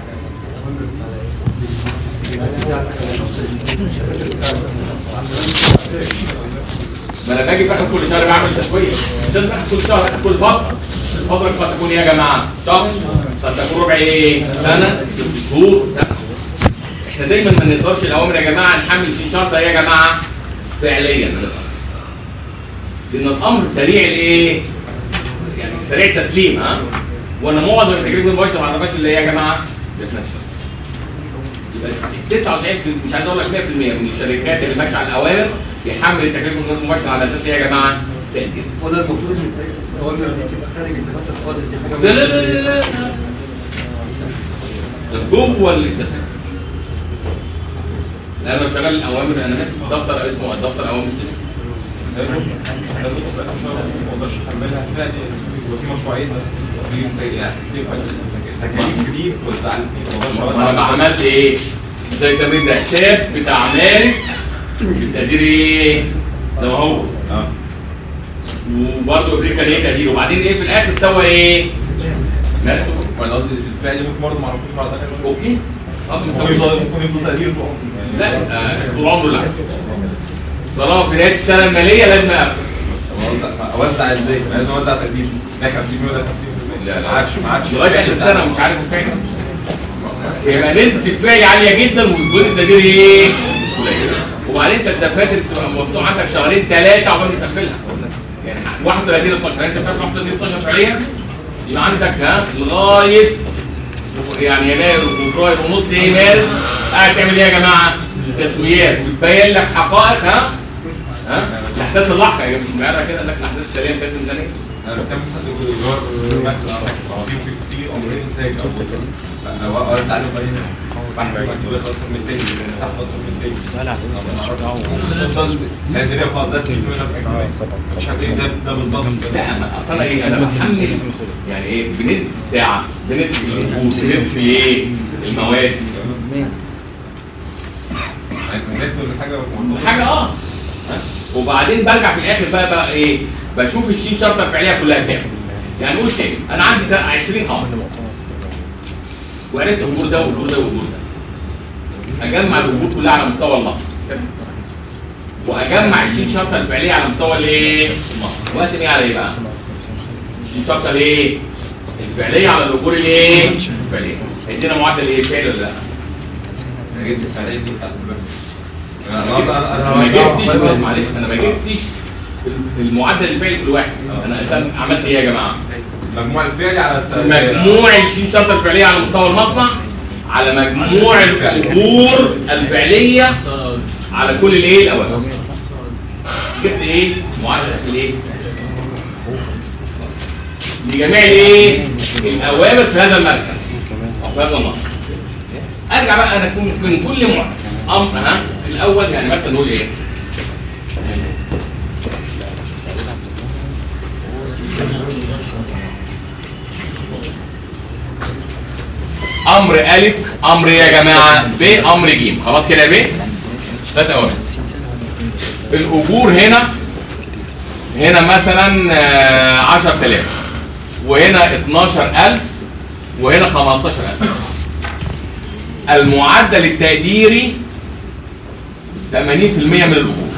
Speaker 1: ما انا باجي باخد كل شهر بعمل تسويه مش لازم اخد كل شهر اخد كل فتره الفتره قد تكون ايه يا جماعه شهر قد تكون ربع ايه سنه ست شهور سنة. احنا دايما ما نقدرش الاوامر يا جماعه نحمل شيء شرطه ايه يا جماعه فعليا ما نقدرش. لان الامر سريع الايه يعني سريع التسليم ها وانا معظم التجربه المباشره ما اعرفهاش اللي هي يا جماعه بتنشر يبقى 99 مش عايز اقول لك 100% من الشركات اللي ماشيه على الاوامر بيحمل التكلفه غير المباشره على اساس ايه يا جماعه؟ تقدير.
Speaker 8: ولا المفروض الاوامر دي تبقى خارج الدفاتر خالص دي حاجه
Speaker 1: لا لا لا لا لا ده جوه الاتفاق. لا انا شغال الاوامر انا ماسك دفتر اسمه دفتر اوامر السجن.
Speaker 11: ما احملها فعلا يبقى في مشروعين بس في يعني تكاليف جديد وزع
Speaker 1: وانا بقى عملت ايه؟ زي التمرين ده حساب بتاع مارس بالتقدير ايه؟ ده ما هو
Speaker 11: اه
Speaker 1: وبرضه ابريل كان ايه تقديره وبعدين ايه في الاخر سوى ايه؟ مارس
Speaker 11: وانا قصدي الفعل ممكن برضه ما اعرفوش بعد كده
Speaker 1: اوكي طب
Speaker 11: ممكن
Speaker 1: نسوي
Speaker 11: يفضل ممكن يفضل تقدير طول عمره.
Speaker 1: لا آه، طول عمره لا طالما في نهايه السنه الماليه لازم اقفل
Speaker 11: اوزع اوزع ازاي؟ انا لازم اوزع تقدير ده 50% وده 50%
Speaker 1: لا لا
Speaker 11: ما عادش ما عادش
Speaker 1: لغايه اخر السنه مش عارف فين يبقى نسبه الفعل عاليه جدا والجزء التقديري ايه؟ قليل وبعدين انت الدفاتر بتبقى مفتوح عندك شهرين ثلاثه عقبال ما تقفلها يعني 31 12 انت بتعرف 31 12 فعليا يبقى عندك ها لغايه يعني يناير وفبراير ونص ايه مارس قاعد تعمل ايه يا جماعه؟ تسويات وتبين لك حقائق ها ها الاحداث اللحظه يعني مش معانا كده قال لك الاحداث السريعه بتاعت الميزانيه
Speaker 11: انا بتكلم مثلا الايجار مثلا هو في في في امرين انتاج او اوزع عليهم قليل واحد مكتوب اكتر من التاني مساحه اكتر من التاني لا لا الدنيا خلاص ده 60% مش عارف ايه ده ده بالظبط
Speaker 1: لا ما اصل انا ايه انا بحمل يعني ايه بنسبه الساعه بنسبه الوقود بنسبه ايه المواد
Speaker 11: يعني بالنسبه للحاجه
Speaker 1: حاجه اه ها؟ وبعدين برجع في الاخر بقى بقى ايه بشوف الشين شرطه الفعليه كلها كام يعني قول تاني انا عندي تا- 20 امر وعرفت الاجور ده والاجور ده والاجور ده اجمع الاجور كلها على مستوى اللحظه واجمع الشين شرطه الفعليه على مستوى الايه اللحظه واقسم ايه على ايه بقى الشين شرطه الايه الفعليه على الاجور الايه الفعليه هيدينا معدل ايه فعل ولا لا
Speaker 11: انا جبت الفعاليه دي بتاعت البنك انا
Speaker 1: انا ما جبتش معلش انا ما جبتش المعدل الفعلي في الواحد انا أساساً عملت ايه يا جماعه
Speaker 11: مجموع الفعلي على الت-
Speaker 1: مجموع الشين شرطه الفعليه على مستوى المصنع على مجموع الاجور الفعليه على كل الايه الاوامر جبت ايه معدل الايه لجميع الايه الاوامر في هذا المركز او في هذا النص ارجع بقى انا كن- من كل مع- امر ها الاول يعني مثلا نقول ايه امر الف امر إيه يا جماعه ب امر ج خلاص كده يا ب ثلاث اوامر الاجور هنا هنا مثلا آه، 10000 وهنا 12000 وهنا 15000 المعدل التقديري 80% من الاجور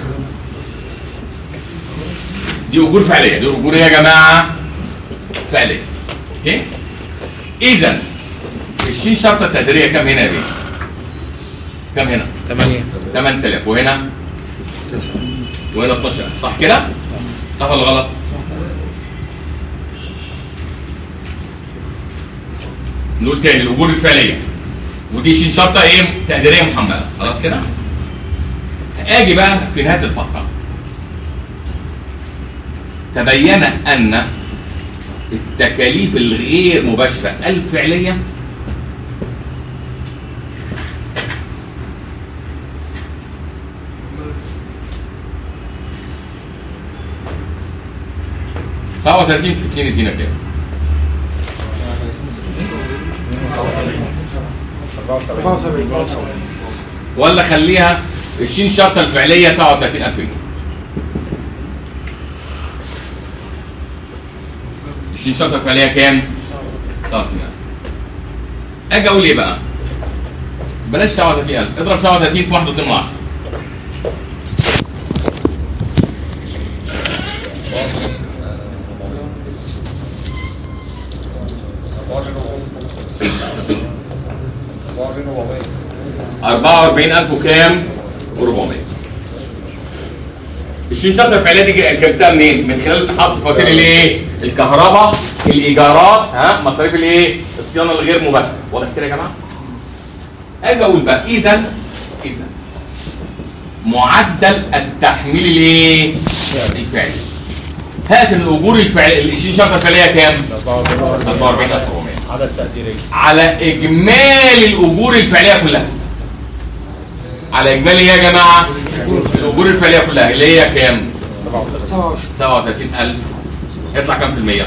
Speaker 1: دي اجور فعليه دي اجور إيه يا جماعه فعليه اوكي اذا الشين شرطه التقديريه كام هنا يا بيه كام هنا
Speaker 7: 8
Speaker 1: 8000 وهنا وهنا 12000 صح كده صح ولا غلط نقول تاني الاجور الفعليه ودي شين شرطه ايه تقديريه محمله خلاص كده اجي بقى في نهايه الفقره تبين ان التكاليف الغير مباشره الفعليه سبعة وثلاثين في اتنين ادينا كام؟
Speaker 8: 74
Speaker 1: ولا خليها الشين شرطة الفعلية 37000 جنيه الشين شرطة الفعلية كام؟ 37000 اجي اقول ايه بقى؟ بلاش 37000 اضرب 37 في 1.2 من 10 44000 وكام؟ و400 الشين شرطة الفعلية دي جبتها منين؟ من خلال حصر فواتير الايه؟ الكهرباء، الايجارات، ها؟ مصاريف الايه؟ الصيانة الغير مباشرة، واضح كده يا جماعة؟ اجي اقول بقى اذا اذا معدل التحميل الايه؟ الفعلي هقسم الاجور الفعليه الشين شرطة الفعلية كام؟ 44400
Speaker 3: عدد تقديري
Speaker 1: على اجمالي الاجور الفعليه كلها على اجمالي ايه يا جماعه الاجور الفعليه كلها اللي هي كام
Speaker 9: 27
Speaker 1: 37000 يطلع كام في المية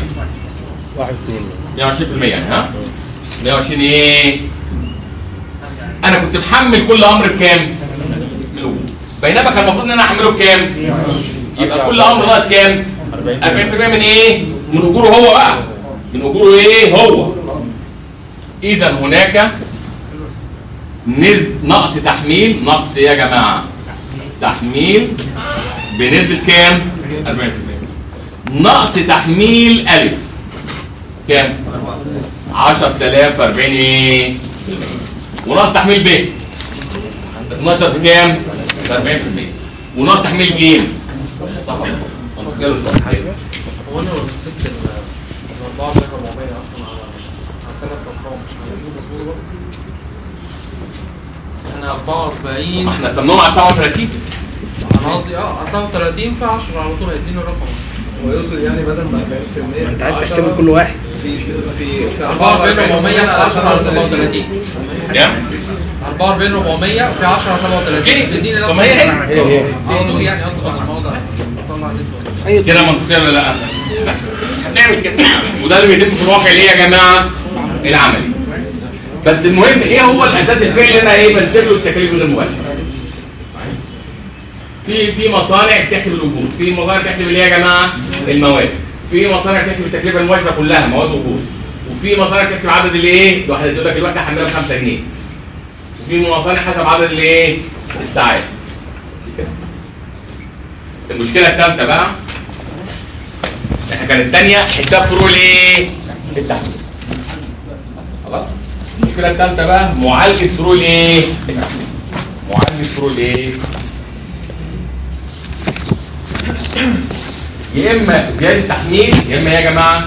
Speaker 1: 120 120% يعني ها 120 ايه انا كنت محمل كل امر بكام من الاجور بينما كان المفروض ان انا احمله بكام يبقى كل امر ناقص كام 40% من ايه من اجوره هو بقى من اجوره ايه هو اذا هناك نز... نقص تحميل نقص يا جماعه تحميل بنسبه كام 40% نقص تحميل الف كام 10040 ايه وناقص تحميل ب 12 في كام؟ في 40% وناقص تحميل ج صح ولا لا؟ منطقية ولا مش منطقية؟
Speaker 5: هو انا لو مسكت ال 4 400 اصلا على على ثلاث ارقام مش هلاقيه مظبوط برضه انا 44
Speaker 1: احنا قسمناهم على 37
Speaker 5: انا قصدي اه 37 في 10 على طول هيديني الرقم
Speaker 8: هو يقصد يعني بدل ما 40%
Speaker 9: انت عايز تحسب كل واحد
Speaker 8: في س- في في
Speaker 5: 44 400 في 10 على 37
Speaker 1: كام؟
Speaker 5: 44 400 في 10 على 37 بيديني
Speaker 1: طب ما هي هي.
Speaker 5: هي هي على طول يعني قصدي على الموضوع اطلع نسبه
Speaker 1: كده منطقية ولا لا؟ بس هنعمل كده وده اللي بيتم في الواقع ليه يا جماعة؟ العملي بس المهم ايه هو الاساس الفعلي اللي انا ايه بنسب له التكاليف غير المباشرة في في مصانع بتحسب الاجور في مصانع بتحسب اللي هي يا جماعه المواد في مصانع بتحسب التكلفه المباشره كلها مواد واجور وفي مصانع بتحسب عدد الايه الوحده تقول لك الوحده حملها ب 5 جنيه وفي مصانع حسب عدد الايه الساعات كده. المشكله الثالثه بقى احنا كانت الثانيه حساب فروع الايه التحميل خلاص المشكله الثالثه بقى معالجه فروع الايه التحميل معالجه فروع الايه يا اما زياده تحميل يا اما يا جماعه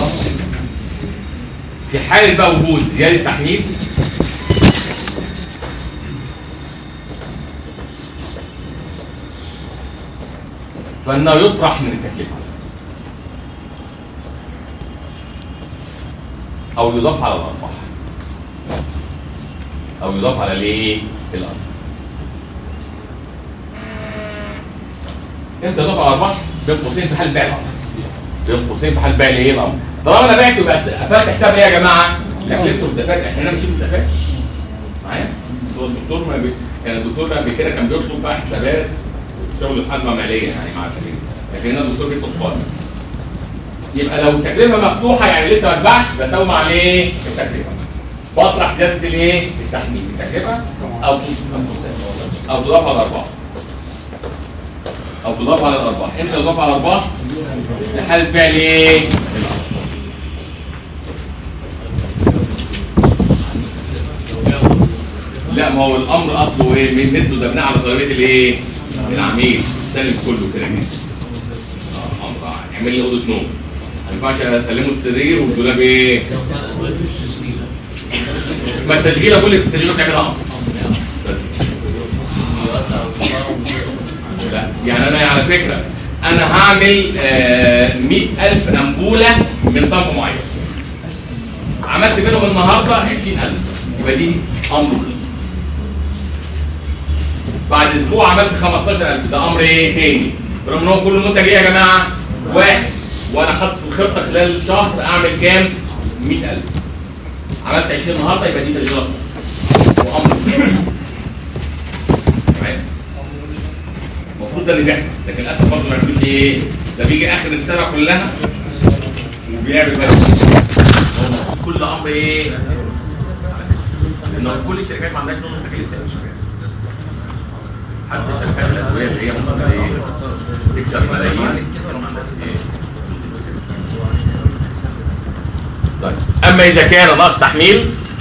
Speaker 1: في حاله بقى وجود زياده تحميل فانه يطرح من التكلفه او يضاف على الارباح او يضاف على الايه الارباح انت تضاف على الارباح بين قوسين في حال بيع الامر بين قوسين في حال بيع الايه الامر طالما انا بعت يبقى قفلت حساب ايه يا جماعه تكلفته الدفاتر احنا هنا بنشيل الدفاتر معايا هو الدكتور ما بي... يعني الدكتور قبل كده كان بيطلب بقى حسابات شغل محاسبه ماليه يعني مع سبيل لكن هنا الدكتور بيطلب خالص يبقى لو التكلفه مفتوحه يعني لسه ما اتباعش بسوي مع الايه التكلفه بطرح زياده الايه التحميل التكلفه او او تضاف على الارباح او تضاف على الارباح امتى تضاف على الارباح لحاله فعل ايه لا ما هو الامر اصله ايه من مثله ده بناء على طلبيه الايه العميل سلم كله كده كده اه امر عام. اعمل لي اوضه نوم ما ينفعش اسلمه السرير والدولاب ايه ما التشغيله كل التشغيله بتعملها امر بس لا يعني انا على فكره انا هعمل آه 100000 انبوله من صنف معين عملت منهم النهارده 20000 يبقى دي امر بعد اسبوع عملت 15000 ده امر ايه تاني رغم ان هو كل منتج ايه يا جماعه واحد وانا خدت الخطه خلال شهر اعمل كام 100000 عملت 20 النهارده يبقى دي تشغيله وامر تمام المفروض ده اللي بيحصل لكن للاسف برضه ما يعملوش ايه ده بيجي اخر السنه كلها وبيعمل بس هو كل امر ايه لان كل الشركات ما عندهاش نظم تكاليف حتى الشركات الادويه اللي هي ممكن ايه تكسب ملايين ما عندهاش ايه طيب اما اذا كان ناقص تحميل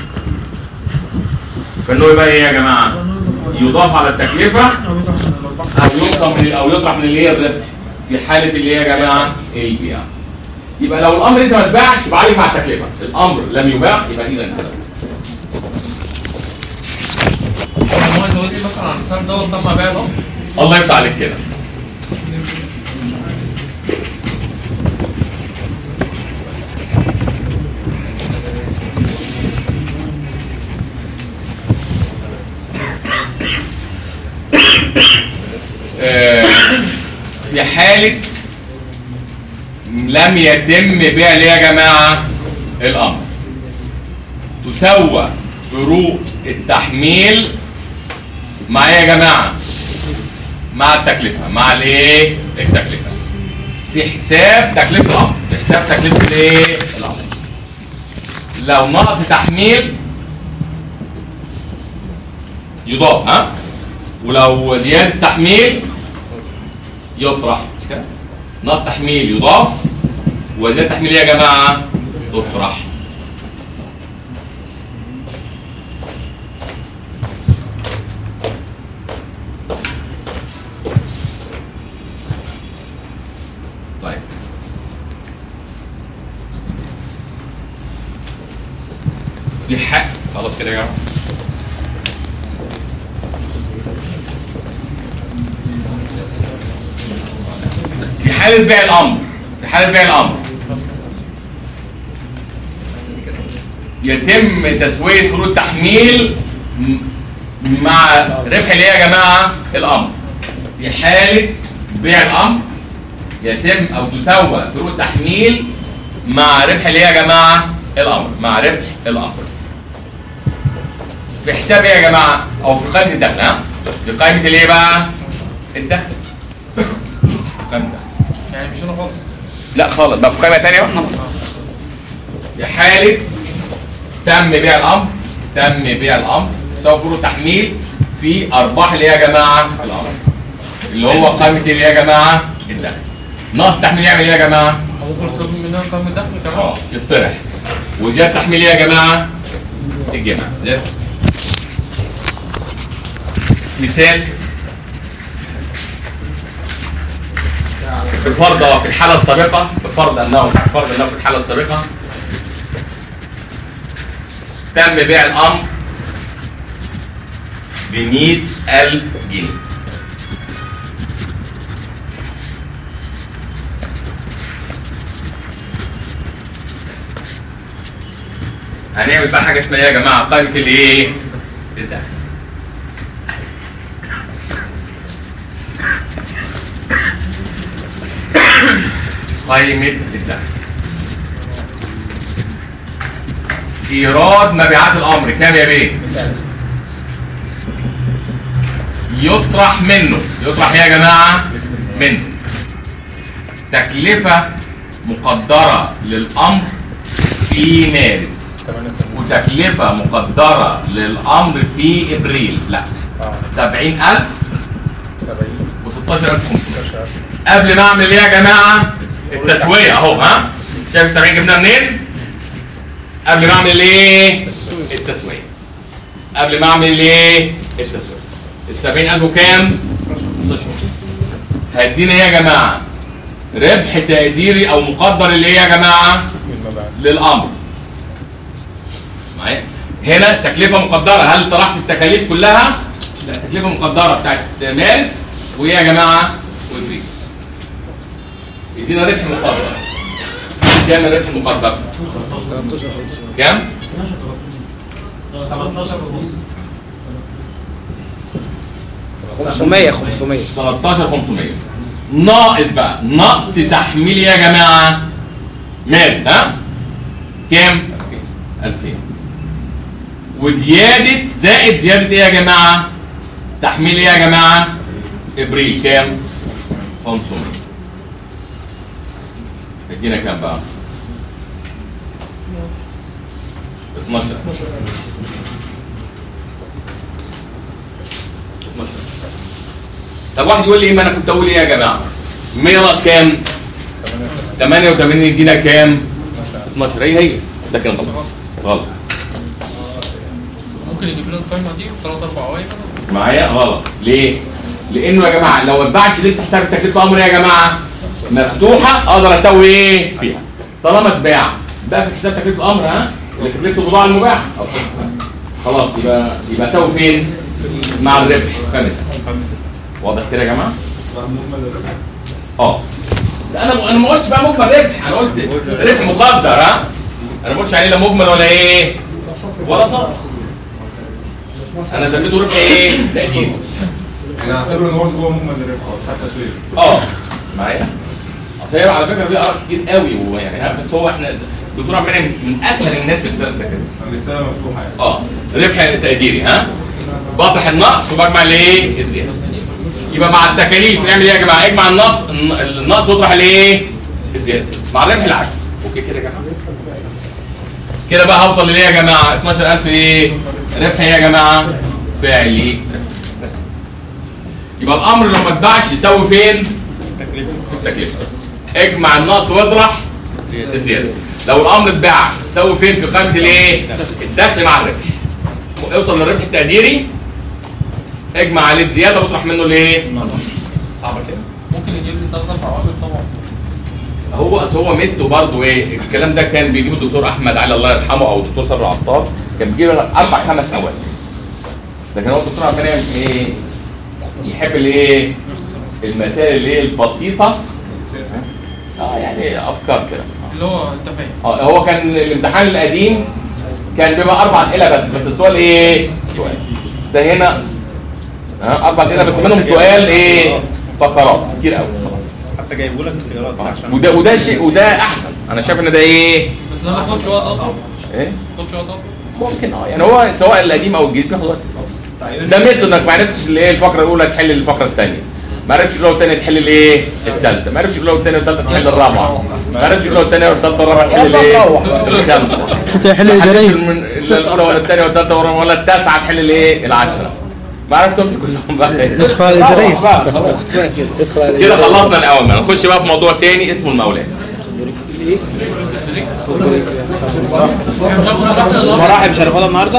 Speaker 1: فانه يبقى ايه يا جماعه يضاف على التكلفه او يطرح من او يطرح من اللي هي الربح في حاله اللي هي يا جماعه البيع يبقى لو الامر لسه ما اتباعش يبقى عليك مع التكلفه الامر لم يباع يبقى اذا كده
Speaker 5: هو انت قلت لي مثلا على المثال دوت تم بيع الامر
Speaker 1: الله يفتح عليك كده آه، في حالة لم يتم بيع ليه يا جماعة الأمر تسوى فروق التحميل مع ايه يا جماعة مع التكلفة مع الايه التكلفة في حساب تكلفة الأمر في حساب تكلفة الايه الأمر لو نقص تحميل يضاف ها ولو زيادة تحميل يطرح مش كده؟ نقص تحميل يضاف وزيادة تحميل إيه يا جماعة تطرح في حق خلاص كده يا جماعه في حالة بيع الأمر في حالة بيع الأمر يتم تسوية فروض تحميل م- مع ربح اللي هي يا جماعة الأمر في حالة بيع الأمر يتم أو تسوى فروض تحميل مع ربح اللي هي يا جماعة الأمر مع ربح الأمر في حساب ايه يا جماعة أو في قائمة الدخل ها في قائمة الايه بقى الدخل قائمة الدخل
Speaker 5: يعني مش هنا خالص
Speaker 1: لا خالص بقى في قائمة تانية بقى خلاص في حالة تم بيع الأمر تم بيع الأمر سوف فروض تحميل في أرباح اللي هي يا جماعة الأمر اللي هو قائمة اللي هي يا جماعة الدخل ناقص تحميل يعمل ايه يا جماعة؟
Speaker 5: ممكن تطلب منها قائمة دخل كمان
Speaker 1: اه يطرح وزيادة تحميل ايه يا جماعة؟ الجمع زيادة مثال بفرض في الحالة السابقة بفرض أنه بفرض أنه في الحالة السابقة تم بيع الأمر ب ألف جنيه هنعمل بقى حاجة اسمها ايه يا جماعة قائمة الايه؟ الدخل قائمة الدخل إيراد مبيعات الأمر كام يا بيه؟ يطرح منه يطرح إيه يا جماعة؟ منه تكلفة مقدرة للأمر في مارس وتكلفة مقدرة للأمر في إبريل لا سبعين ألف وستاشر ألف خمسمية قبل ما أعمل إيه يا جماعة التسوية أهو ها شايف السبعين جبناها منين قبل ما أعمل إيه التسوية قبل ما أعمل إيه التسوية السبعين ألف وكام 16 هيدينا إيه يا جماعة ربح تقديري أو مقدر اللي إيه يا جماعة للأمر معايا هنا تكلفه مقدره هل طرحت التكاليف كلها لا تكلفه مقدره بتاعت مارس وايه يا جماعه وابريل يدينا ربح مقدر كام الربح المقدر كام
Speaker 9: 500 500
Speaker 1: 13 500 ناقص بقى نقص تحميل يا جماعه مارس ها كام 2000 وزياده زائد زياده ايه يا جماعه تحميل ايه يا جماعه ابريل كام 500 ادينا كام بقى 12 12 طب واحد يقول لي ايه ما انا كنت اقول ايه يا جماعه 100 ناقص كام 88 يدينا كام 12 هي هي ده كان غلط غلط
Speaker 5: ممكن يجيب لنا القائمة دي وثلاث أربع قوايم
Speaker 1: معايا غلط ليه لانه يا جماعه لو ما اتباعش لسه حساب التكلفه امر يا جماعه مفتوحه اقدر اسوي ايه فيها طالما اتباع بقى في حساب تكلفه الامر ها اللي تكلفه البضاعه المباعه أو خلاص يبقى يبقى اسوي فين مع الربح فهمت واضح كده يا جماعه اه لا انا انا ما قلتش بقى مجمل ربح انا قلت ربح مقدر ها انا ما قلتش عليه لا مجمل ولا ايه ولا صافي انا سميته ربح ايه تقدير
Speaker 11: انا اعتبره ان هو جوه مجمل الربح حتى سوير
Speaker 1: اه معايا اصل هي على فكره ليه اراء كتير قوي ويعني ها، بس هو احنا الدكتور عبد المنعم من اسهل الناس في الدرس ده كده
Speaker 11: الرساله مفتوحه يعني
Speaker 1: اه ربح تقديري ها بطرح النقص وبجمع الايه الزياده يبقى مع التكاليف اعمل ايه يا جماعه اجمع النقص النقص واطرح الايه الزياده مع الربح العكس اوكي كده يا جماعه كده بقى هوصل لليه يا جماعه 12000 ايه ربح ايه يا جماعه فعلي بس يبقى الامر لو ما اتباعش يساوي فين في التكلفه اجمع النقص واطرح الزياده لو الامر اتباع يساوي فين في قائمه الايه الدخل مع الربح اوصل للربح التقديري اجمع عليه الزياده واطرح منه الايه صعبه كده
Speaker 5: ممكن يجيب لي ثلاث أربع قوايم طبعا
Speaker 1: هو اصل هو ميزته برضه ايه الكلام ده كان بيجيبه الدكتور احمد علي الله يرحمه او الدكتور صبري عطار كان بيجيب لك اربع خمس اوقات لكن هو الدكتور عبد المنعم ايه يحب الايه المسائل اللي هي البسيطه اه يعني افكار كده
Speaker 5: اللي هو انت فاهم
Speaker 1: اه هو كان الامتحان القديم كان بيبقى اربع اسئله بس بس السؤال ايه سؤال ده هنا اه اربع اسئله بس منهم سؤال ايه فقرات كتير قوي
Speaker 3: حتى جايبوا لك اختيارات عشان
Speaker 1: وده وده شيء وده احسن انا شايف ان ده ايه
Speaker 5: بس ده ما بياخدش وقت اصلا
Speaker 1: ايه
Speaker 5: ما بياخدش وقت اصلا
Speaker 1: ممكن اه يعني هو سواء القديم او الجديد بياخد وقت ده ميزته انك ما عرفتش الايه الفقره الاولى تحل الفقره الثانيه ما عرفتش الاولى والثانيه تحل الايه الثالثه ما عرفتش الاولى والثانيه والثالثه تحل الرابعه ما عرفتش الاولى والثانيه والثالثه والرابعه تحل الايه الخامسه
Speaker 9: هتحل
Speaker 1: ما حلتش
Speaker 9: إدارية.
Speaker 1: من الاولى ولا الثانيه والثالثه ولا ولا التاسعه تحل الايه العشره ما عرفتهمش كلهم بقى
Speaker 9: ادخل على الإدارية ادخل على
Speaker 1: كده خلصنا الاول نخش بقى في موضوع تاني اسمه المولات
Speaker 7: مراحل مش هناخدها النهارده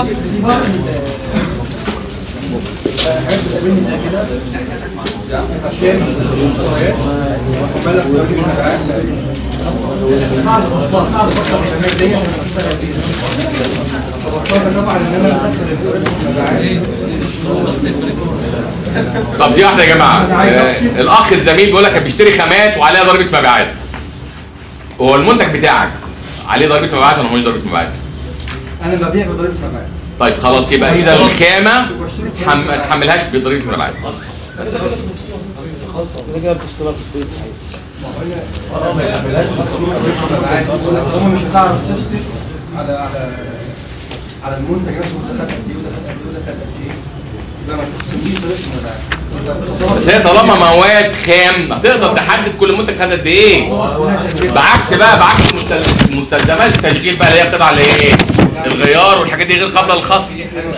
Speaker 8: صعب اصلا صعب اصلا الحاجات دي انا بشتغل فيها فبضطر طبعا ان انا ادخل الجوريزم المبيعات
Speaker 1: طب دي واحده يا جماعه آه الاخ الزميل بيقول لك بيشتري خامات وعليها ضريبه مبيعات هو المنتج بتاعك عليه ضريبه مبيعات ولا ملوش ضريبه مبيعات
Speaker 8: انا ببيع بضريبه مبيعات
Speaker 1: طيب خلاص يبقى اذا الخامه حم... ما تحملهاش بضريبه مبيعات
Speaker 9: كده بتشتغل في السويس
Speaker 8: هم مش هتعرف تفصل على على على المنتج نفسه ده خد قد ايه وده خد قد ايه وده خد قد ايه يبقى ما تفصليش ضريبه المبيعات
Speaker 1: بس هي طالما مواد خام هتقدر تحدد كل منتج خد قد ايه بعكس بقى بعكس المستل- مستلزمات التشغيل بقى اللي هي قطع الايه الغيار والحاجات دي غير قابله للخصم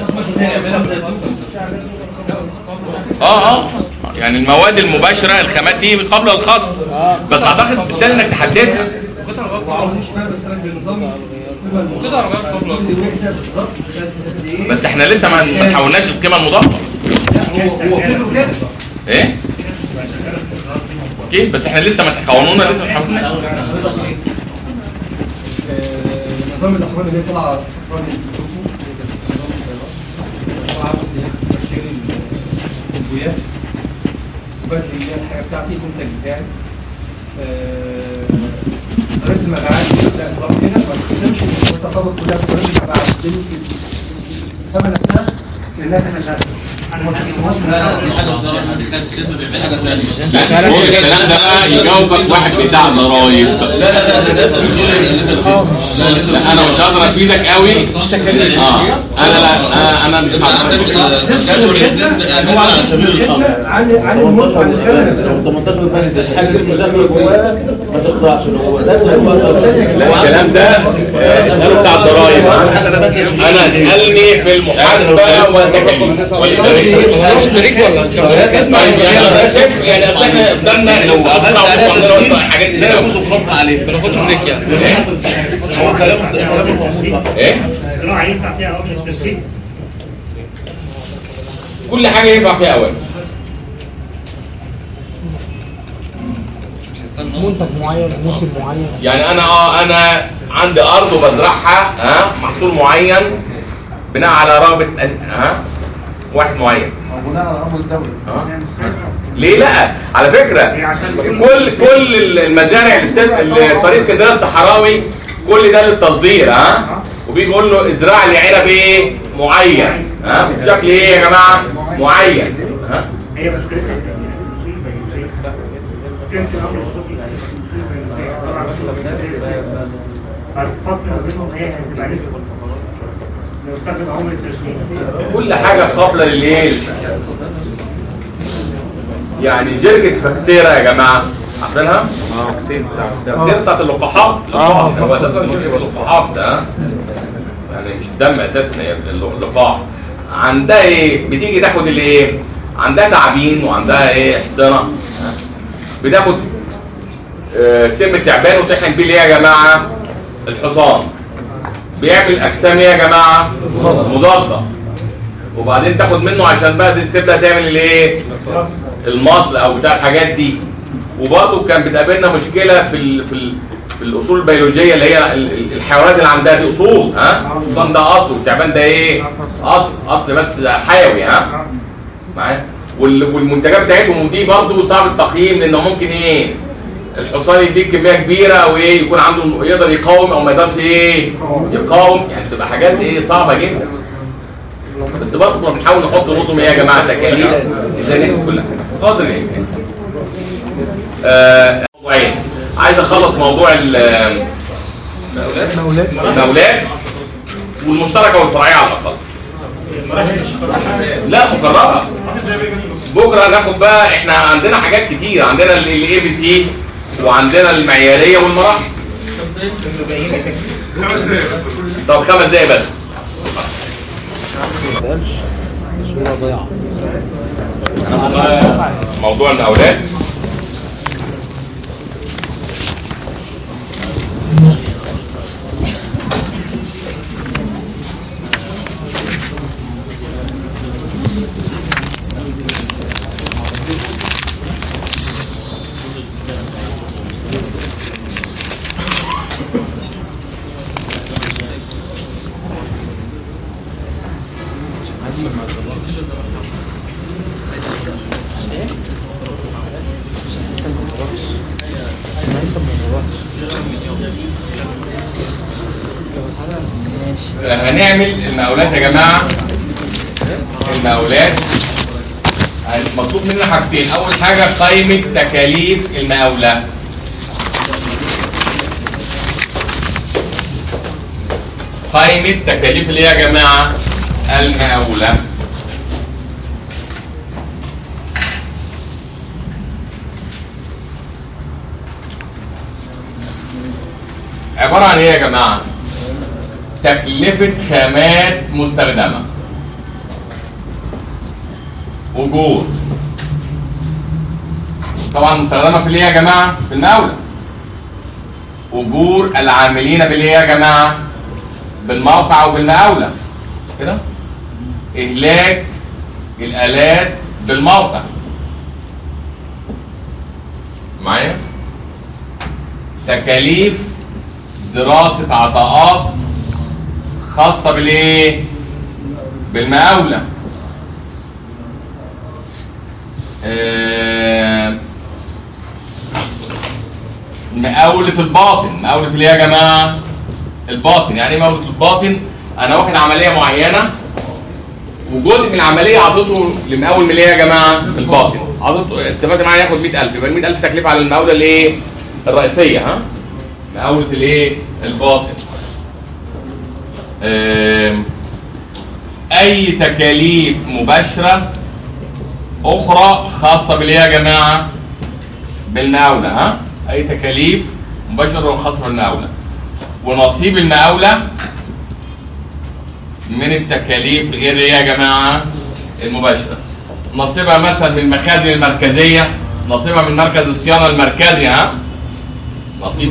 Speaker 1: اه اه يعني المواد المباشره الخامات دي قابله للخصم بس اعتقد بالتالي انك تحددها
Speaker 8: وعاوز يشتغل بس انا بنظام
Speaker 5: قطع غير قبل
Speaker 8: كل وحده بالظبط خدت قد ايه
Speaker 1: بس احنا لسه ما ما حولناش القيمه المضافه
Speaker 8: هو هو فكره كده
Speaker 1: ايه كيف بس احنا لسه ما قانوننا لسه ما حولناش
Speaker 8: آه، نظام الاحوال اللي هي طالعه افراد الكتب نظام السيارات هو عاوز يشتري الكوبويات وبدل اللي هي الحاجه بتاعتي المنتج بتاعي آه، طريقه المبيعات لا طبعا هنا ما بتقسمش التفاوض كلها في طريقه المبيعات دي الخامه نفسها للناس احنا شغالين انا ما بقسمهاش
Speaker 1: هو الكلام ده بقى يجاوبك واحد بتاع ضرايب
Speaker 4: لا لا لا ده ده تفكير يزيد الخوف لا لا
Speaker 1: لا انا مش هقدر افيدك قوي اه انا لا انا انا بتاع ضرايب.
Speaker 4: يعني مثلا على سبيل الخوف
Speaker 8: عن عن المنتج عن الخامه نفسها
Speaker 4: 18 بند الحاجه اللي داخله جواها ما تخضعش اللي هو داخل هو
Speaker 1: لا الكلام ده آه، اساله بتاع الضرايب انا اسالني في المحاسبه والتكاليف والاداريه طيب يعني انا شايف يعني اصل احنا قدامنا لو صعب حاجات كتير
Speaker 4: لا
Speaker 1: قوي.
Speaker 4: يجوز الخصم عليه ما ناخدش بريك يعني هو كلامه كلامه موجود صح
Speaker 1: ايه
Speaker 2: الزراعه ينفع فيها عقد التشغيل
Speaker 1: كل حاجه ينفع فيها اوامر
Speaker 9: منتج معين موسم معين
Speaker 1: يعني انا اه انا عندي ارض وبزرعها ها محصول معين بناء على رغبه أن- ها واحد معين
Speaker 4: أو بناء على امر الدوله
Speaker 1: ها ليه لا على فكره كل كل المزارع اللي في سد- اللي في طريق اسكندريه الصحراوي كل ده للتصدير ها وبيجي يقول له ازرع لي عنب ايه معين ها بشكل ايه يا جماعه معين ها
Speaker 2: هي مشكلتها في الاصول البيولوجيه مشكله الامر الشخصي في الاصول البيولوجيه طبعا الفصل ما بينهم هي هتبقى نسبه لو استخدم عمر التشغيل
Speaker 1: كل حاجه قابله للايه يعني شركه فاكسيرا يا جماعه عارفينها؟ اه فاكسيرا فاكسيرا بتاعت اللقاحات اللقاح هو اساسا شركه اللقاحات ده ها؟ يعني مش الدم اساسا هي اللقاح عندها ايه؟ بتيجي تاخد الايه؟ عندها تعابين وعندها ايه؟ حصانه ها؟ بتاخد آه، سم التعبان وتحقن بيه ايه يا جماعه؟ الحصان بيعمل اجسام ايه يا جماعه؟ مضاده وبعدين تاخد منه عشان بقى تبدا تعمل الايه؟ المصل او بتاع الحاجات دي وبرضه كان بتقابلنا مشكله في ال... في ال... في الاصول البيولوجيه اللي هي ال- ال- الحيوانات اللي عندها دي اصول ها الحصان ده اصل والتعبان ده ايه اصل اصل بس حيوي ها معايا وال- والمنتجات بتاعتهم دي برضه صعب التقييم لانه ممكن ايه الحصان يديك كميه كبيره او ايه يكون عنده يقدر يقاوم او ما يقدرش ايه يقاوم يعني تبقى حاجات ايه صعبه جدا بس برضه كنا بنحاول نحط نظم ايه يا جماعه تكاليف ازاي نحسب كل حاجه قدر الامكان آه، موضوعين عايز اخلص موضوع ال- المولات والمشتركه والفرعيه على الاقل لا مكرره بكره ناخد بقى احنا عندنا حاجات كتير عندنا الاي بي سي وعندنا المعياريه والمراحل
Speaker 2: خمس دقايق
Speaker 1: طب خمس دقايق بس
Speaker 7: صورة ضيعة
Speaker 1: موضوع المقاولات هنعمل المقاولات يا جماعه المقاولات هن- مطلوب مننا حاجتين اول حاجه قائمه تكاليف المقاوله قائمه تكاليف اللي هي يا جماعه المقاوله عباره عن ايه يا جماعه تكلفة خامات مستخدمة أجور طبعا مستخدمة في اللي هي يا جماعة في المقاولة أجور العاملين باللي هي يا جماعة بالموقع وبالمقاولة كده إهلاك الآلات بالموقع معايا تكاليف دراسة عطاءات خاصة بالايه؟ بالمقاولة. آه، مقاولة الباطن، مقاولة اللي هي يا جماعة الباطن، يعني ايه مقاولة الباطن؟ أنا واخد عملية معينة وجزء من العملية عطيته لمقاول من اللي هي يا جماعة الباطن، عطيته اتفقت معاه ياخد 100000 يبقى ال 100000 تكلفة على المقاولة الايه؟ الرئيسية ها؟ مقاولة الايه؟ الباطن. آم، اي تكاليف مباشره اخرى خاصه باللي هي يا جماعه بالمقاوله ها اي تكاليف مباشره خاصه بالمقاوله ونصيب المقاوله من التكاليف غير ايه يا جماعه المباشره نصيبها مثلا من المخازن المركزيه نصيبها من مركز الصيانه المركزي ها نصيب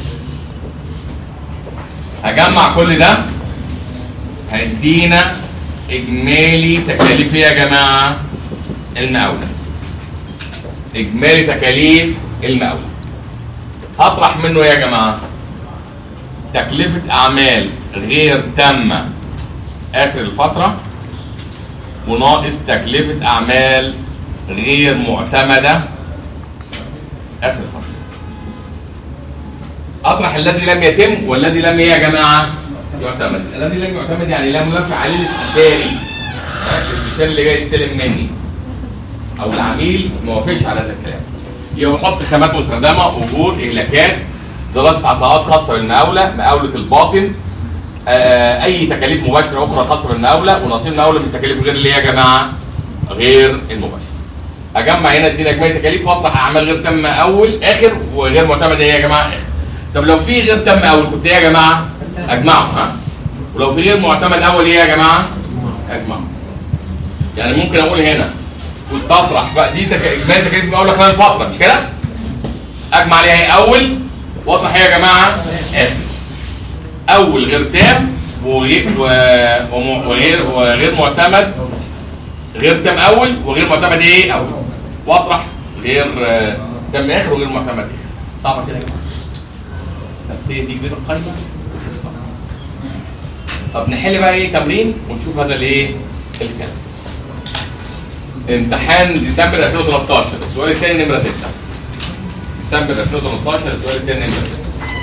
Speaker 1: هجمع كل ده هيدينا اجمالي تكاليف ايه يا جماعه المقاوله اجمالي تكاليف المقاوله هطرح منه ايه يا جماعه تكلفه اعمال غير تامه اخر الفتره وناقص تكلفه اعمال غير معتمده اخر الفتره اطرح الذي لم يتم والذي لم ايه يا جماعه يعتمد الذي لم يعتمد يعني لم يوافق عليه الاستشاري ها؟ الاستشاري اللي جاي يستلم مني او العميل ما وافقش على هذا الكلام يبقى بحط خامات مستخدمه اجور اهلاكات دراسه عطاءات خاصه بالمقاوله مقاوله الباطن آه اي تكاليف مباشره اخرى خاصه بالمقاوله ونصيب المقاوله من تكاليف غير اللي هي يا جماعه غير المباشره اجمع هنا ادينا اجمالي تكاليف واطرح اعمال غير تامه اول اخر وغير معتمده ايه يا جماعه اخر طب لو في غير تام اول كنت ايه يا جماعه اجمعه ها ولو في غير معتمد اول ايه يا جماعه اجمعه يعني ممكن اقول هنا كنت اطرح بقى دي تك... اجمالي تكاليف مقاوله خلال فتره مش كده اجمع عليها ايه اول واطرح ايه يا جماعه اخر اول غير تام وغير و... وم- وغير وغير معتمد غير تام اول وغير معتمد ايه اول واطرح غير آه، تام اخر وغير معتمد اخر صعبه كده يا جماعه هي دي كبيره القايمه طب نحل بقى ايه تمرين ونشوف هذا الايه الكلام امتحان ديسمبر 2013 السؤال الثاني نمره 6 ديسمبر 2013 السؤال الثاني نمره 6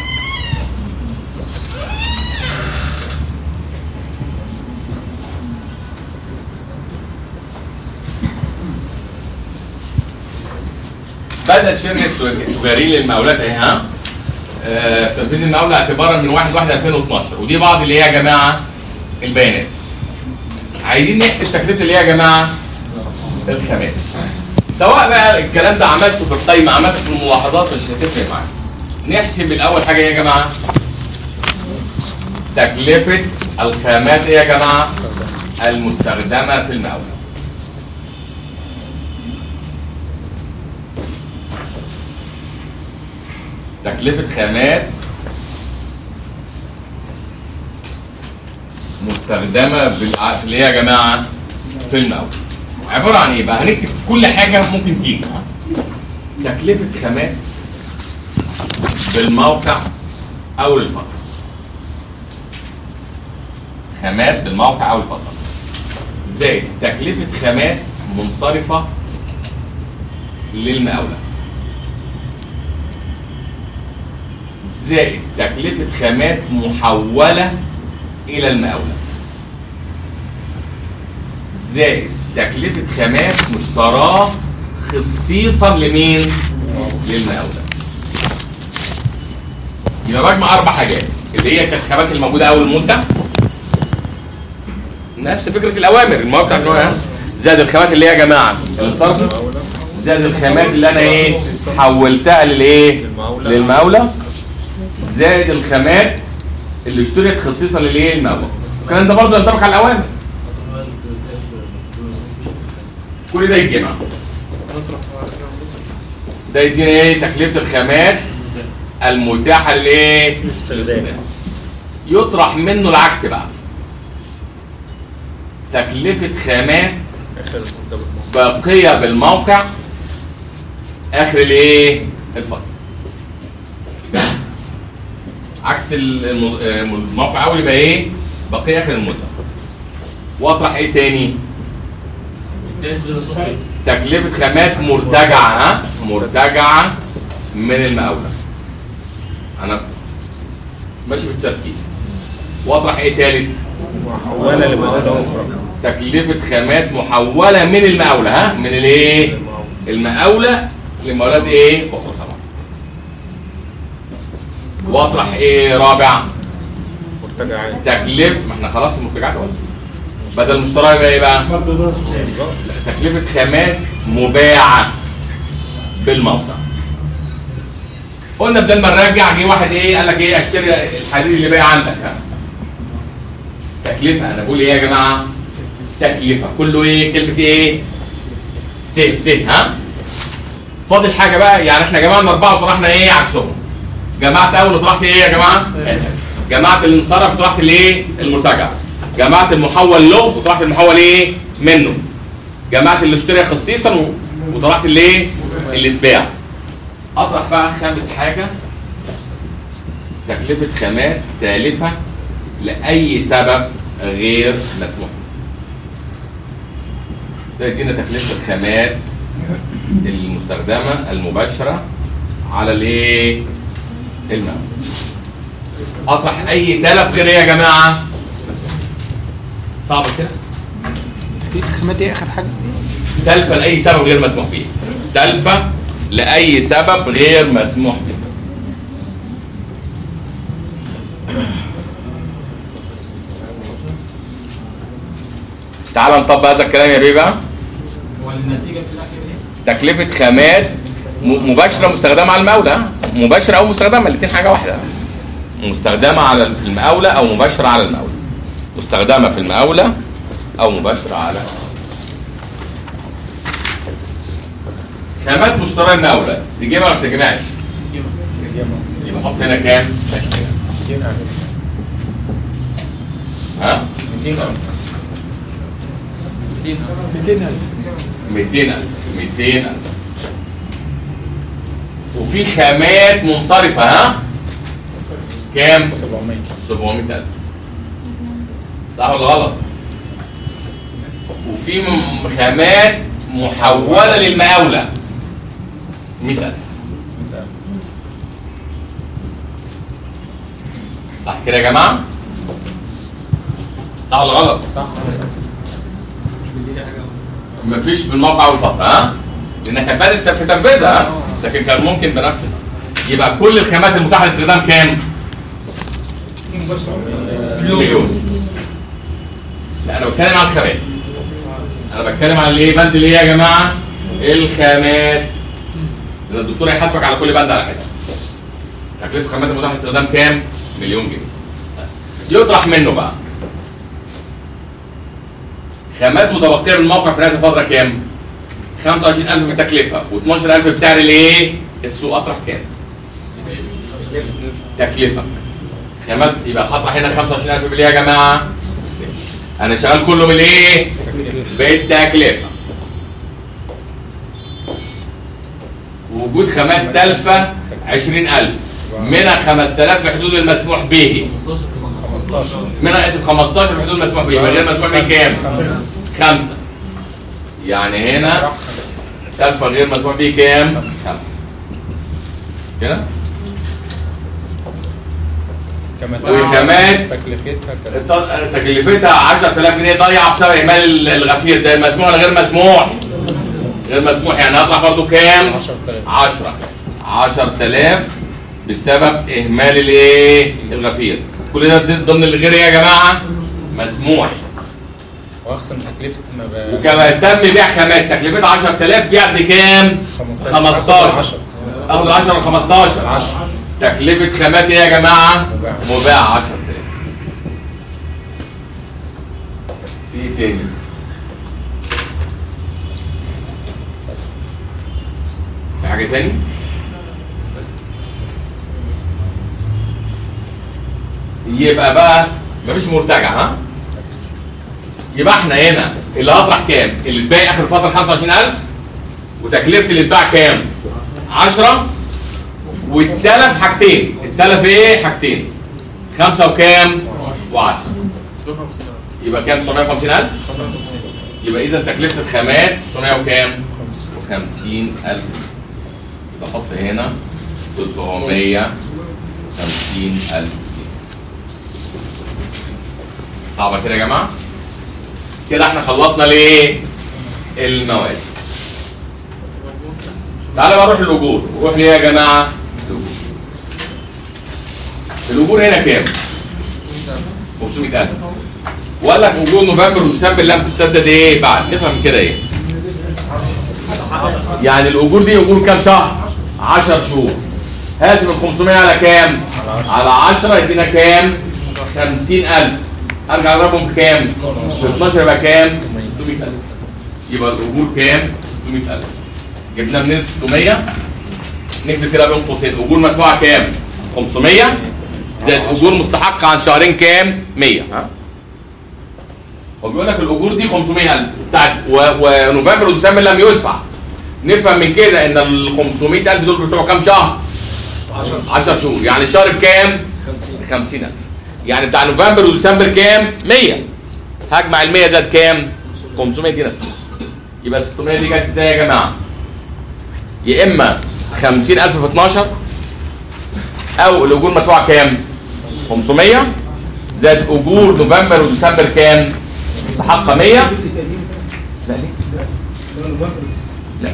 Speaker 1: بدأت شركة تجارية للمقاولات اهي ها آه، تنفيذ المقاولة اعتبارا من 1 1 2012 ودي بعض اللي هي يا جماعة البيانات عايزين نحسب تكلفة اللي هي يا جماعة الخامات سواء بقى الكلام ده عملته في القايمة عملته في الملاحظات مش هتفرق معاك نحسب الأول حاجة ايه يا جماعة تكلفة الخامات ايه يا جماعة المستخدمة في المقاولة تكلفة خامات مستخدمة بالع- في اللي هي يا جماعة في المقاولة عبارة عن ايه بقى هنكتب كل حاجة ممكن تيجي تكلفة خامات بالموقع أو الفترة خامات بالموقع أو الفترة زائد تكلفة خامات منصرفة للمقاولة زائد تكلفة خامات محولة إلى المقاولة زائد تكلفة خامات مشتراة خصيصا لمين؟ للمقاولة يبقى بجمع أربع حاجات اللي هي كانت الخامات الموجودة أول مدة نفس فكرة الأوامر المواقع اللي هو زائد الخامات اللي هي يا جماعة اللي انصرفت زائد الخامات اللي أنا إيه حولتها للإيه؟ للمقاولة زائد الخامات اللي اشتريت خصيصا للايه المقاولة الكلام ده برضه ينطبق على الاوامر كل ده يتجمع ده يدينا ايه تكلفه الخامات المتاحه لايه للاستخدام يطرح منه العكس بقى تكلفه خامات باقيه بالموقع اخر الايه الفتره عكس ال- الم- آه، الموقع اول يبقى ايه بقيه اخر المده واطرح ايه تاني تكلفه خامات مرتجعه ها مرتجعه من المقاوله انا ماشي بالترتيب واطرح ايه تالت
Speaker 3: محولة لمقاولة أخرى
Speaker 1: تكلفه خامات محوله من المقاوله ها من الايه المقاوله لمقاولات ايه اخرى طبعا واطرح ايه رابع
Speaker 3: مرتجعات
Speaker 1: تكلفه ما احنا خلاص المرتجعات قلنا بدل المشترى يبقى ايه بقى تكلفه خامات مباعه بالموقع قلنا بدل ما نرجع جه واحد ايه قال لك ايه اشتري الحديد اللي باقي عندك ها تكلفه انا بقول ايه يا جماعه تكلفه كله ايه كلمه ايه ت ت ها فاضل حاجه بقى يعني احنا جمعنا اربعه وطرحنا ايه عكسهم جمعت اول وطرحت ايه يا جماعه جمعت اللي انصرف وطرحت الايه المرتجع جمعت المحول له وطرحت المحول ايه منه جمعت اللي اشتري خصيصا و- وطرحت الايه اللي اتباع اطرح بقى خامس حاجه تكلفه خامات تالفه لاي سبب غير مسموح ده يدينا تكلفه الخامات المستخدمه المباشره على الايه الماء اطرح اي تلف غير ايه يا جماعه صعب كده
Speaker 9: تكليف الخامات دي اخر حاجه
Speaker 1: تلفه لاي سبب غير مسموح به تلفه لاي سبب غير مسموح به تعال نطبق هذا الكلام يا بيه بقى
Speaker 5: والنتيجه في الاخر ايه؟
Speaker 1: تكلفة خامات م- مباشرة مستخدمة على المقاولة مباشرة أو مستخدمة الاثنين حاجة واحدة مستخدمة على في المقاولة أو مباشرة على المقاولة مستخدمة في المقاولة أو مباشرة على خامات مشترى المقاولة تجيبها ولا ما تجيبهاش؟ يبقى حط هنا كام؟ 20 ها؟ 200000 200000 وفي خامات منصرفة ها كام
Speaker 3: 700
Speaker 1: 700000 صح ولا غلط وفي م- خامات محولة للمقاولة 100000 صح كده يا جماعة صح ولا غلط
Speaker 3: صح
Speaker 1: مفيش بالموقع والفترة ها لانك كانت بدأت في تنفيذها ها؟ لكن كان ممكن بنفذ يبقى كل الخامات المتاحة للاستخدام كام؟ مليون لا انا بتكلم عن الخامات انا بتكلم عن الايه بند الايه يا جماعه الخامات لان الدكتور هيحاسبك على كل بند على حده تكلفه الخامات المتاحه للاستخدام كام مليون جنيه يطرح منه بقى خامات متبقيه من الموقع في نهايه الفتره كام 25000 من تكلفه و12000 بسعر الايه السوق اطرح كام تكلفه خامات يبقى هطرح هنا 25000 بالليه يا جماعه انا شغال كله بالايه بالتكلفه وجود خامات تلفه 20000 منها 5000 في حدود المسموح به
Speaker 3: 15
Speaker 1: منها اسم 15 في حدود المسموح به يبقى غير مسموح به كام؟
Speaker 3: خمسة.
Speaker 1: خمسة يعني هنا تلفه غير مسموح به كام؟ خمسة كده؟
Speaker 3: كمان
Speaker 1: وخامات
Speaker 3: تكلفتها كذا
Speaker 1: الت- تكلفتها 10000 جنيه ضايعه بسبب اهمال الغفير ده المسموح ولا غير مسموح؟ غير مسموح يعني هطلع برضو كام؟
Speaker 3: 10000
Speaker 1: 10 10000 بسبب اهمال الايه؟ الغفير كل ده ضمن الغير إيه يا جماعه؟ مسموح
Speaker 3: واخصم تكلفه ما ب...
Speaker 1: وكما تم بيع خامات تكلفتها 10000 بيع بكام؟
Speaker 3: 15
Speaker 1: 15
Speaker 3: 10
Speaker 1: اخد 10 ولا 15
Speaker 3: 10
Speaker 1: تكلفة خامات ايه يا جماعة؟
Speaker 3: مباع.
Speaker 1: مباع 10000 في ايه تاني؟ في حاجة تاني؟ بس. يبقى بقى مفيش مرتجع ها؟ يبقى احنا هنا اللي هطرح كام؟ اللي اتباقي اخر فترة 25000 وتكلفة اللي اتباع كام؟ 10 والتلف حاجتين التلف ايه حاجتين خمسة وكام وعشرة يبقى كام 950000 يبقى اذا تكلفة خامات 900 وكام 50000 يبقى احط هنا 950000 صعبة كده يا جماعة كده احنا خلصنا ليه المواد تعالى بقى نروح للاجور نروح ليه يا جماعه الاجور الاجور هنا كام 500000 وقال لك اجور نوفمبر وديسمبر لم تسدد ايه بعد نفهم كده ايه يعني الاجور دي اجور كام شهر 10 شهور هقسم ال 500 على كام على 10 يدينا كام 50000 ارجع اضربهم في كام في 12 يبقى كام 600000 يبقى الاجور كام 600000 جبنا منين 600 نكتب كده بين قوسين اجور مدفوعه كام 500 زائد اجور مستحقه عن شهرين كام 100 ها هو بيقول لك الاجور دي 500000 بتاعت و- ونوفمبر وديسمبر لم يدفع نفهم من كده ان ال 500000 دول بتوع كام شهر 10 شهور يعني الشهر بكام 50000 يعني بتاع نوفمبر وديسمبر كام 100 هجمع ال 100 زائد كام 500 دي نفس يبقى ال 600 دي جت ازاي يا جماعه يا اما 50000 في 12 او الاجور مدفوعه كام 500 زائد اجور نوفمبر وديسمبر كام مستحقه 100 لا ليه لا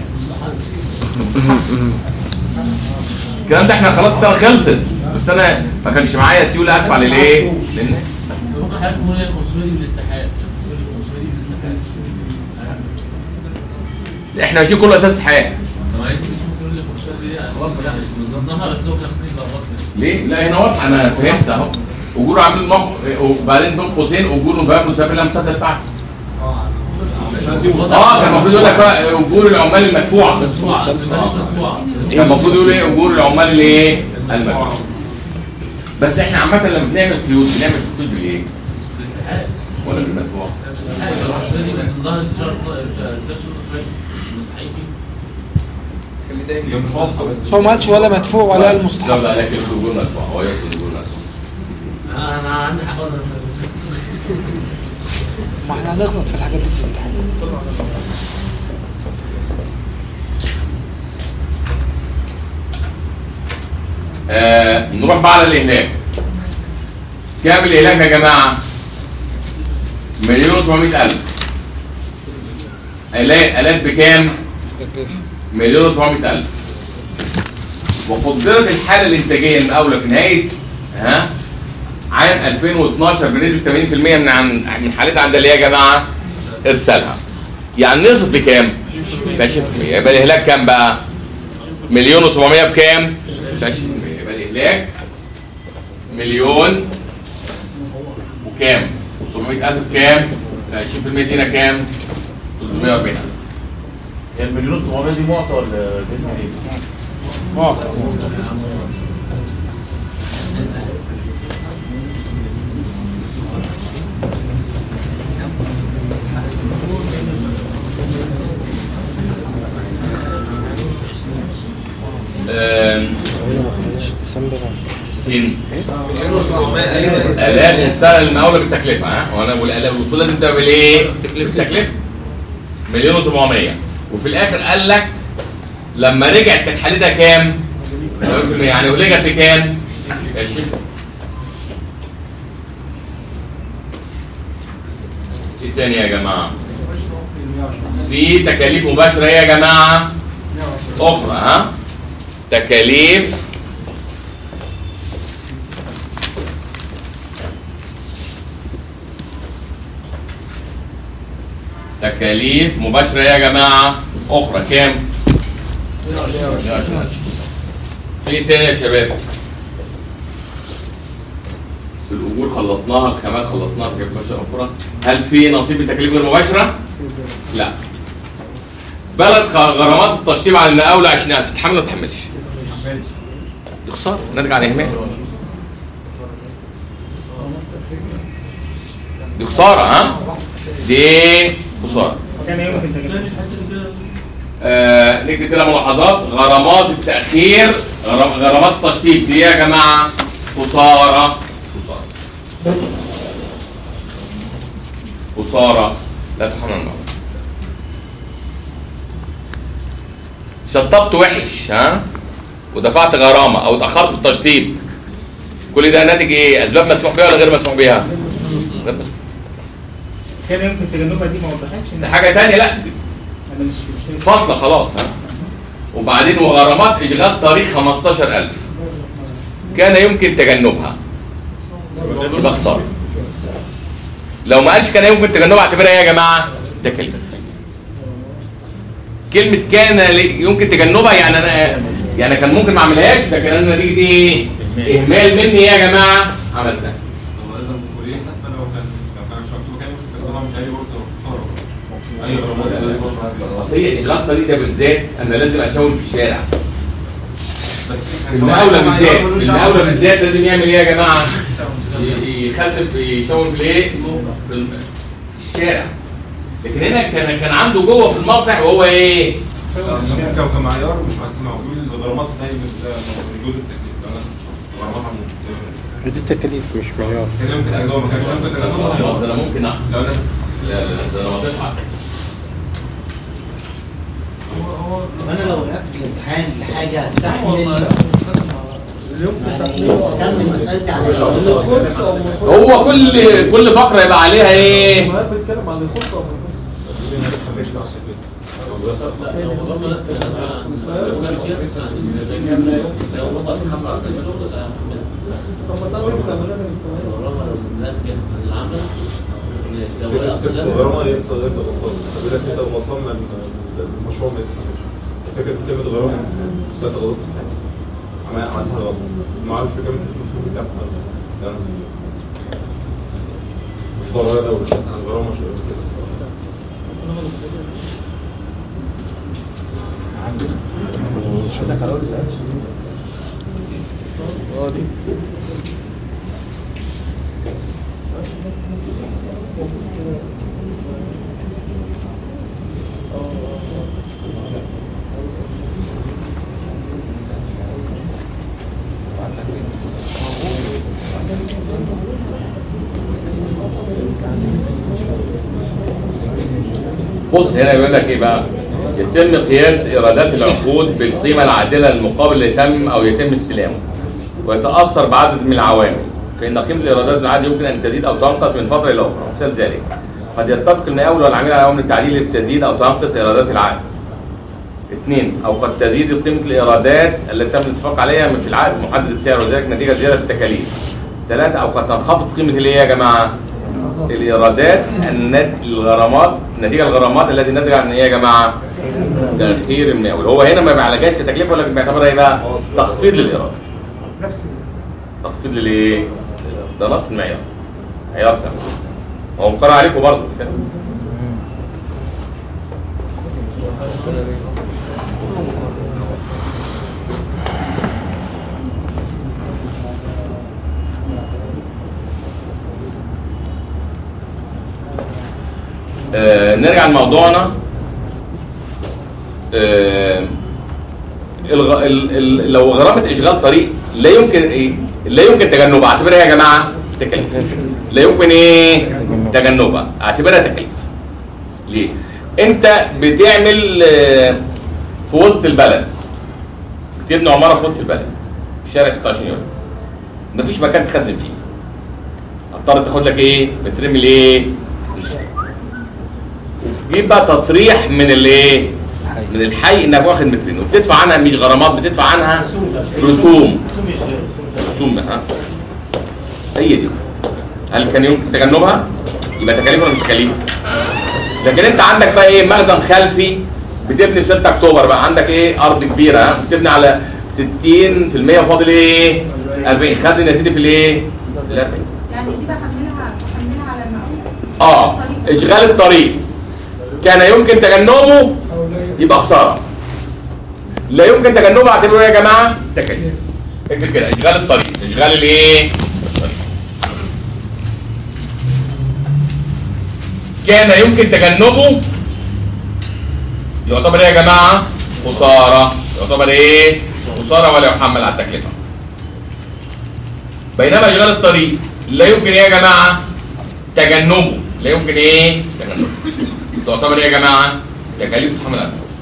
Speaker 1: الكلام ده احنا خلاص السنه خلصت بس انا ما كانش معايا سيوله ادفع للايه لان
Speaker 12: ممكن حضرتك تقول لي 500 دي بالاستحقاق تقول لي 500 دي بالاستحقاق
Speaker 1: احنا ماشيين كله اساس حياه
Speaker 12: طب عايز مش ممكن تقول لي 500 دي خلاص بالظبط بس هو كان ممكن يلخبطني
Speaker 1: ليه؟ لا هنا واضحه انا فهمت اهو اجور عامل موقف وبعدين بين قوسين اجور نوفمبر وديسمبر لم تسدد بتاعتي اه كان المفروض يقول لك بقى اجور العمال المدفوعه
Speaker 12: مدفوعة بس ماليش مدفوعة
Speaker 1: كان المفروض يقول ايه اجور العمال الايه؟ المدفوعه بس احنا عامه لما بنعمل قيود بنعمل قيود بالايه؟
Speaker 12: بالاستحقاق
Speaker 1: ولا بالمدفوع؟
Speaker 12: الاستحقاق 500 دي من ظهر شهر شهر مستحقين
Speaker 11: هي مش واضحه بس
Speaker 9: هو ما قالش ولا مدفوع ولا
Speaker 1: لا
Speaker 9: المستحق
Speaker 1: لا لكن الاجور مدفوعه هو يقصد الاجور مدفوعه
Speaker 12: انا عندي حق ولا
Speaker 9: ما احنا هنغلط في الحاجات دي في الامتحان
Speaker 1: آه نروح بقى على الاهلاك كام الاهلاك يا جماعه مليون وسبعمائة الف آلاف آلاف بكام مليون وسبعمائة الف وقدرت الحاله الانتاجيه المقاوله في نهايه ها عام 2012 بنسبه 80% من عن من حالتها عند اللي هي يا جماعه ارسالها يعني نصف بكام؟ ب 20% يبقى الاهلاك كام بقى؟ مليون و700 في كام؟ ب 20% يبقى الاهلاك مليون وكام؟ و700 الف كام؟ 20% دينا كام؟ 340 الف
Speaker 4: هي المليون 700 دي معطى ولا جبنا ايه؟
Speaker 3: معطى
Speaker 1: آم،
Speaker 9: ديسمبر
Speaker 1: فين؟
Speaker 6: مليون وسبعمية ايوه
Speaker 1: آلاف السنة المقاولة بالتكلفة ها وانا بقول آلاف الوصول لازم تبقى بالايه؟ بالتكلفة مليون و700 وفي الاخر قال لك لما رجعت كانت حالتها كام؟ 80% يعني ولجت بكام؟ 20 ايه تاني يا جماعة؟ في تكاليف مباشرة ايه يا جماعة؟ أخرى ها؟ تكاليف تكاليف مباشرة يا جماعة أخرى كام؟ 120 في إيه تاني يا شباب؟ الأجور خلصناها الخامات خلصناها تكاليف مباشرة أخرى هل في نصيب التكاليف غير مباشرة؟ لا بلد خ- غرامات التشطيب على المقاولة 20000 تتحمل ولا ما تتحملش؟ دي خسارة نرجع لإهمال دي خسارة ها؟ دي خسارة
Speaker 2: كان يمكن تجد
Speaker 1: آه نكتب كده ملاحظات غرامات التأخير غرام- غرامات التشطيب دي يا جماعة خسارة خسارة خسارة لا تحمل الموت شطبت وحش ها ودفعت غرامة أو اتأخرت في التشطيب كل ده ناتج ايه؟ أسباب مسموح بها ولا غير مسموح بها؟ غير مسموح
Speaker 2: كان يمكن تجنبها دي ما وضحتش إن-
Speaker 1: ده حاجة تانية لا
Speaker 2: انا مش مش
Speaker 1: فاصلة خلاص ها وبعدين وغرامات إشغال طريق 15000 كان يمكن تجنبها يبقى خسارة لو ما قالش كان يمكن تجنبها اعتبرها ايه يا جماعة تكلفة كلمة كان لي- يمكن تجنبها يعني أنا يعني كان ممكن ما أعملهاش لكن أنا نتيجة إيه؟ إهمال مني يا جماعة عملتها
Speaker 11: هو لازم وليه حتى لو كان لو كان مش مكتوب كان ممكن تكتبها من اي برضه خساره اي غرامات
Speaker 1: أصل هي إشغال طريق ده بالذات أنا لازم أشاور في الشارع
Speaker 11: بس
Speaker 1: المقاولة بالذات المقاولة بالذات لازم يعمل ايه يا جماعة؟ ي- يخفف يشاور في الايه؟ في ال- في الشارع لكن هنا كان كان عنده جوه في الموقع وهو ايه؟
Speaker 11: ممكن كمعيار مش مسموع بيقول الغرامات هي من جزء التكليف لو انا غرامات عموما
Speaker 7: دي التكاليف مش معيار
Speaker 11: كان يمكن اجاوب ما كانش يمكن
Speaker 1: ده
Speaker 11: اجاوب
Speaker 1: انا ممكن أ-
Speaker 11: لو انا
Speaker 1: لا لا لا ده انا ما تطلع
Speaker 13: طب انا لو وقعت في الامتحان لحاجه تحمل يعني اكمل مسالتي على
Speaker 1: هو كل كل فقرة يبقى عليها ايه؟
Speaker 8: بتتكلم عن الخطه
Speaker 11: الغرامه هي غير تغطى انت مطلوب المشروع ما يتحملش فكره كلمه غرامه لا تغلط عمل عملتها غلط ما اعرفش في كلمه الفلوس بتاعها ضرر لو عن غرامه شويه كده
Speaker 8: اه
Speaker 1: بص هنا بيقول لك ايه بقى يتم قياس ايرادات العقود بالقيمه العادله للمقابل اللي تم او يتم استلامه ويتاثر بعدد من العوامل فان قيمه الايرادات العاديه يمكن ان تزيد او تنقص من فتره الى اخرى مثال ذلك قد يتفق المقاول والعميل على عوامل التعديل اللي بتزيد او تنقص ايرادات العقد اثنين او قد تزيد قيمه الايرادات التي تم الاتفاق عليها من في العقد محدد السعر وذلك نتيجه زياده التكاليف ثلاثه او قد تنخفض قيمه اللي هي يا جماعه الايرادات النت الغرامات نتيجه الغرامات التي نتج عن ايه يا جماعه؟ تاخير المقاول هو هنا ما بيعالجهاش كتكلفه ولا بيعتبرها ايه بقى؟ تخفيض للايراد
Speaker 2: نفس
Speaker 1: تخفيض للايه؟ ده نص المعيار معيار كام؟ هو مقرر عليكم برضه مش كده؟ آه نرجع لموضوعنا آه الغ... ال... ال... لو غرامه اشغال طريق لا يمكن ايه لا يمكن تجنبها اعتبرها يا جماعه تكلفه لا يمكن ايه تجنبها اعتبرها تكلفه ليه انت بتعمل آه، في وسط البلد تبني عماره في وسط البلد في شارع 16 يوم مفيش مكان تخزن فيه هتضطر تاخد لك ايه بترمي ايه جيب بقى تصريح من الايه من الحي انك واخد مترين وبتدفع عنها مش غرامات بتدفع عنها رسوم رسوم ها هي دي هل كان يمكن تجنبها يبقى تكاليف ولا مش تكاليف لكن انت عندك بقى ايه مخزن خلفي بتبني في 6 اكتوبر بقى عندك ايه ارض كبيره ها بتبني على 60% وفاضل ايه 40 خزن يا سيدي في الايه ال 40
Speaker 10: يعني دي بحملها بحملها على المقاول
Speaker 1: اه اشغال الطريق كان يمكن تجنبه يبقى خساره لا يمكن تجنبه اعتبره إيه يا جماعه تكاليف اكتب كده اشغال الطريق اشغال الايه الطريق. كان يمكن تجنبه يعتبر ايه يا جماعه خساره يعتبر ايه خساره ولا يحمل على التكلفه بينما اشغال الطريق لا يمكن ايه يا جماعه تجنبه لا يمكن ايه تجنبه تعتبر ايه يا جماعه تكاليف تحمل على التكلفة.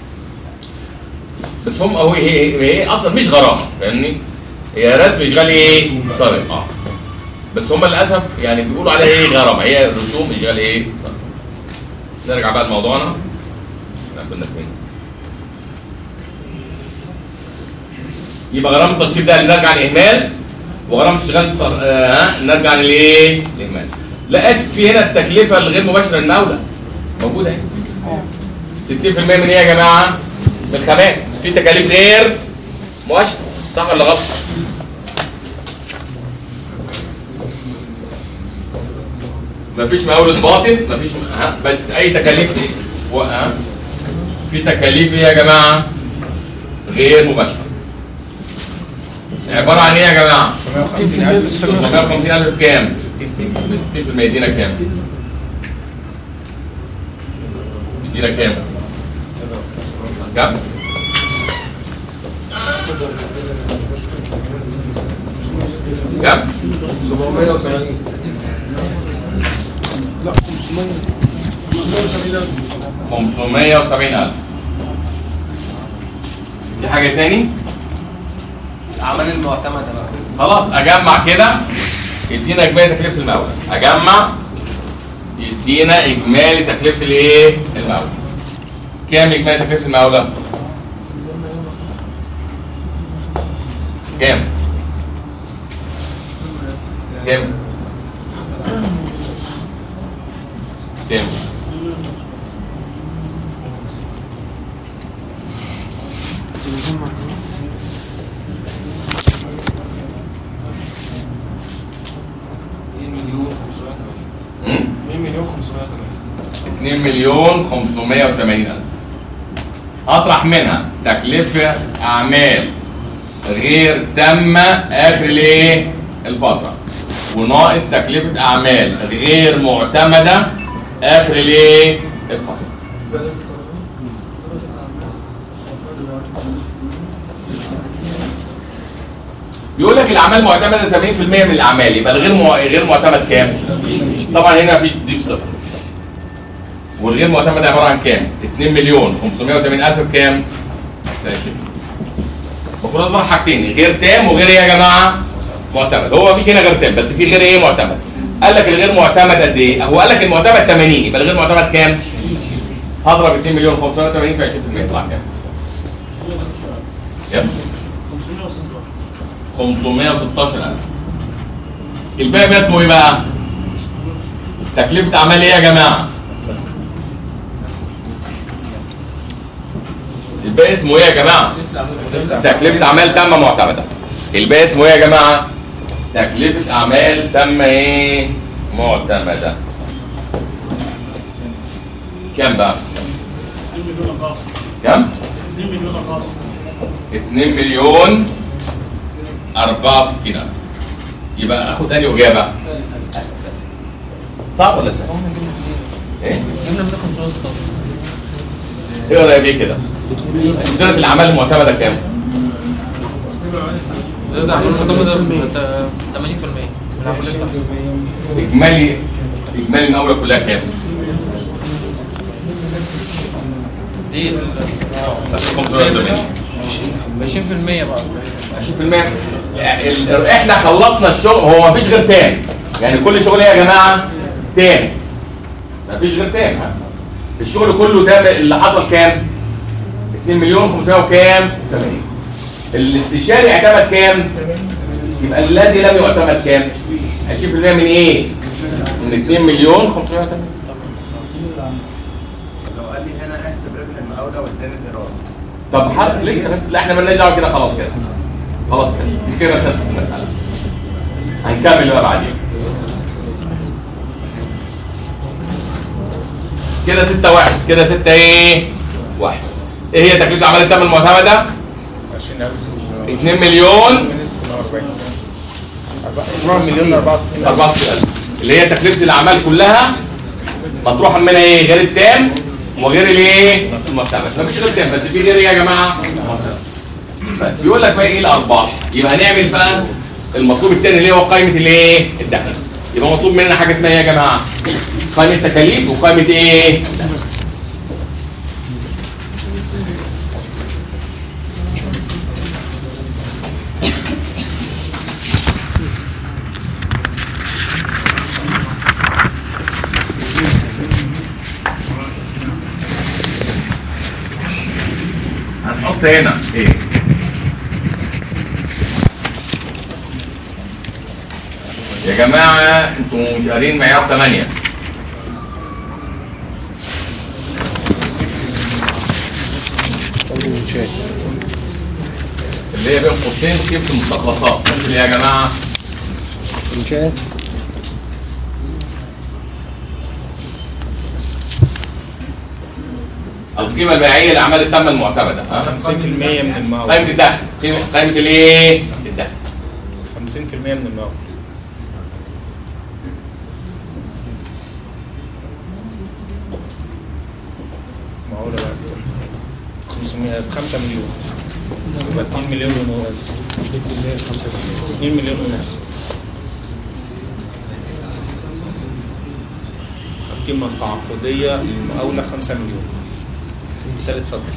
Speaker 1: بس هم هو هي هي, هي اصلا مش غرامه فاهمني هي رسم اشغال ايه طريق اه بس هم للاسف يعني بيقولوا عليها ايه غرامه هي رسوم اشغال ايه طريق. نرجع بقى لموضوعنا احنا كنا فين يبقى غرامه التشطيب ده اللي نرجع للاهمال وغرامه اشغال الط- آه ها، نرجع للايه؟ الاهمال لا اسف في هنا التكلفه الغير مباشره للمولى موجوده اهي 60% من ايه يا جماعه؟ من الخامات في تكاليف غير مباشره صح ولا غلط؟ مفيش مقاول باطن مفيش ها بس اي تكاليف و... ها؟ في تكاليف ايه يا جماعه؟ غير مباشره عباره عن ايه يا جماعه؟ 650000 كام؟ 60% يدينا كام؟ يدينا كام؟ كام؟ كام؟
Speaker 5: 770
Speaker 7: لا 500
Speaker 1: 570000 في حاجه تاني؟
Speaker 6: الاعمال المعتمده بقى
Speaker 1: خلاص اجمع كده يدينا اجمالي تكلفه المقاول اجمع يدينا اجمالي تكلفه الايه المقاول كام اجمالي تكلفه المقاوله كام كام كام مم؟
Speaker 5: 2 مليون 580
Speaker 1: 2 مليون 580 ألف أطرح منها تكلفة أعمال غير تامة آخر الإيه؟ الفترة وناقص تكلفة أعمال غير معتمدة آخر الإيه؟ الفترة بيقول لك الأعمال معتمدة 80% من الأعمال يبقى الغير مع... غير معتمد كام؟ طبعا هنا مفيش ضيف صفر والغير معتمد عباره عن كام 2 مليون 580 الف بكام 20 المفروض اضرب حاجتين غير تام وغير ايه يا جماعه معتمد هو مفيش هنا غير تام بس في غير ايه معتمد قال لك الغير معتمد قد ايه هو قال لك المعتمد 80 يبقى الغير معتمد كام هضرب 2 مليون 580 في 20% يطلع كام يلا 516000 الباقي بقى اسمه ايه بقى تكلفه اعمال ايه يا جماعه الباقي اسمه ايه يا جماعه تكلفه اعمال تامه معتمده الباقي اسمه ايه يا جماعه تكلفه اعمال تامه ايه معتمده كام بقى
Speaker 2: 2 مليون أربعة
Speaker 1: كام
Speaker 2: 2 مليون أربعة
Speaker 1: 2 مليون 64000 يبقى اخد انهي اجابه صعب ولا سهل ايه
Speaker 12: جبنا من 516
Speaker 1: اقرا يا بيه كده ميزانيه الاعمال المعتمده كام
Speaker 12: ده عمل معتمد 80%
Speaker 1: اجمالي اجمالي المقاوله كلها كام
Speaker 12: دي ال
Speaker 1: 580
Speaker 12: 20% بقى
Speaker 1: 20% ال- احنا خلصنا الشغل هو مفيش غير تام يعني كل شغل ايه يا جماعه تام مفيش غير تام الشغل كله تام اللي حصل كام 2 مليون 500 وكام 80 الاستشاري اعتمد كام يبقى الذي لم يعتمد كام 20% من ايه من 2 مليون 580
Speaker 14: لو قال لي هنا احسب ربح المقاولة واداني الايراد
Speaker 1: طب حد لسه بس لا احنا مالناش دعوه كده خلاص كده خلاص كده دي كده خلصت المساله هنكمل بقى بعدين كده ستة واحد كده ستة ايه واحد ايه هي تكلفة اعمال التم المعتمدة
Speaker 3: 20000
Speaker 1: 2 مليون
Speaker 3: 4 مليون 64
Speaker 1: 64 اللي هي تكلفة الاعمال كلها مطروحة منها ايه غير التام وغير الايه المعتمد مفيش غير التام بس في غير ايه يا جماعة معتمد. بس بيقول لك بقى ايه الارباح يبقى هنعمل بقى المطلوب الثاني اللي هو قائمه الايه الدخل يبقى مطلوب مننا حاجه اسمها ايه يا جماعه قائمه تكاليف وقائمه ايه هنحط هنا ايه يا جماعة انتوا مش قارين معيار 8 اللي هي بين قوسين قيمة المستخلصات اللي يا جماعة
Speaker 9: انشاء
Speaker 1: القيمة البيعية لأعمال التامة المعتمدة ها
Speaker 3: 50% من المقاول
Speaker 1: قيمة الدخل قيمة قيمة الايه؟ الدخل
Speaker 3: 50% من المقاول معقولة بقى 500 5 مليون يبقى 2 مليون ونص 2 مليون ونص القيمة التعاقدية للمقاولة 5 مليون ثالث سطر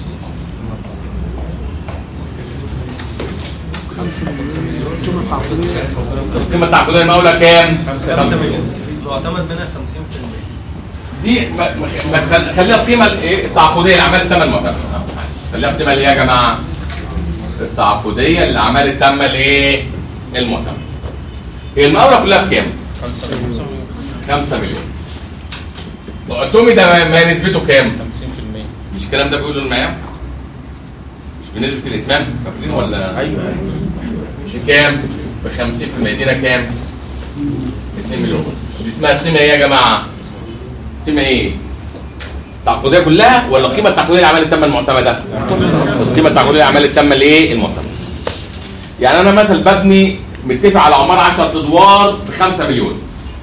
Speaker 1: القيمة التعاقدية للمقاولة كام؟
Speaker 3: 5
Speaker 6: مليون معتمد منها 50%
Speaker 1: دي ما- ما- ما- خل- خليها القيمة الايه؟ التعاقدية لأعمال التامة المعتمدة آه، خليها القيمة اللي هي يا جماعة التعاقدية للأعمال التامة الايه؟ المعتمدة هي المقاولة كلها بكام؟
Speaker 3: 5 مليون
Speaker 1: 5 مليون اعتمد ما ما نسبته كام؟
Speaker 3: 50%
Speaker 1: مش الكلام ده بيقوله المعيار؟ مش بنسبة الإتمام فاكرين ولا؟
Speaker 3: ايوه
Speaker 1: مش كام؟ ب 50% دينا كام؟ 2 مليون دي اسمها قيمة ايه يا جماعة؟ قيمة ايه؟ التعاقدية كلها ولا القيمة التعاقدية للأعمال التامة المعتمدة؟ بس القيمة التعاقدية للأعمال التامة الايه؟ المعتمدة. يعني أنا مثلا ببني متفق على عمارة 10 أدوار ب 5 مليون.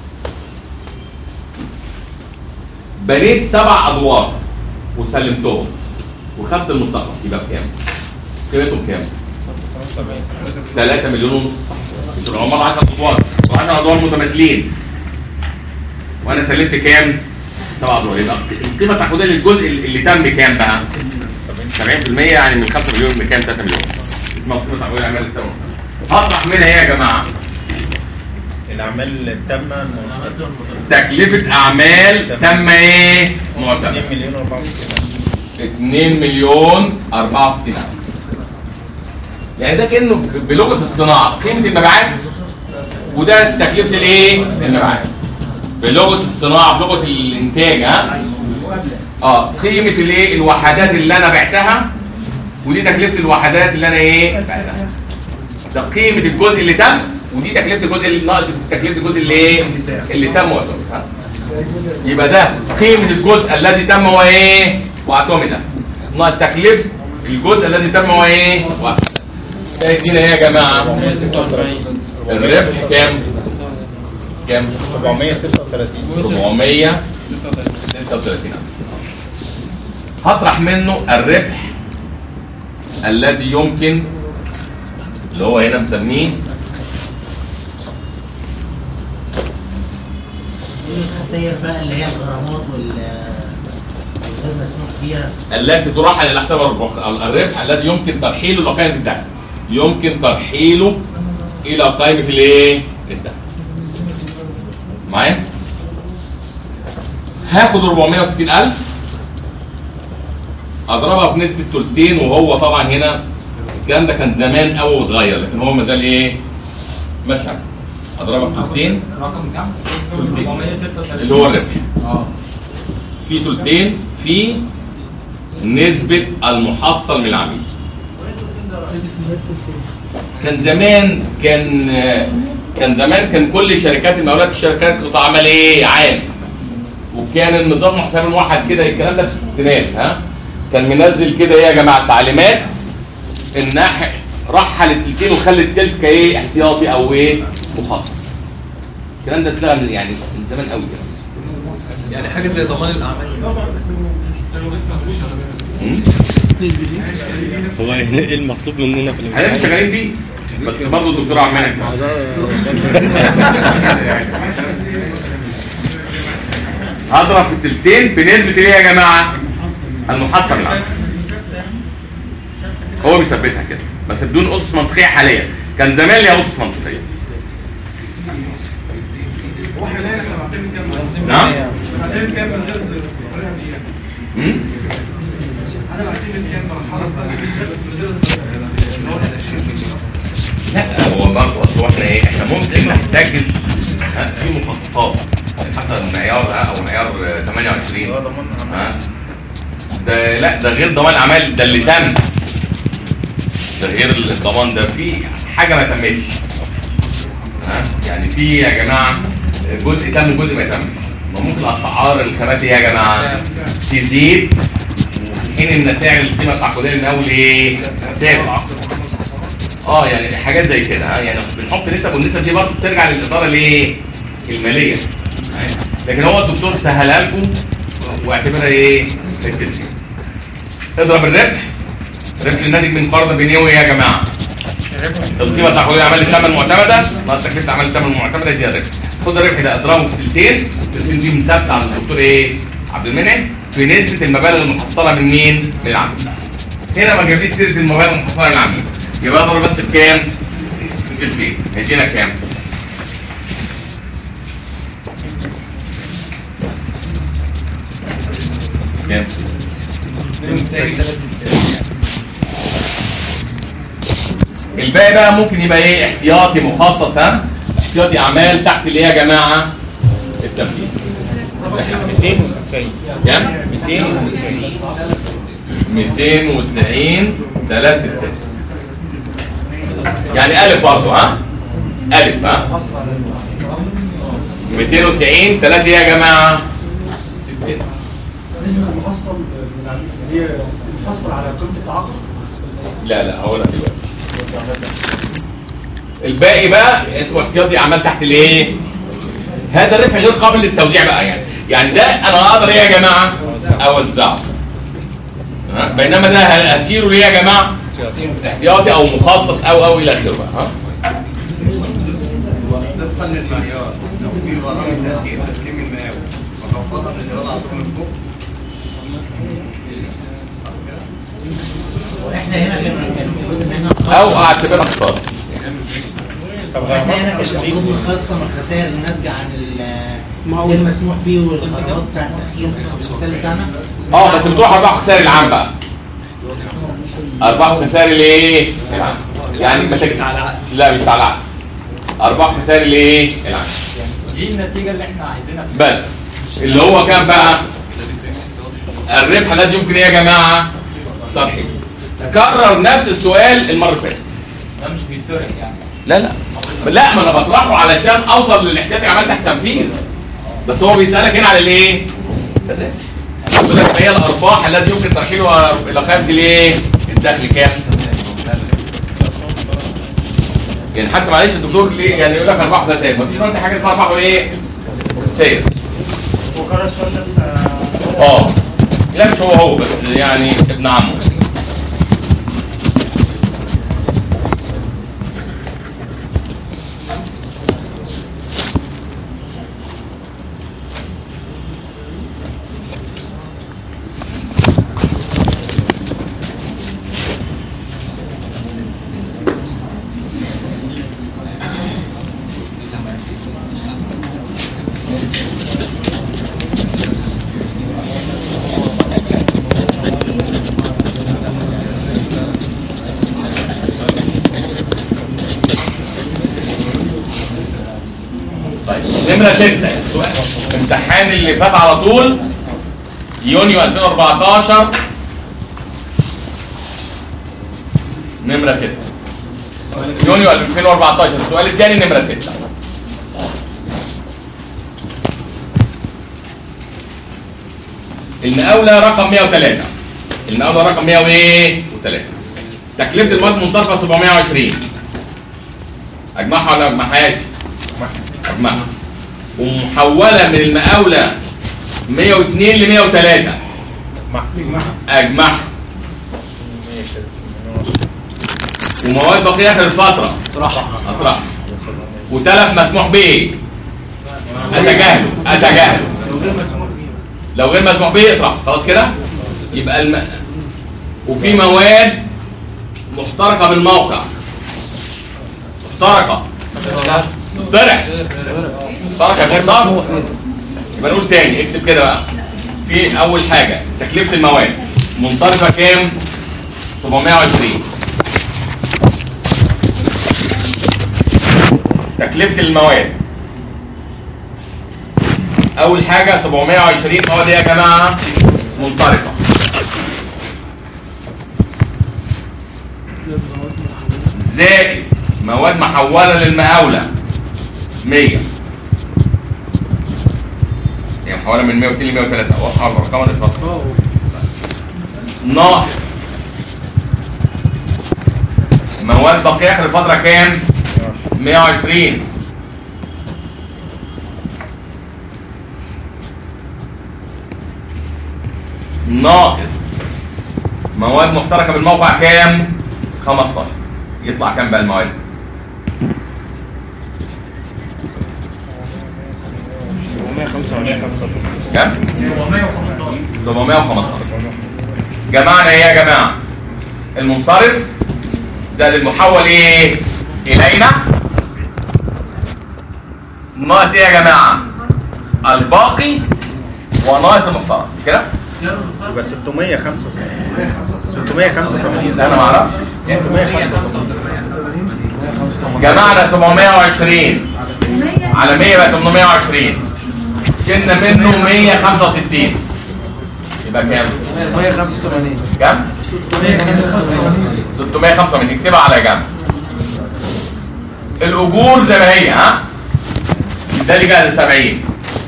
Speaker 1: بنيت سبع أدوار وسلمتهم وخدت المستخلص يبقى بكام؟ قيمتهم كام؟
Speaker 3: 75
Speaker 1: 3 مليون ونص العمارة 10 ادوار و10 ادوار متماثلين وانا سلمت كام 7 دولار يبقى القيمه التعاقديه للجزء اللي تم بكام بقى؟ 70% يعني من 5 مليون بكام 3 مليون اسمها القيمه التعاقديه للاعمال اللي تم هطرح منها ايه يا جماعه؟
Speaker 3: الاعمال التامه
Speaker 1: تكلفه اعمال تم ايه؟ معتمد
Speaker 3: 2 مليون 64
Speaker 1: 2 مليون 64 ألف يعني ده كأنه بلغة الصناعة قيمة المبيعات وده تكلفة الايه؟ المبيعات بلغة الصناعة بلغة الإنتاج ها؟ اه قيمة الايه؟ الوحدات اللي أنا بعتها ودي تكلفة الوحدات اللي أنا ايه؟ بعتها ده قيمة الجزء اللي تم ودي تكلفة الجزء اللي ناقص تكلفة الجزء اللي ايه؟ اللي تم واعتمد ها؟ يبقى ده قيمة الجزء الذي تم وايه؟ واعتمد ناقص تكلفة الجزء الذي تم وايه؟ واعتمد ده يدينا ايه يا جماعة؟
Speaker 3: 436
Speaker 1: الربح كام؟ كام؟
Speaker 3: 436
Speaker 1: 436 هطرح منه الربح الذي يمكن اللي هو هنا مسميه
Speaker 13: الخسائر بقى اللي هي الغرامات وال غير مسموح فيها
Speaker 1: التي ترحل الى حساب الربح الربح الذي يمكن ترحيله الى قائمه الدخل يمكن ترحيله الى قائمه الايه؟ الدخل معايا؟ هاخد 460000 اضربها بنسبه تلتين وهو طبعا هنا الكلام ده كان زمان قوي واتغير لكن هو ما زال ايه؟ ماشي عليه. اضربها بتلتين
Speaker 5: رقم كام؟
Speaker 1: تلتين
Speaker 5: 436
Speaker 1: اللي هو الربح
Speaker 5: اه
Speaker 1: في تلتين في نسبة المحصل من العميل كان زمان كان كان زمان كان كل شركات المقاولات الشركات قطاع عمل ايه عام وكان النظام محساب موحد كده الكلام ده في الستينات ها كان منزل كده ايه يا جماعه تعليمات ان ح- رحل التلتين وخلي التلت كايه احتياطي او ايه مخصص الكلام ده اتلغى من يعني من زمان قوي كده
Speaker 6: يعني حاجه زي ضمان الاعمال
Speaker 15: هو ايه المطلوب مننا في
Speaker 1: احنا مش شغالين بيه بس برضه الدكتور عمال هضرب في التلتين بنسبة ايه يا جماعة؟ المحصل العام هو بيثبتها كده بس بدون اسس منطقية حاليا كان زمان ليها اسس منطقية نعم
Speaker 2: بعدين كام من غير الطريقه دي
Speaker 1: مم؟
Speaker 2: انا بعتمد كام
Speaker 1: لا هو برضه اصل هو احنا ايه احنا ممكن نحتاج ها، في مخصصات حتى المعيار ها، او معيار آه، 28 ها ده لا ده غير ضمان الاعمال ده اللي تم ده غير الضمان ده في حاجه ما تمتش ها يعني في يا جماعه جزء تم وجزء ما تمش ما ممكن اسعار الخامات ايه يا جماعه تزيد في حين ان سعر القيمه التعاقديه من اول ايه ثابت اه يعني حاجات زي كده ها يعني بنحط نسب والنسب دي برضه بترجع للاداره الايه الماليه ها؟ لكن هو الدكتور سهلها لكم واعتبرها ايه التلتين اضرب الربح ربح الناتج من قرض بنيوي يا جماعه القيمه التعاقديه اعمال الثمن المعتمده ناقص تكلفه اعمال الثمن المعتمده دي الربح خد الربح ده اضربه في تلتين التلتين دي مثبته عند الدكتور ايه عبد المنعم في نسبه المبالغ المحصله من مين من العميل هنا ما جابليش سيره المبالغ المحصله من العميل يبقى اضرب بس بكام في تلتين هيدينا كام كام الباقي بقى ممكن يبقى ايه احتياطي مخصص ها احتياطي اعمال تحت اللي هي يا جماعه التنفيذ
Speaker 3: 290
Speaker 1: كام
Speaker 3: 290
Speaker 1: 290 3 6 يعني الف برضه ها الف ها 290 3 ايه يا جماعه 60
Speaker 8: نسبة المحصل من العميل هي المحصل على قيمة التعاقد
Speaker 1: لا لا هقولها دلوقتي الباقي بقى اسمه احتياطي اعمال تحت الايه هذا الربح غير قابل للتوزيع بقى يعني يعني ده انا اقدر ايه يا جماعه اوزعه ها؟ بينما ده اسيره ليه يا جماعه احتياطي او مخصص او او الى اخره بقى ها
Speaker 14: طبقا للمعيار لو في غرامه تاخير تسليم المقاول وخفضها من الايراد على
Speaker 13: واحنا هنا كان كان المفروض ان احنا
Speaker 1: او اعتبرها خساره
Speaker 13: احنا هنا كان المفروض نخصم الخسائر الناتجه عن ال- غير مسموح به والقرارات بتاع التاخير في المثال بتاعنا
Speaker 1: اه بس بتروح ارباح وخسائر العام بقى ارباح وخسائر الايه؟ العام يعني مش على لا مش على العقد ارباح وخسائر الايه؟ العام
Speaker 16: دي النتيجه اللي احنا عايزينها في
Speaker 1: بس اللي هو كام بقى؟ الربح الذي يمكن ايه يا جماعه؟ ترحيل كرر نفس السؤال المره اللي فاتت
Speaker 16: ده مش بيتطرح يعني
Speaker 1: لا لا لا ما انا بطرحه علشان اوصل للاحتياطي عمال تحت تنفيذ بس هو بيسالك هنا على الايه؟ الربح يقول لك ما هي الارباح التي يمكن ترحيلها الى قائمه الايه؟ الدخل كام؟ يعني حتى معلش الدكتور ليه يعني يقول لك ارباح وخسائر ما فيش عندي حاجه اسمها ارباح وايه؟ خسائر
Speaker 2: وكرر السؤال ده بتاع-
Speaker 1: اه لا مش هو هو بس يعني ابن عمه طيب نمرة ستة السؤال الامتحان اللي فات على طول يونيو 2014 نمرة ستة يونيو 2014 السؤال الثاني نمرة ستة المقاولة رقم 103 المقاولة رقم 103 تكلفة المواد المنصرفة 720 أجمعها ولا ما أجمعهاش؟ أجمعها ومحولة من المقاولة 102 ل 103 أجمعها ومواد بقية آخر الفترة أطرحها أطرحها وتلف مسموح به أتجاهله أتجاهله لو غير مسموح به اطرح خلاص كده يبقى الم... وفي مواد محترقة بالموقع محترقة طرح محترقة غير صعب يبقى نقول تاني اكتب كده بقى في اول حاجة تكلفة المواد منصرفة كام 720 تكلفة المواد اول حاجة 720 مواد يا جماعة منصرفة زائد مواد محولة للمقاولة 100 يعني محولة من 102 ل 103 واضحة الارقام ولا مش واضحة؟ ناقص مواد بقية اخر الفترة كام؟ 120 ناقص مواد محتركة بالموقع كام؟ 15 يطلع كام بقى المواد؟ كام؟ 715 جمعنا ايه يا جماعة؟ المنصرف زائد المحول ايه؟ الينا ناقص ايه يا جماعة؟ الباقي وناقص المحترم مش كده؟
Speaker 3: يبقى 685 685
Speaker 1: انا ما اعرفش جمعنا 720 على 100 بقى 820 شلنا منه 165 يبقى كام؟
Speaker 8: 185
Speaker 1: كام؟ 685 اكتبها على جنب الاجور زي ما هي ها ده اللي جاي 70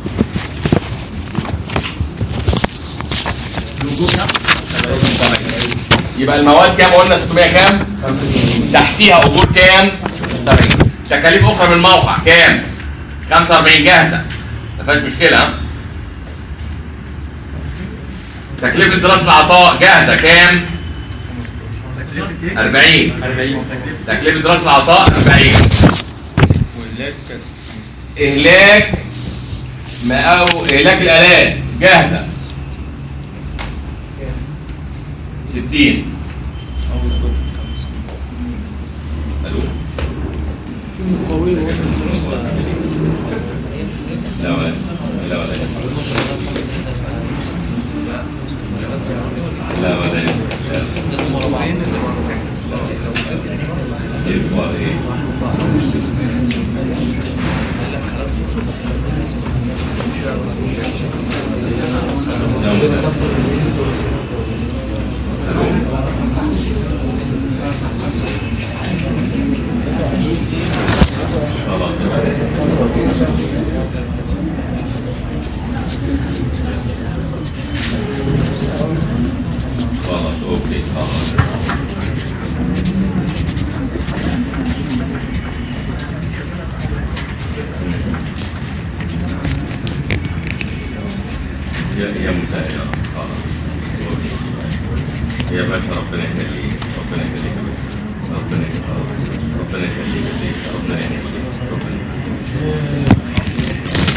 Speaker 1: يبقى المواد كام قلنا 600 كام تحتيها اجور كام 70 تكاليف اخرى من الموقع كام 45 جاهزه ما فيهاش مشكله ها تكلفه دراسه العطاء جاهزه كام 40 تكلفه دراسه العطاء 40
Speaker 3: واللاك
Speaker 1: اهلاك مقاو اهلاك الالات جاهزه 60 الو لا ولا لا ولا لا ولا خلاص اوكي خلاص يا يا مساء يا خلاص أوكي. يا باشا ربنا يخليك ربنا يخليك يا باشا. ربنا يخليك خلاص. ربنا يخليك يا سيدي. ربنا يخليك ربنا يخليك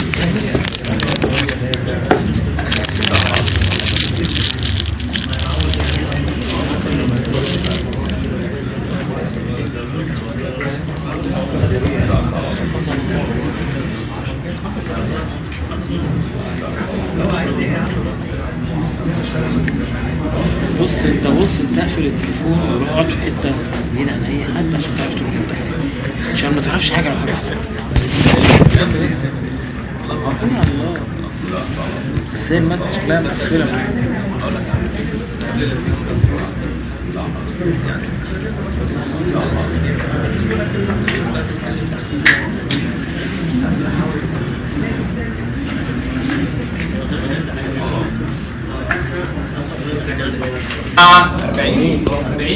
Speaker 12: بص انت بص انت اقفل التليفون وروح اقعد في حته بعيد عن اي حد عشان تعرف تروح الامتحان عشان ما تعرفش حاجه لو حاجه حصلت ربنا الله بس هي المادة شكلها مقفلة معاك
Speaker 1: آه. 40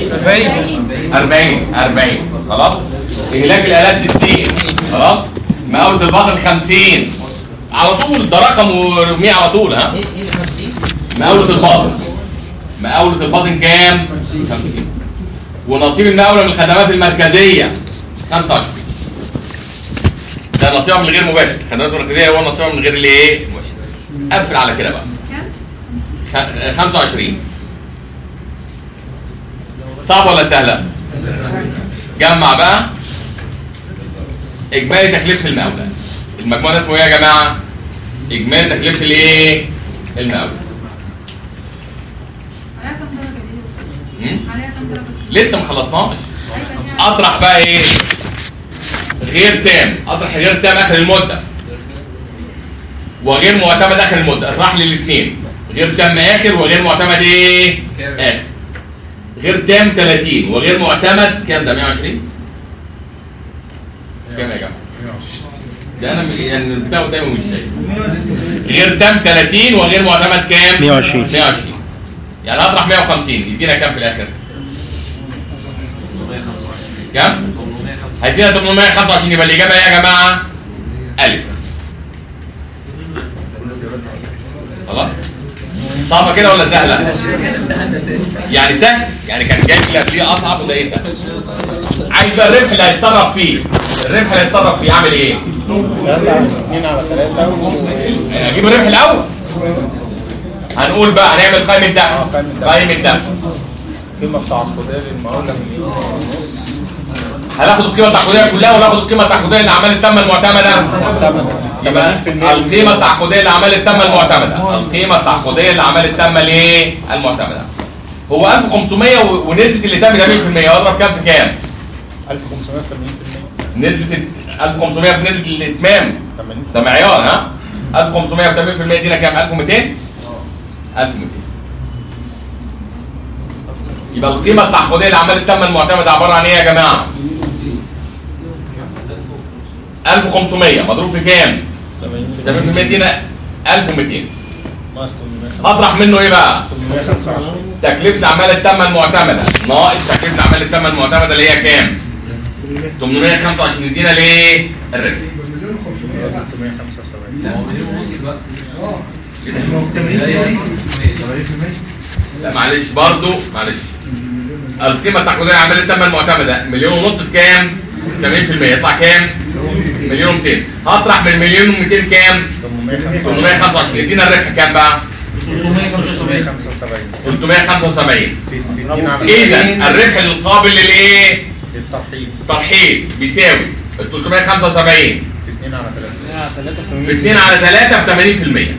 Speaker 1: 40 40 خلاص إهلاك الآلات 60 خلاص مقاولة الباطن 50 على طول ده رقم ورميه على طول ها مقاولة الباطن مقاولة الباطن كام؟ 50 ونصيب المقاولة من الخدمات المركزية 25 ده نصيبها من الغير مباشر الخدمات المركزية هو نصيبها من غير الايه؟ مباشر قفل على كده بقى خ- 25 صعبة ولا سهلة؟ جمع بقى إجمالي تكلفة المقاولة المجموع ده اسمه إيه يا جماعة؟ إجمالي تكلفة الإيه؟ المقاولة
Speaker 10: عليها كام درجة دي؟
Speaker 1: مم؟
Speaker 10: عليها كام درجة؟
Speaker 1: لسه ما خلصناش أطرح بقى إيه؟ غير تام أطرح غير تام آخر المدة وغير معتمد آخر المدة اطرح لي الاثنين غير تام آخر وغير معتمد إيه؟ آخر غير تام 30 وغير معتمد كام ده 120 كام يا جماعه ده انا من- يعني بتاعه دايما مش شايف غير تام 30 وغير معتمد كام
Speaker 15: 120.
Speaker 1: 120 يعني هطرح 150 يدينا كام في الاخر كام هيدينا 825 يبقى الاجابه ايه يا جماعه الف خلاص صعبه كده ولا سهله يعني سهل يعني كان جاي لك دي اصعب وده ايه سهل عايز بقى الربح اللي هيتصرف فيه الربح اللي هيتصرف فيه عامل ايه
Speaker 3: 3 على 2 على 3
Speaker 1: اجيب الربح الاول هنقول بقى هنعمل قائمه دفع قائمه دفع
Speaker 3: القيمة التعاقدية للمقاولة مليون ونص
Speaker 1: هناخد القيمه التعاقديه كلها ولا ناخد القيمه التعاقديه للاعمال التامه المعتمده
Speaker 3: معتمدة
Speaker 1: يبقى القيمه التعاقديه للاعمال التامه المعتمده القيمه التعاقديه للاعمال التامه الايه المعتمده هو 1500 و- ونسبه اللي تم ده 100% اضرب كام في كام
Speaker 3: 1580%
Speaker 1: نسبه ال- 1500 في نسبه الاتمام
Speaker 3: 80
Speaker 1: ده معيار ها 1500 في 80% دينا كام 1200 1200 يبقى القيمه التعاقديه للاعمال التامه المعتمده عباره عن ايه يا جماعه 1500 مضروب في كام 80% دينا 1200
Speaker 3: ناقص 800
Speaker 1: اطرح منه ايه بقى
Speaker 3: 825
Speaker 1: تكلفه الاعمال التامه المعتمده ناقص تكلفه الاعمال التامه المعتمده اللي هي كام 825 يدينا ليه الربح
Speaker 3: 375
Speaker 1: لا معلش برضو معلش القيمه التعاقديه للاعمال التامه المعتمده مليون ونص في كام 80% يطلع كام مليون 200 هطرح من المليون و200 كام 825 يدينا الربح كام بقى
Speaker 3: 375
Speaker 1: 375
Speaker 3: في
Speaker 1: اذا الربح القابل للايه
Speaker 3: الترحيل
Speaker 1: ترحيل بيساوي ال 375
Speaker 3: في 2 على 3
Speaker 1: في 2 على 3 في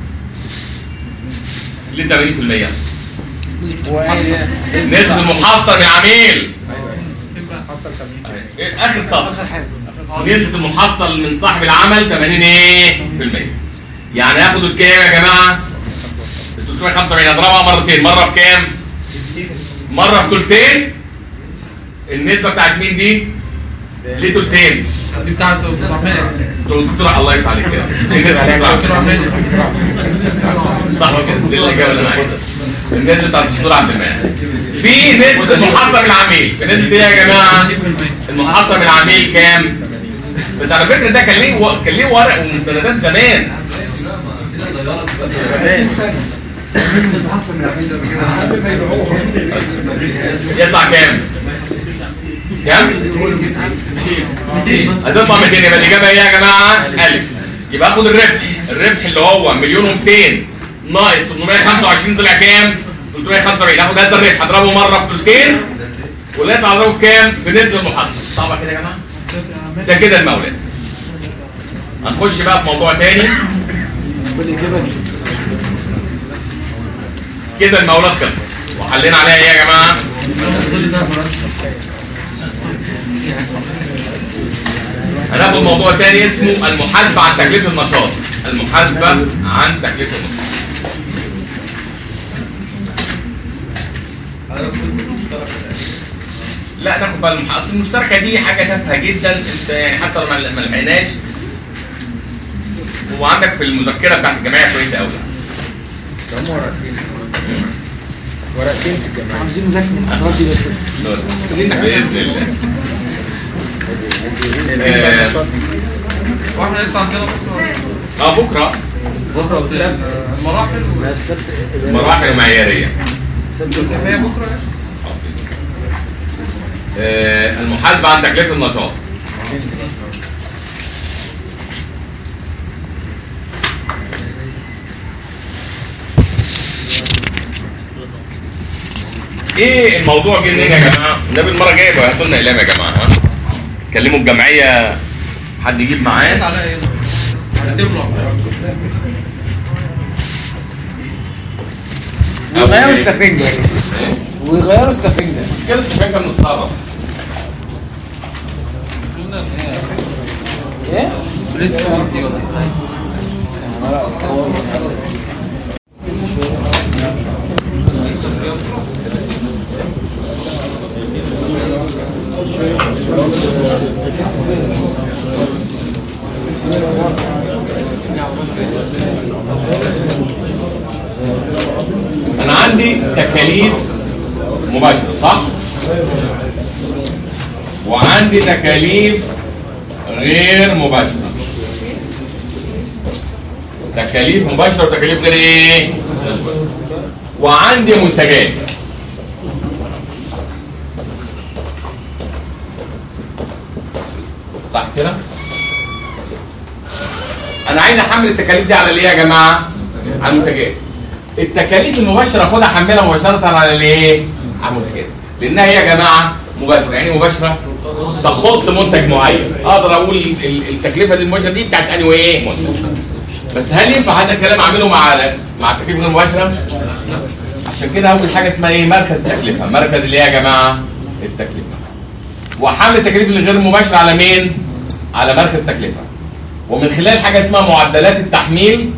Speaker 1: 80% ليه 80% نسبة المحصل من العميل
Speaker 3: حصل 80
Speaker 1: إيه، اخر سطر نسبة المحصل من صاحب العمل 80 ايه في المية يعني هاخد الكام يا جماعة ال 375 اضربها مرتين مرة في كام مرة في تلتين النسبة بتاعت مين دي ليه تلتين
Speaker 5: دي بتاعت استاذ عماد
Speaker 1: دكتور الله يفتح عليك كده النسبة
Speaker 5: دكتور عماد
Speaker 1: صح كده دي الاجابه اللي انا عايزها النسبه بتاعت الدكتور عبد المنعم في نسبه المحصل من العميل في نسبه ايه يا جماعه المحصل من العميل كام بس على فكره ده كان ليه و... كان ليه ورق ومستندات زمان يطلع كام كام هتطلع 200 يبقى الاجابه ايه يا جماعه الف يبقى اخد الربح الربح اللي هو مليون و200 ناقص 825 طلع كام 375 اخد هذا الربح اضربه مره في ثلثين واللي يطلع اضربه في كام في نسبه المحصل صعبه كده يا جماعه ده كده المولد هنخش بقى في موضوع تاني كده المولد خلص وحلينا عليها ايه يا جماعه هناخد موضوع تاني اسمه المحاسبة عن تكلفة النشاط المحاسبة عن تكلفة النشاط لا ناخد بقى المح... اصل المشتركة دي حاجة تافهة جدا انت يعني حتى لو ما ما لحقناش وعندك في المذكرة بتاعت الجمعية كويسة قوي
Speaker 3: هم ورقتين ورقتين في الجامعة
Speaker 9: عاوزين نذاكر المحاضرات دي بس
Speaker 1: بإذن الله آه،
Speaker 5: واحنا لسه عندنا بكره
Speaker 1: اه بكرة
Speaker 5: بكره والسبت المراحل
Speaker 1: مراحل معيارية
Speaker 5: كفايه بكره يا
Speaker 1: آه، المحاسبة عن تكلفة النشاط ايه الموضوع جه منين يا جماعه؟ النبي المره الجايه يبقى هاتوا لنا اقلام يا جماعه ها؟ كلموا الجمعيه حد يجيب معاه
Speaker 5: على ايه هتبرع
Speaker 9: ويغيروا السفنجة ويغيروا السفنجة
Speaker 1: مشكله السفنجه من الصعبه
Speaker 9: ايه؟
Speaker 1: انا عندي تكاليف مباشره صح وعندي تكاليف غير مباشره تكاليف مباشره وتكاليف غير ايه وعندي منتجات صح كده انا عايز احمل التكاليف دي على الايه يا جماعه على المنتجات التكاليف المباشره اخدها احملها مباشره على الايه على المنتجات لانها هي يا جماعه مباشره يعني إيه مباشره تخص منتج معين اقدر اقول ال- ال- التكلفه دي المباشره دي بتاعت انهي ايه منتج بس هل ينفع هذا الكلام اعمله مع مع التكلفه غير المباشره عشان كده اول حاجه اسمها ايه مركز التكلفه مركز اللي ايه يا جماعه التكلفه واحمل التكاليف الغير مباشره على مين على مركز تكلفه ومن خلال حاجه اسمها معدلات التحميل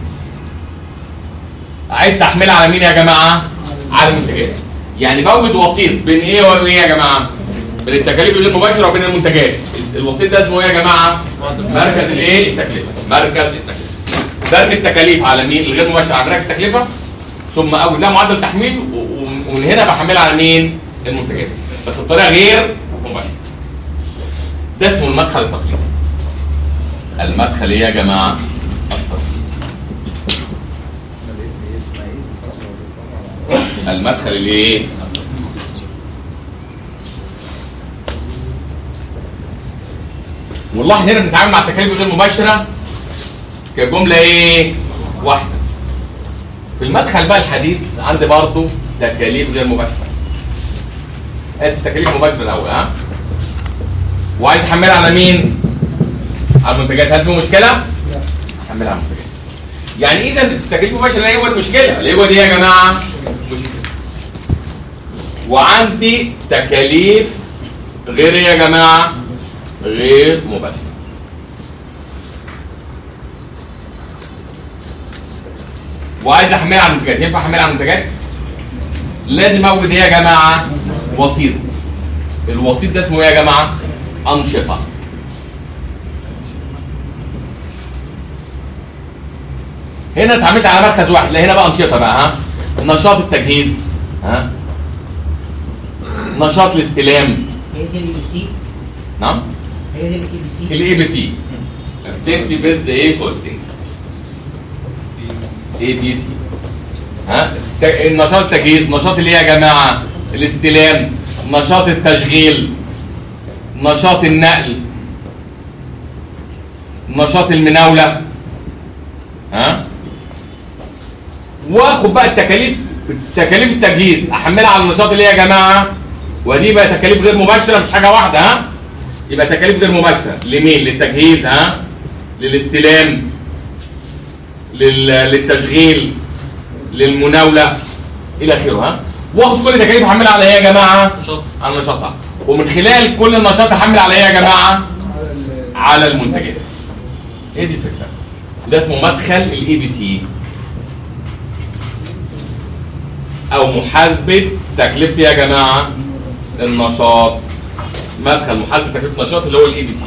Speaker 1: اعيد تحميلها على مين يا جماعه على المنتجات يعني بوجد وسيط بين ايه وايه يا جماعه بين التكاليف الغير مباشره وبين المنتجات الوسيط ده اسمه ايه يا جماعه مركز الايه التكلفه مركز التكلفه درج التكاليف على مين الغير مباشر على مركز التكلفه ثم اول لها معدل تحميل و- و- ومن هنا بحملها على مين المنتجات بس بطريقه غير مباشره ده اسمه المدخل التقليدي المدخل ايه يا جماعه المدخل الايه والله هنا بنتعامل مع التكاليف الغير مباشره كجمله ايه واحده في المدخل بقى الحديث عندي برضه تكاليف غير مباشره اسف تكاليف مباشره الاول ها وعايز احملها على مين على المنتجات هل في مشكله احملها على المنتجات يعني اذا التكاليف المباشره هي هو المشكله اللي هو دي يا جماعه مشكله وعندي تكاليف غير إيه يا جماعه غير مباشره وعايز احملها على المنتجات ينفع احملها على المنتجات لازم اوجد ايه يا جماعه وسيط الوسيط ده اسمه ايه يا جماعه انشطه هنا اتعاملت على مركز واحد لا هنا بقى انشطه بقى ها نشاط التجهيز ها نشاط الاستلام
Speaker 13: هي دي الاي بي سي
Speaker 1: نعم
Speaker 13: هي دي الاي بي سي
Speaker 1: الاي بي سي اكتيفيتي بيزد ايه كوستنج اي بي سي ها ت- النشاط التجهيز نشاط اللي إيه يا جماعه الاستلام نشاط التشغيل نشاط النقل نشاط المناوله ها واخد بقى التكاليف تكاليف التجهيز احملها على النشاط اللي إيه يا جماعه ودي بقى تكاليف غير مباشره مش حاجه واحده ها يبقى تكاليف غير مباشره لمين للتجهيز ها للاستلام لل... للتشغيل للمناوله الى اخره ها واخد كل تكاليف احملها على ايه يا جماعه على نشاطها ومن خلال كل النشاط احمل على ايه يا جماعه على المنتجات ايه دي الفكره ده اسمه مدخل الاي بي سي او محاسبه تكلفه يا جماعه النشاط مدخل محاسبه تكلفه النشاط اللي هو الاي بي سي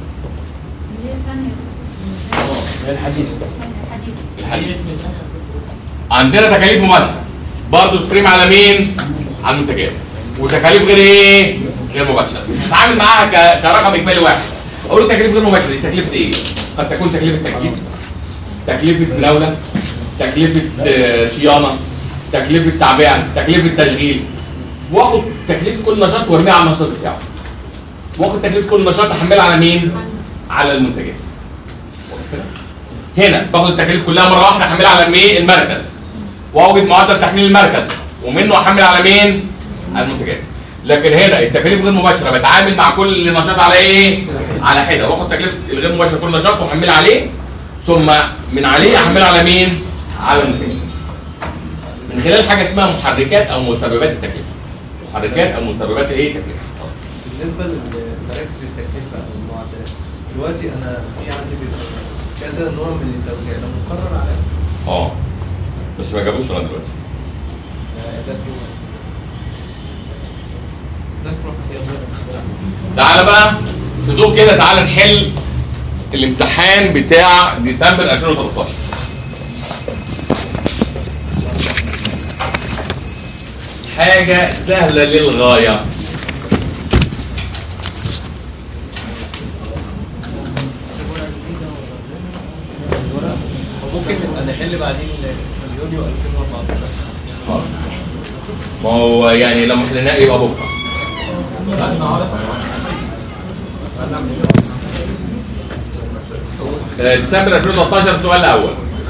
Speaker 7: الحديث
Speaker 1: الحديث عندنا تكاليف مباشره برضه تترمي على مين؟ على المنتجات وتكاليف غير ايه؟ غير مباشره بتتعامل معاها ك- كرقم اجمالي واحد اقول له تكاليف غير مباشره دي تكلفه ايه؟ قد تكون تكلفه تجهيز تكلفه مناوله تكلفه آه، صيانه تكلفه تعبئه تكلفه تشغيل واخد تكلفه كل نشاط وارميها على النشاط بتاعه واخد تكلفه كل نشاط احملها على مين؟ على المنتجات هنا باخد التكاليف كلها مره واحده احملها على مين المركز واوجد معدل تحميل المركز ومنه احمل على مين على المنتجات لكن هنا التكاليف غير مباشره بتعامل مع كل نشاط على ايه على حده واخد تكلفه الغير مباشره كل نشاط واحملها عليه ثم من عليه احملها على مين على المنتجات من خلال حاجه اسمها محركات او مسببات التكلفه محركات او مسببات الايه التكلفه
Speaker 6: بالنسبه لمراكز التكلفه او المعدلات دلوقتي انا في عندي بيبقى كذا نوع من التوزيع ده مقرر على
Speaker 1: اه بس ما جابوش لغايه دلوقتي تعالى بقى في ضوء كده تعالى نحل الامتحان بتاع ديسمبر 2013 حاجة سهلة للغاية
Speaker 5: وممكن نبقى نحل بعدين اليونيو 2014
Speaker 1: ما هو يعني لما حليناه يبقى بكرة آه، ديسمبر 2013 السؤال الأول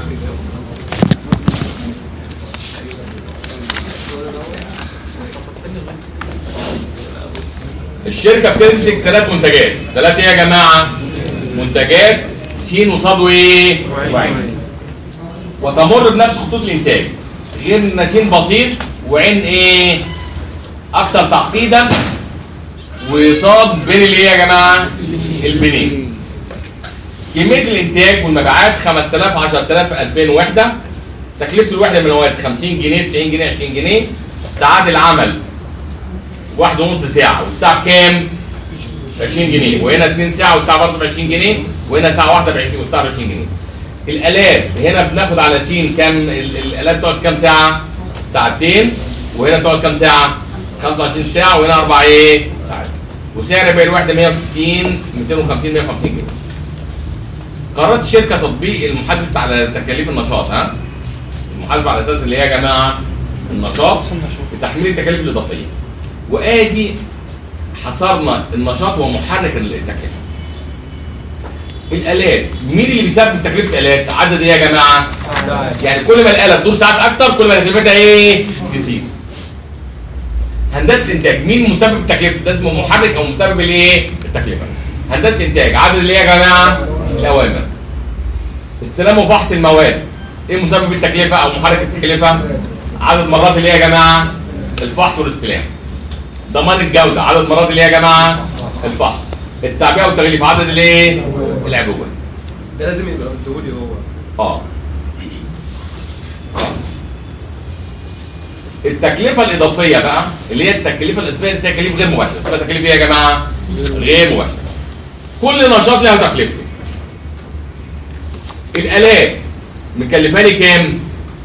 Speaker 1: الشركة بتنتج ثلاث منتجات ثلاث ايه يا جماعة منتجات س وصاد وايه وعين وتمر بنفس خطوط الانتاج غير نسيم بسيط وعين ايه اكثر تعقيدا وصاد بين الايه يا جماعه البنين كميه الانتاج والمبيعات 5000 10000 2000 وحده تكلفه الوحده من المواد 50 جنيه 90 جنيه 20 جنيه ساعات العمل واحد ونص ساعه والساعه بكام 20 جنيه وهنا 2 ساعه والساعه برضه ب 20 جنيه وهنا ساعه واحده ب 20 والساعه ب 20 جنيه الالات هنا بناخد على س كام ال- الالات بتقعد كام ساعه ساعتين وهنا بتقعد كام ساعه 25 ساعه وهنا اربع ايه ساعات وسعر بيع الوحده 160 250 150 جنيه قررت الشركه تطبيق المحاسبه على تكاليف النشاط ها المحاسبه على اساس اللي هي يا جماعه النشاط بتحميل التكاليف الاضافيه وادي حصرنا النشاط ومحرك التكلفه الالات مين اللي بيسبب تكلفه الالات عدد ايه يا جماعه يعني كل ما الاله تدور ساعات اكتر كل ما تكلفتها ايه تزيد هندسه انتاج مين مسبب التكلفه ده اسمه محرك او مسبب الايه التكلفه هندسه انتاج عدد الايه يا جماعه الاوامر استلام وفحص المواد ايه مسبب التكلفه او محرك التكلفه عدد مرات اللي هي يا جماعه الفحص والاستلام ضمان الجوده عدد مرات اللي هي يا جماعه الفحص التعبئه والتغليف عدد الايه العبوه
Speaker 6: ده لازم يبقى مديهولي هو
Speaker 1: اه التكلفه الاضافيه بقى اللي هي التكلفه الاضافيه دي تكاليف غير مباشره اسمها تكاليف ايه يا جماعه غير مباشره كل نشاط له تكلفته الالات مكلفاني كام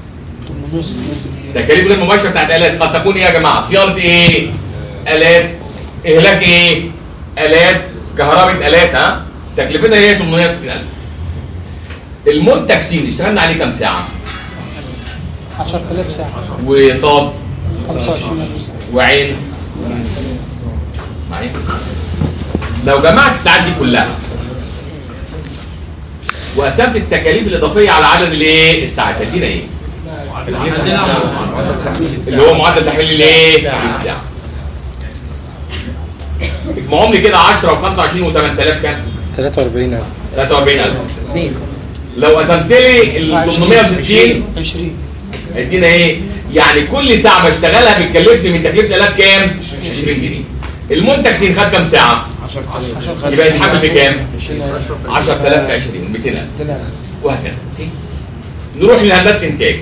Speaker 1: تكاليف غير مباشره بتاعت الات قد تكون ايه يا جماعه صيانه ايه الات اهلاك ايه الات كهرباء الات ها تكلفتها هي 860000 المنتج سين اشتغلنا عليه كام ساعه
Speaker 9: 10000 ساعة
Speaker 1: وصاد
Speaker 9: 25000 ساعة
Speaker 1: وعين معايا لو جمعت الساعات دي كلها وقسمت التكاليف الاضافيه على عدد الايه الساعات هتدينا ايه اللي هو معدل تحويل الايه الساعه اجمعهم لي كده 10 و25 و8000 كام
Speaker 15: 43000
Speaker 1: 43000 لو قسمت لي ال 860
Speaker 9: 20
Speaker 1: هيدينا ايه يعني كل ساعه بشتغلها بتكلفني من تكلفه الالات كام 20 جنيه المنتج سين خد كام ساعه
Speaker 9: 10000
Speaker 1: يبقى يتحمل بكام
Speaker 9: 20000
Speaker 1: 10000 في 20 200000 وهكذا اوكي نروح لهندسه انتاج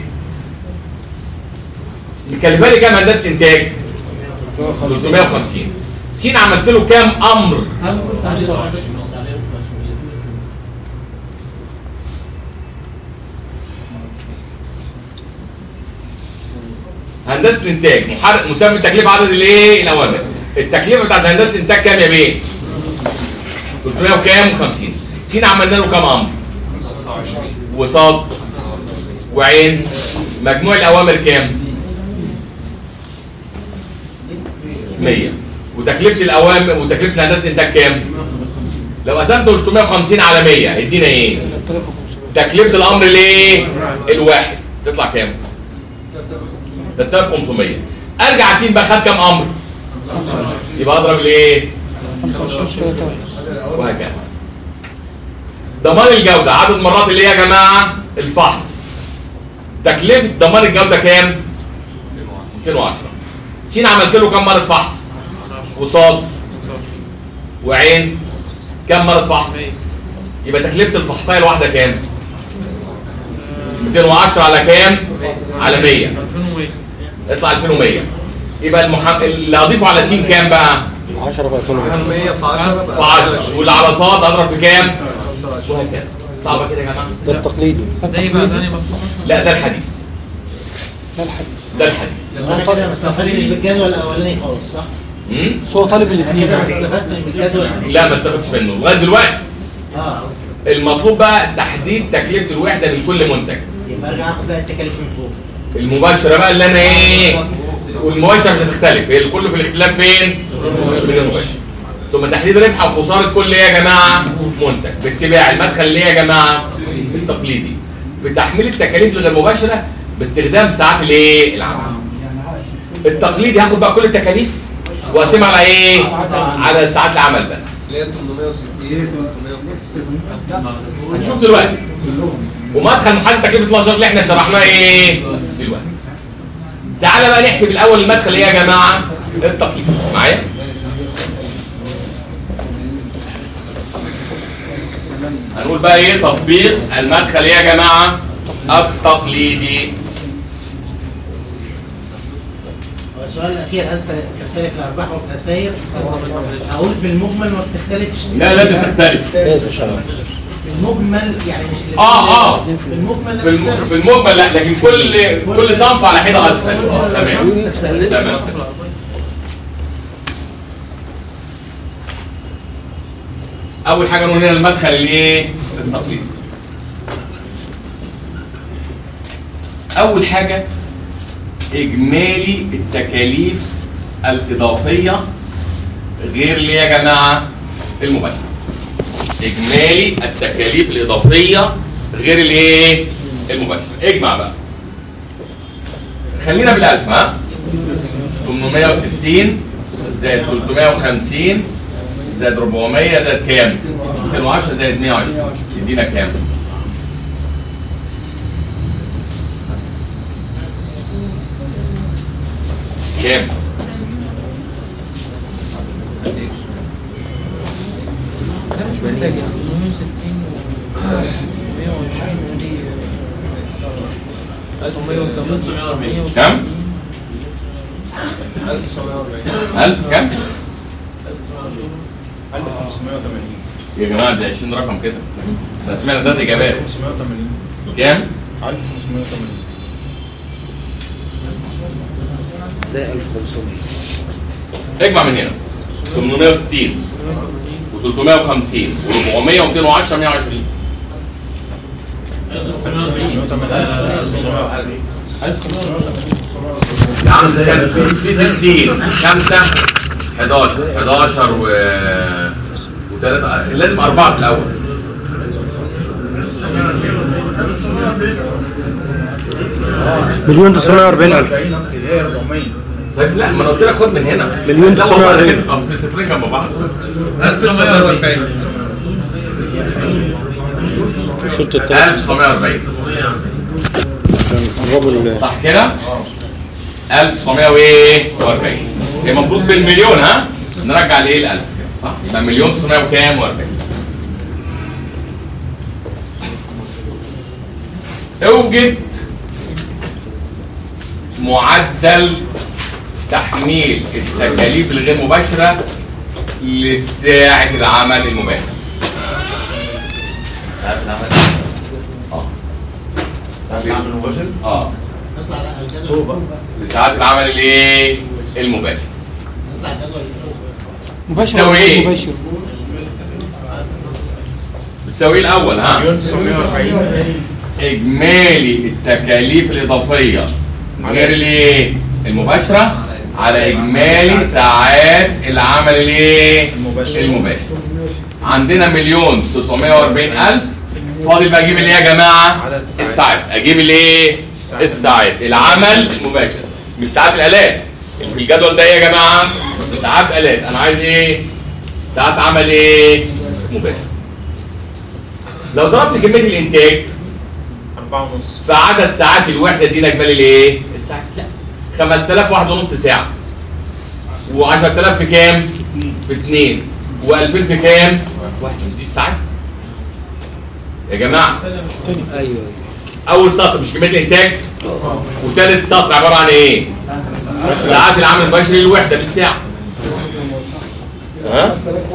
Speaker 1: مكلفاني كام هندسه انتاج 350 سين عملت له كام امر هندسه الانتاج محرك مسمى تكلفه عدد الايه الاوامر التكلفه بتاعت هندسه الانتاج كام يا بيه 300 وكام 50 سين عملنا له كام امر وصاد وعين مجموع الاوامر كام 100 وتكلفه الاوامر وتكلفه هندسه الانتاج كام لو قسمت 350 على 100 هيدينا ايه
Speaker 9: 3500
Speaker 1: تكلفه الامر الايه الواحد تطلع كام 3500 ارجع اسين بقى خد كام امر يبقى اضرب الايه
Speaker 9: 25 3000
Speaker 1: وهكذا ضمان الجودة عدد مرات اللي هي يا جماعة الفحص تكلفة ضمان الجودة كام 210 سين عملت له كام مرة فحص وصاد وعين كام مرة فحص يبقى تكلفة الفحصية الواحدة كام 210 على كام على 100 يطلع 2100 يبقى المحم... اللي هضيفه على سين كام بقى
Speaker 15: 10 في 2100
Speaker 6: 100 في 10
Speaker 1: في 10 واللي على صاد اضرب في كام وهكذا صعبه كده يا جماعه
Speaker 15: ده التقليدي
Speaker 9: ده يبقى تاني
Speaker 1: لا ده الحديث
Speaker 9: ده الحديث
Speaker 1: ده الحديث
Speaker 13: هو طالب ما استفدتش بالجدول الاولاني خالص صح؟
Speaker 1: مم؟
Speaker 9: بس هو طالب الاثنين
Speaker 13: كده ما استفدتش بالجدول
Speaker 1: لا ما استفدتش منه لغايه دلوقتي
Speaker 13: اه
Speaker 1: المطلوب بقى تحديد تكلفه الوحده من كل منتج
Speaker 13: يبقى ارجع اخد بقى التكاليف من فوق
Speaker 1: المباشره بقى اللي انا ايه والمباشره مش هتختلف هي كله في الاختلاف فين في المباشر ثم تحديد ربح او خساره كل ايه يا جماعه منتج باتباع المدخل اللي إيه يا جماعه التقليدي في تحميل التكاليف الغير مباشره باستخدام ساعات الايه العمل التقليدي هاخد بقى كل التكاليف واقسمها على ايه على ساعات العمل بس
Speaker 6: اللي هي 860 850
Speaker 1: هنشوف دلوقتي ومدخل محدد تكلفه الاشهر اللي احنا شرحناه ايه دلوقتي تعالى بقى نحسب الاول المدخل ايه يا جماعه التقليد معايا هنقول بقى ايه تطبيق المدخل ايه يا جماعه التقليدي
Speaker 13: هو السؤال الاخير هل تختلف الارباح والخسائر؟ اقول في المجمل ما بتختلفش
Speaker 1: لا لازم تختلف
Speaker 13: في المجمل يعني مش اللي
Speaker 1: اه اه
Speaker 13: في المجمل
Speaker 1: في الم- في المجمل لا لكن كل كل صنف على حده هتختلف آه، تمام تمام اول حاجه نقول هنا المدخل الايه التقليدي اول حاجه اجمالي التكاليف الاضافيه غير اللي يا جماعه المباشره اجمالي التكاليف الاضافيه غير الايه المباشره اجمع بقى خلينا بالالف ها 860 زائد 350 زائد 400 زائد كام 210 زائد 120 يدينا كام كام
Speaker 12: مش محتاج 860 120 ودي 1940
Speaker 1: كم 1000 كم
Speaker 3: 1580
Speaker 1: يا جماعه ده 20 رقم كده ده سمعنا ده اجابات
Speaker 3: 1580
Speaker 1: كام
Speaker 3: 1580
Speaker 9: زي 1500
Speaker 1: اجمع من هنا 860 و350 و400 و210 120 يا عم ده كان في في 60 5 11 11 و وثلاثة لازم أربعة في الأول
Speaker 15: مليون 940 ألف
Speaker 1: طيب لا ما انا قلت لك خد من هنا
Speaker 15: مليون
Speaker 1: لا،
Speaker 15: 940.
Speaker 1: والله كده، في صفرين جنب بعض
Speaker 16: 1940
Speaker 15: شرط التلاتة
Speaker 1: 1940
Speaker 15: قربوا ال
Speaker 1: صح كده 1940 هي المفروض بالمليون ها نرجع لايه ال 1000 صح يبقى مليون 900 وكام و40 اوجد معدل تحميل التكاليف الغير مباشره لساعه العمل المباشر
Speaker 4: ساعات العمل
Speaker 1: اه
Speaker 4: ساعات العمل المباشر
Speaker 1: اه
Speaker 13: نطلع على الجدول اللي فوق بقى
Speaker 1: لساعات العمل الايه المباشر
Speaker 13: نطلع الجدول اللي فوق
Speaker 9: مباشر
Speaker 1: تساوي
Speaker 9: ولا غير
Speaker 1: إيه؟
Speaker 9: مباشر
Speaker 1: بتساوي إيه الاول ها
Speaker 3: مليون 940
Speaker 1: اجمالي التكاليف الاضافيه غير الايه المباشره على اجمالي ساعات العمل الايه
Speaker 3: المباشر.
Speaker 1: المباشر عندنا مليون 640 الف فاضل بقى اجيب الايه يا جماعه
Speaker 3: عدد الساعات.
Speaker 1: الساعات اجيب الايه
Speaker 3: الساعات.
Speaker 1: الساعات العمل المباشر مش ساعات الالات اللي في الجدول ده إيه يا جماعه ساعات الات انا عايز ايه ساعات عمل ايه مباشر لو ضربت كميه الانتاج
Speaker 3: 4 ونص
Speaker 1: فعدد ساعات الوحده دي اجمالي الايه؟ الساعات لا 5000 واحد ونص ساعه و10000 في كام؟ في 2 و2000 في كام؟ واحد مش دي الساعات يا جماعه
Speaker 9: ايوه ايوه
Speaker 1: اول سطر مش كميه الانتاج وثالث سطر عباره عن ايه؟ ساعات العمل البشري للوحده بالساعه ها؟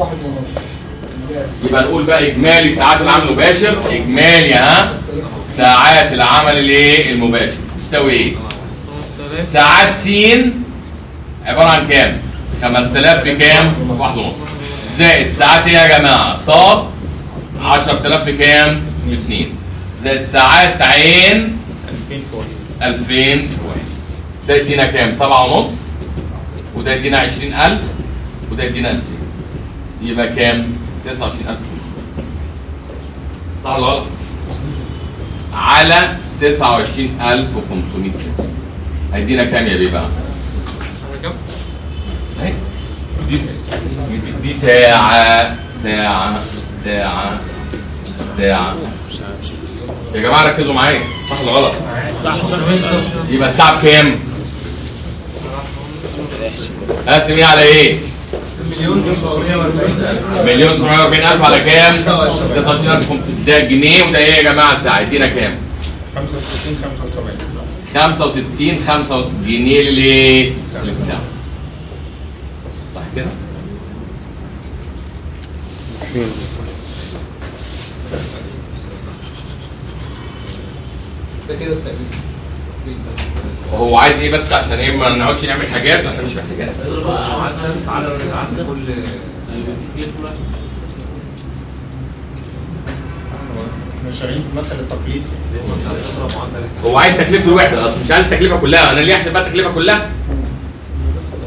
Speaker 1: يبقى نقول بقى اجمالي ساعات العمل المباشر اجمالي ها ساعات العمل الايه المباشر تساوي ايه ساعات س عباره عن كام 5000 في كام واحد ونص زائد ساعات ايه يا جماعه ص 10000 في كام في 2 زائد ساعات عين
Speaker 3: 2000 فوق
Speaker 1: 2000 واحد ده يدينا كام سبعة ونص وده يدينا 20000 وده يدينا 2000 يبقى كام 29000 صح ولا غلط على 29500 جنيه هيدينا كام يا بيه بقى أهي. دي, دي, دي ساعة ساعة ساعة ساعة يا جماعة ركزوا معايا صح ولا غلط؟ يبقى الساعة بكام؟ قاسم ايه على ايه؟
Speaker 5: مليون 940
Speaker 1: مليون 740 ألف على كام؟ 29000 ده جنيه وده ايه يا جماعة الساعة؟ يدينا كام؟
Speaker 3: 65 75
Speaker 1: 65 5 جنيه للايه؟ للساعة صح كده؟
Speaker 6: ده كده التقليد
Speaker 1: وهو عايز ايه بس عشان ايه ما نقعدش نعمل حاجات احنا مش محتاجين
Speaker 6: عدد الساعات كل
Speaker 3: احنا شغالين في المدخل التقليدي
Speaker 1: هو عايز تكلفه الوحده اصلا مش عايز التكلفه كلها انا ليه احسب بقى التكلفه كلها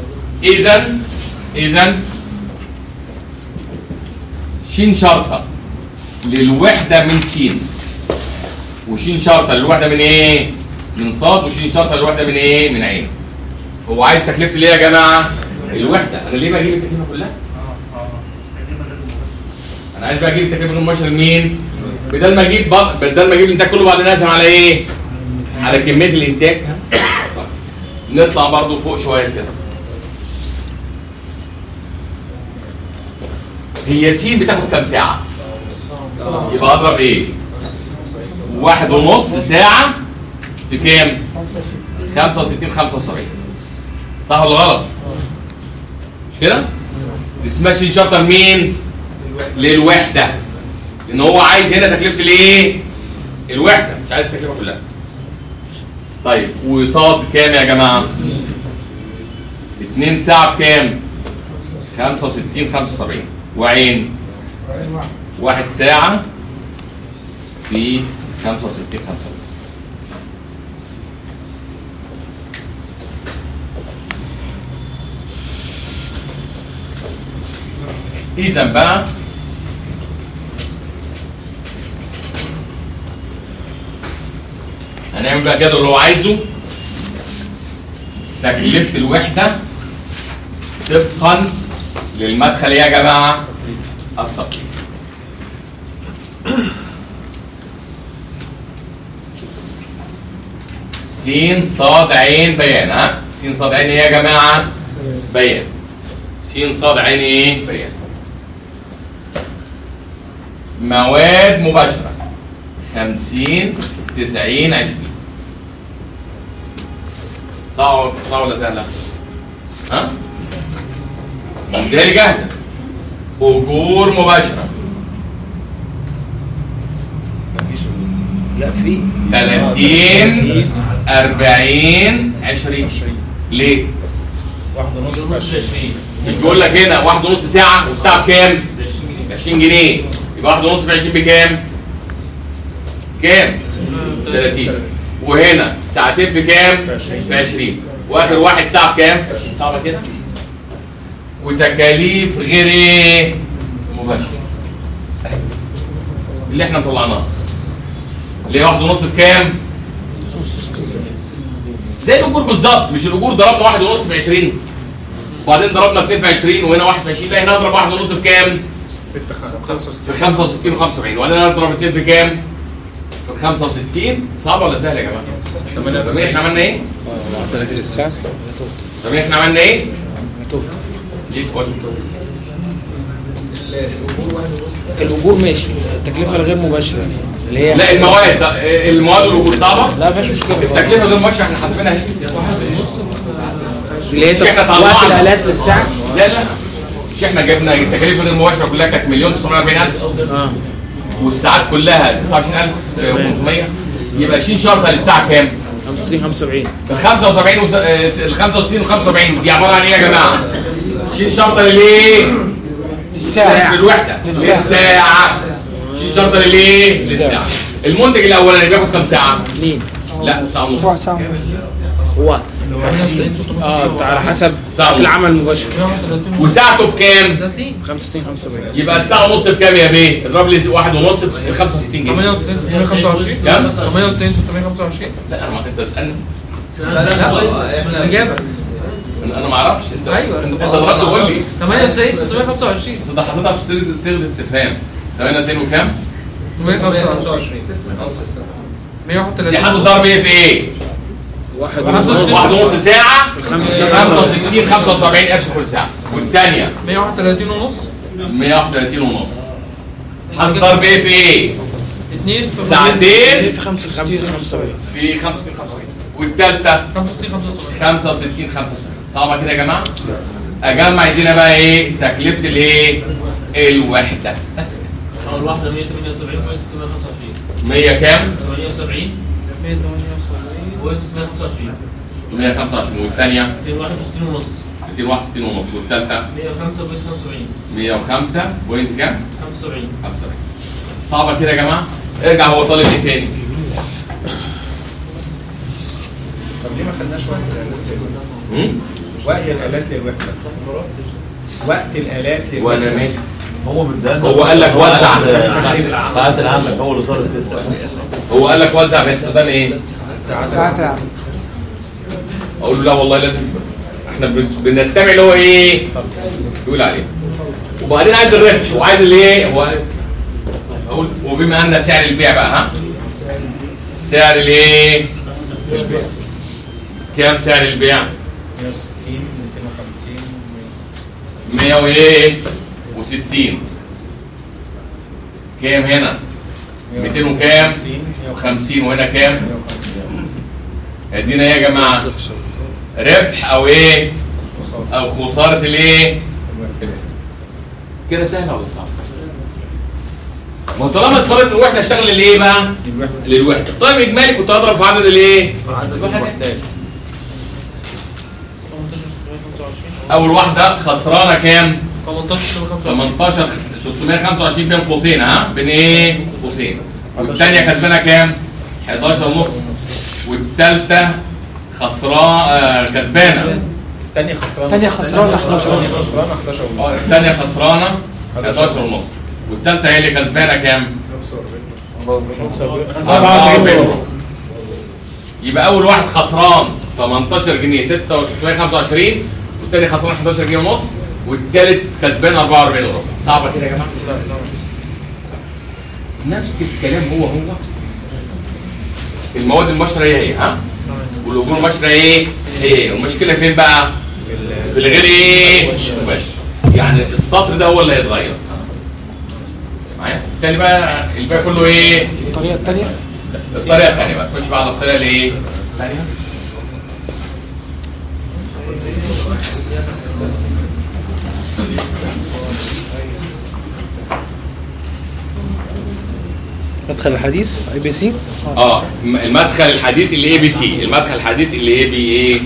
Speaker 1: اذا اذا ش شرطه للوحده من س وشين شرطه للوحده من ايه من صاد وشين شرطه للوحده من ايه من عين هو عايز تكلفه الايه يا جماعه الوحده انا ليه بجيب التكلفه كلها انا عايز بقى اجيب التكلفه المباشره لمين بدل ما اجيب بق... بدل ما اجيب الانتاج كله بعد نقسم على ايه على كميه الانتاج طيب. نطلع برضو فوق شويه كده هي س بتاخد كام ساعه يبقى اضرب ايه واحد ونص ساعه في كام 65 75 صح ولا غلط مش كده دي اسمها شين شرطه لمين للوحده لان هو عايز هنا تكلفه الايه الوحده مش عايز التكلفه كلها طيب وصاد كام يا جماعه 2 ساعه بكام 65 75 وعين واحد ساعه في 65 75 اذا بقى هنعمل بقى كده اللي هو عايزه تكلفة الوحدة طبقا للمدخل إيه يا جماعة التقييم سين صاد عين بيان ها سين صاد عين ايه يا جماعة بيان سين صاد عين ايه بيان مواد مباشرة خمسين تسعين عشرين صعب صعب ولا سهلة؟ ها؟ مداري جاهزة أجور مباشرة
Speaker 9: لا في
Speaker 1: 30 40 20 ليه؟
Speaker 3: واحد ونص ب 20
Speaker 1: بيقول لك هنا واحد ونص ساعة والساعة بكام؟ 20 جنيه يبقى واحد ونص في 20 بكام؟ كام؟ 30 وهنا ساعتين في كام؟ في 20 واخر واحد ساعة في كام؟ 20 صعبة كده؟ وتكاليف غير ايه؟ مباشرة اللي احنا طلعناه اللي هي واحد ونص بكام؟ زي الاجور بالظبط مش الاجور ضربنا واحد ونص في 20 وبعدين ضربنا 2 في 20 وهنا واحد في 20 لا هنا اضرب واحد ونص بكام؟
Speaker 11: 6 65
Speaker 1: في 65 و 75 وبعدين اضرب 2 في كام؟ في ال 65 صعبه ولا سهله يا جماعه؟ طب احنا عملنا ايه؟
Speaker 15: 30 الساعة
Speaker 1: طب احنا عملنا ايه؟ ليه تقول
Speaker 12: الاجور ماشي التكلفه الغير مباشره اللي هي
Speaker 1: لا المواد المواد والاجور صعبه
Speaker 12: لا مفيش مشكله
Speaker 1: التكلفه غير مباشره احنا حاسبينها اهي
Speaker 12: اللي هي
Speaker 1: مش احنا
Speaker 12: وقت
Speaker 1: طلعنا
Speaker 12: الالات للساعه
Speaker 1: لا لا مش احنا جبنا التكاليف غير المباشره كلها كانت مليون 940000
Speaker 12: اه
Speaker 1: والساعات كلها 29500 يبقى 20 شرطه للساعه كام؟
Speaker 12: 65 75
Speaker 1: ال 75 وس- آه، ال 65 و 75 دي عباره عن ايه يا جماعه؟ 20 شرطه للايه؟
Speaker 12: الساعة.
Speaker 1: في الوحده
Speaker 12: للساعة.
Speaker 1: للساعه 20 شرطه للايه؟ للساعه المنتج الاولاني بياخد كام ساعه؟
Speaker 12: مين؟
Speaker 1: لا ساعه ونص
Speaker 12: هو اه على حسب
Speaker 1: ساعة
Speaker 12: وقت العمل المباشر
Speaker 1: وساعته بكام؟
Speaker 12: 65 75
Speaker 1: يبقى الساعه ونص بكام يا بيه؟ اضرب لي واحد ونص في 65 جنيه
Speaker 16: 98 625
Speaker 1: كام؟
Speaker 16: 98 625
Speaker 1: لا انا ما انت تسالني
Speaker 16: لا لا لا الإجابة
Speaker 1: انا أنا ما اعرفش انت
Speaker 16: أيوة.
Speaker 1: انت انت ضربت قول لي
Speaker 16: 98 625
Speaker 1: بس انت حطيتها في صيغه صيغه استفهام 98 وكام؟
Speaker 16: 625
Speaker 1: دي
Speaker 16: 131
Speaker 1: حاسب ضرب ايه في ايه؟
Speaker 12: واحد
Speaker 1: واحد ونص ساعة
Speaker 12: 65
Speaker 1: 65 75 قرش كل ساعة والثانية
Speaker 16: 131 ونص
Speaker 1: 131 ونص حاسب ضرب ايه في ايه؟
Speaker 16: 2 في
Speaker 1: ساعتين
Speaker 12: في 65 75
Speaker 1: في 65 75 والثالثة
Speaker 16: 65 75
Speaker 1: 65 75 صعبة كده يا جماعة؟ أجمع يدينا بقى إيه؟ تكلفة الإيه؟ الوحدة بس كده
Speaker 17: أول واحدة 178 وين 625
Speaker 1: 100 كام؟
Speaker 17: 78 وين 625
Speaker 1: 125 والثانية
Speaker 17: 261 ونص
Speaker 1: 261 ونص والثالثة
Speaker 17: 105 وين 75
Speaker 1: 105 بوينت كام؟
Speaker 17: 75
Speaker 1: 75 صعبة كده يا جماعة؟ ارجع هو طالب ايه تاني؟
Speaker 14: طب ليه ما خدناش وقت الالات
Speaker 1: هم؟
Speaker 14: وقت الالات للوحده وقت الالات للوحده
Speaker 1: وانا ماشي
Speaker 4: هو مديها
Speaker 1: هو قال لك وزع
Speaker 4: ساعات العمل هو اللي صار كده
Speaker 1: هو قال لك وزع في استخدام ايه؟
Speaker 9: ساعات العمل
Speaker 1: اقول له لا والله لازم احنا بن- بنتبع اللي هو ايه؟ يقول عليه وبعدين عايز الربح وعايز الايه؟ هو اقول وبما ان سعر البيع بقى ها؟ سعر الايه؟ البيع كام سعر البيع؟
Speaker 14: 160 250
Speaker 1: 100 وايه؟ و60 كام هنا؟ 200 وكام؟ 50 وهنا كام؟ ادينا ايه يا جماعه؟ ربح او ايه؟ او خساره الايه؟ كده سهله ولا صعبه؟ ما هو طالما الطالب من الوحده اشتغل للايه بقى؟ للوحده الطالب اجمالي كنت هضرب في عدد الايه؟
Speaker 14: عدد الوحدات
Speaker 1: اول واحده خسرانه كام؟
Speaker 16: 18
Speaker 1: 18 625 بين قوسين ها بين ايه قوسين والثانيه كسبانه كام 11 ونص والثالثه خسران آه كسبانه
Speaker 14: الثانية خسرانة
Speaker 9: التانية خسرانة 11
Speaker 14: الثانية خسرانة 11 ونص
Speaker 1: الثانيه خسرانه 11 ونص والثالثه هي اللي كسبانه كام 44 وربع يبقى اول واحد خسران 18 جنيه 625 والثاني خسران 11 جنيه ونص والثالث كسبان 44 وربع صعبه كده يا جماعه نفس الكلام هو هو المواد المشرة هي هي ها والاجور المشرة ايه هي هي والمشكله فين بقى في الغير ايه مباشر يعني السطر ده هو اللي هيتغير معايا التاني بقى الباقي كله ايه
Speaker 9: الطريقة التانية
Speaker 1: الطريقه الثانيه بقى نخش بقى على الطريقه الايه الثانيه
Speaker 15: مدخل الحديث اي بي سي
Speaker 1: اه م- المدخل الحديث اللي اي بي سي المدخل الحديث اللي اي بي ايه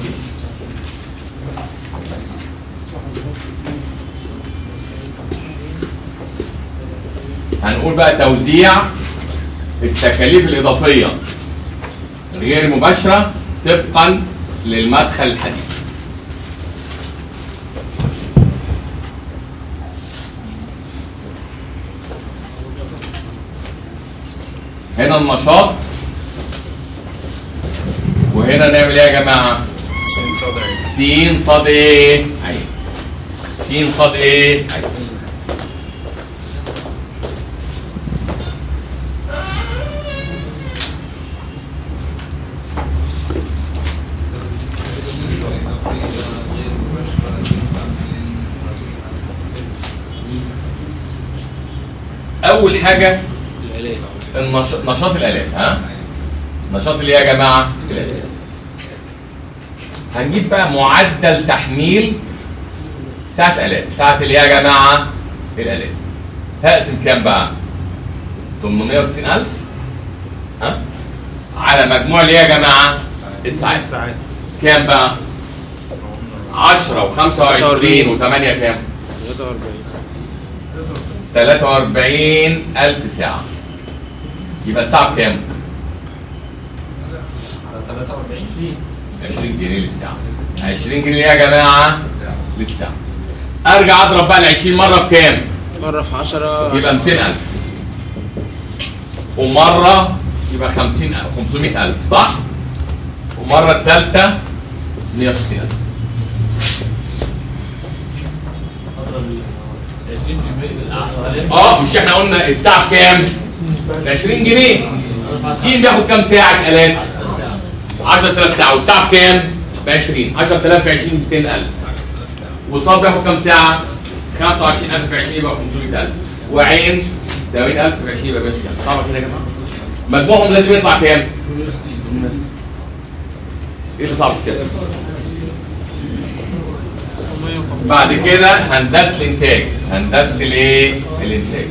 Speaker 1: هنقول بقى توزيع التكاليف الإضافية غير مباشرة طبقا للمدخل الحديث هنا النشاط وهنا نعمل ايه يا جماعه سين صاد ايه ايوه سين صاد ايه ايوه اول حاجه النشاط نشاط الالات ها نشاط اللي إيه يا جماعه الالات هنجيب بقى معدل تحميل ساعة الآلات ساعة اللي إيه يا جماعة الآلات هقسم كام بقى 860000 ها على مجموع اللي إيه يا جماعة الساعات
Speaker 14: الساعات
Speaker 1: كام بقى 10 و25 و8 كام 43000 ساعة يبقى الساعة بكام؟
Speaker 17: على 43
Speaker 1: 20 جنيه للساعة 20 جنيه يا جماعة للساعة ارجع اضرب بقى ال 20 مرة في كام؟
Speaker 15: مرة في 10
Speaker 1: يبقى 200000 ومرة يبقى 50000 500000 صح؟ ومرة الثالثة 160000 اه مش احنا قلنا الساعة بكام؟ ب 20 جنيه سين بياخد كام ساعة آلات؟ 10000 ساعة والساعة بكام؟ ب 20 10000 في 20 200000 وصاد بياخد كام ساعة؟ 25000 في 20 يبقى 500000 وعين 80000 في 20 يبقى 100000 صعبة كده يا جماعة؟ مجموعهم لازم يطلع كام؟ ايه اللي صعب في كده؟ بعد كده هندسة الانتاج هندسة الايه؟ الانتاج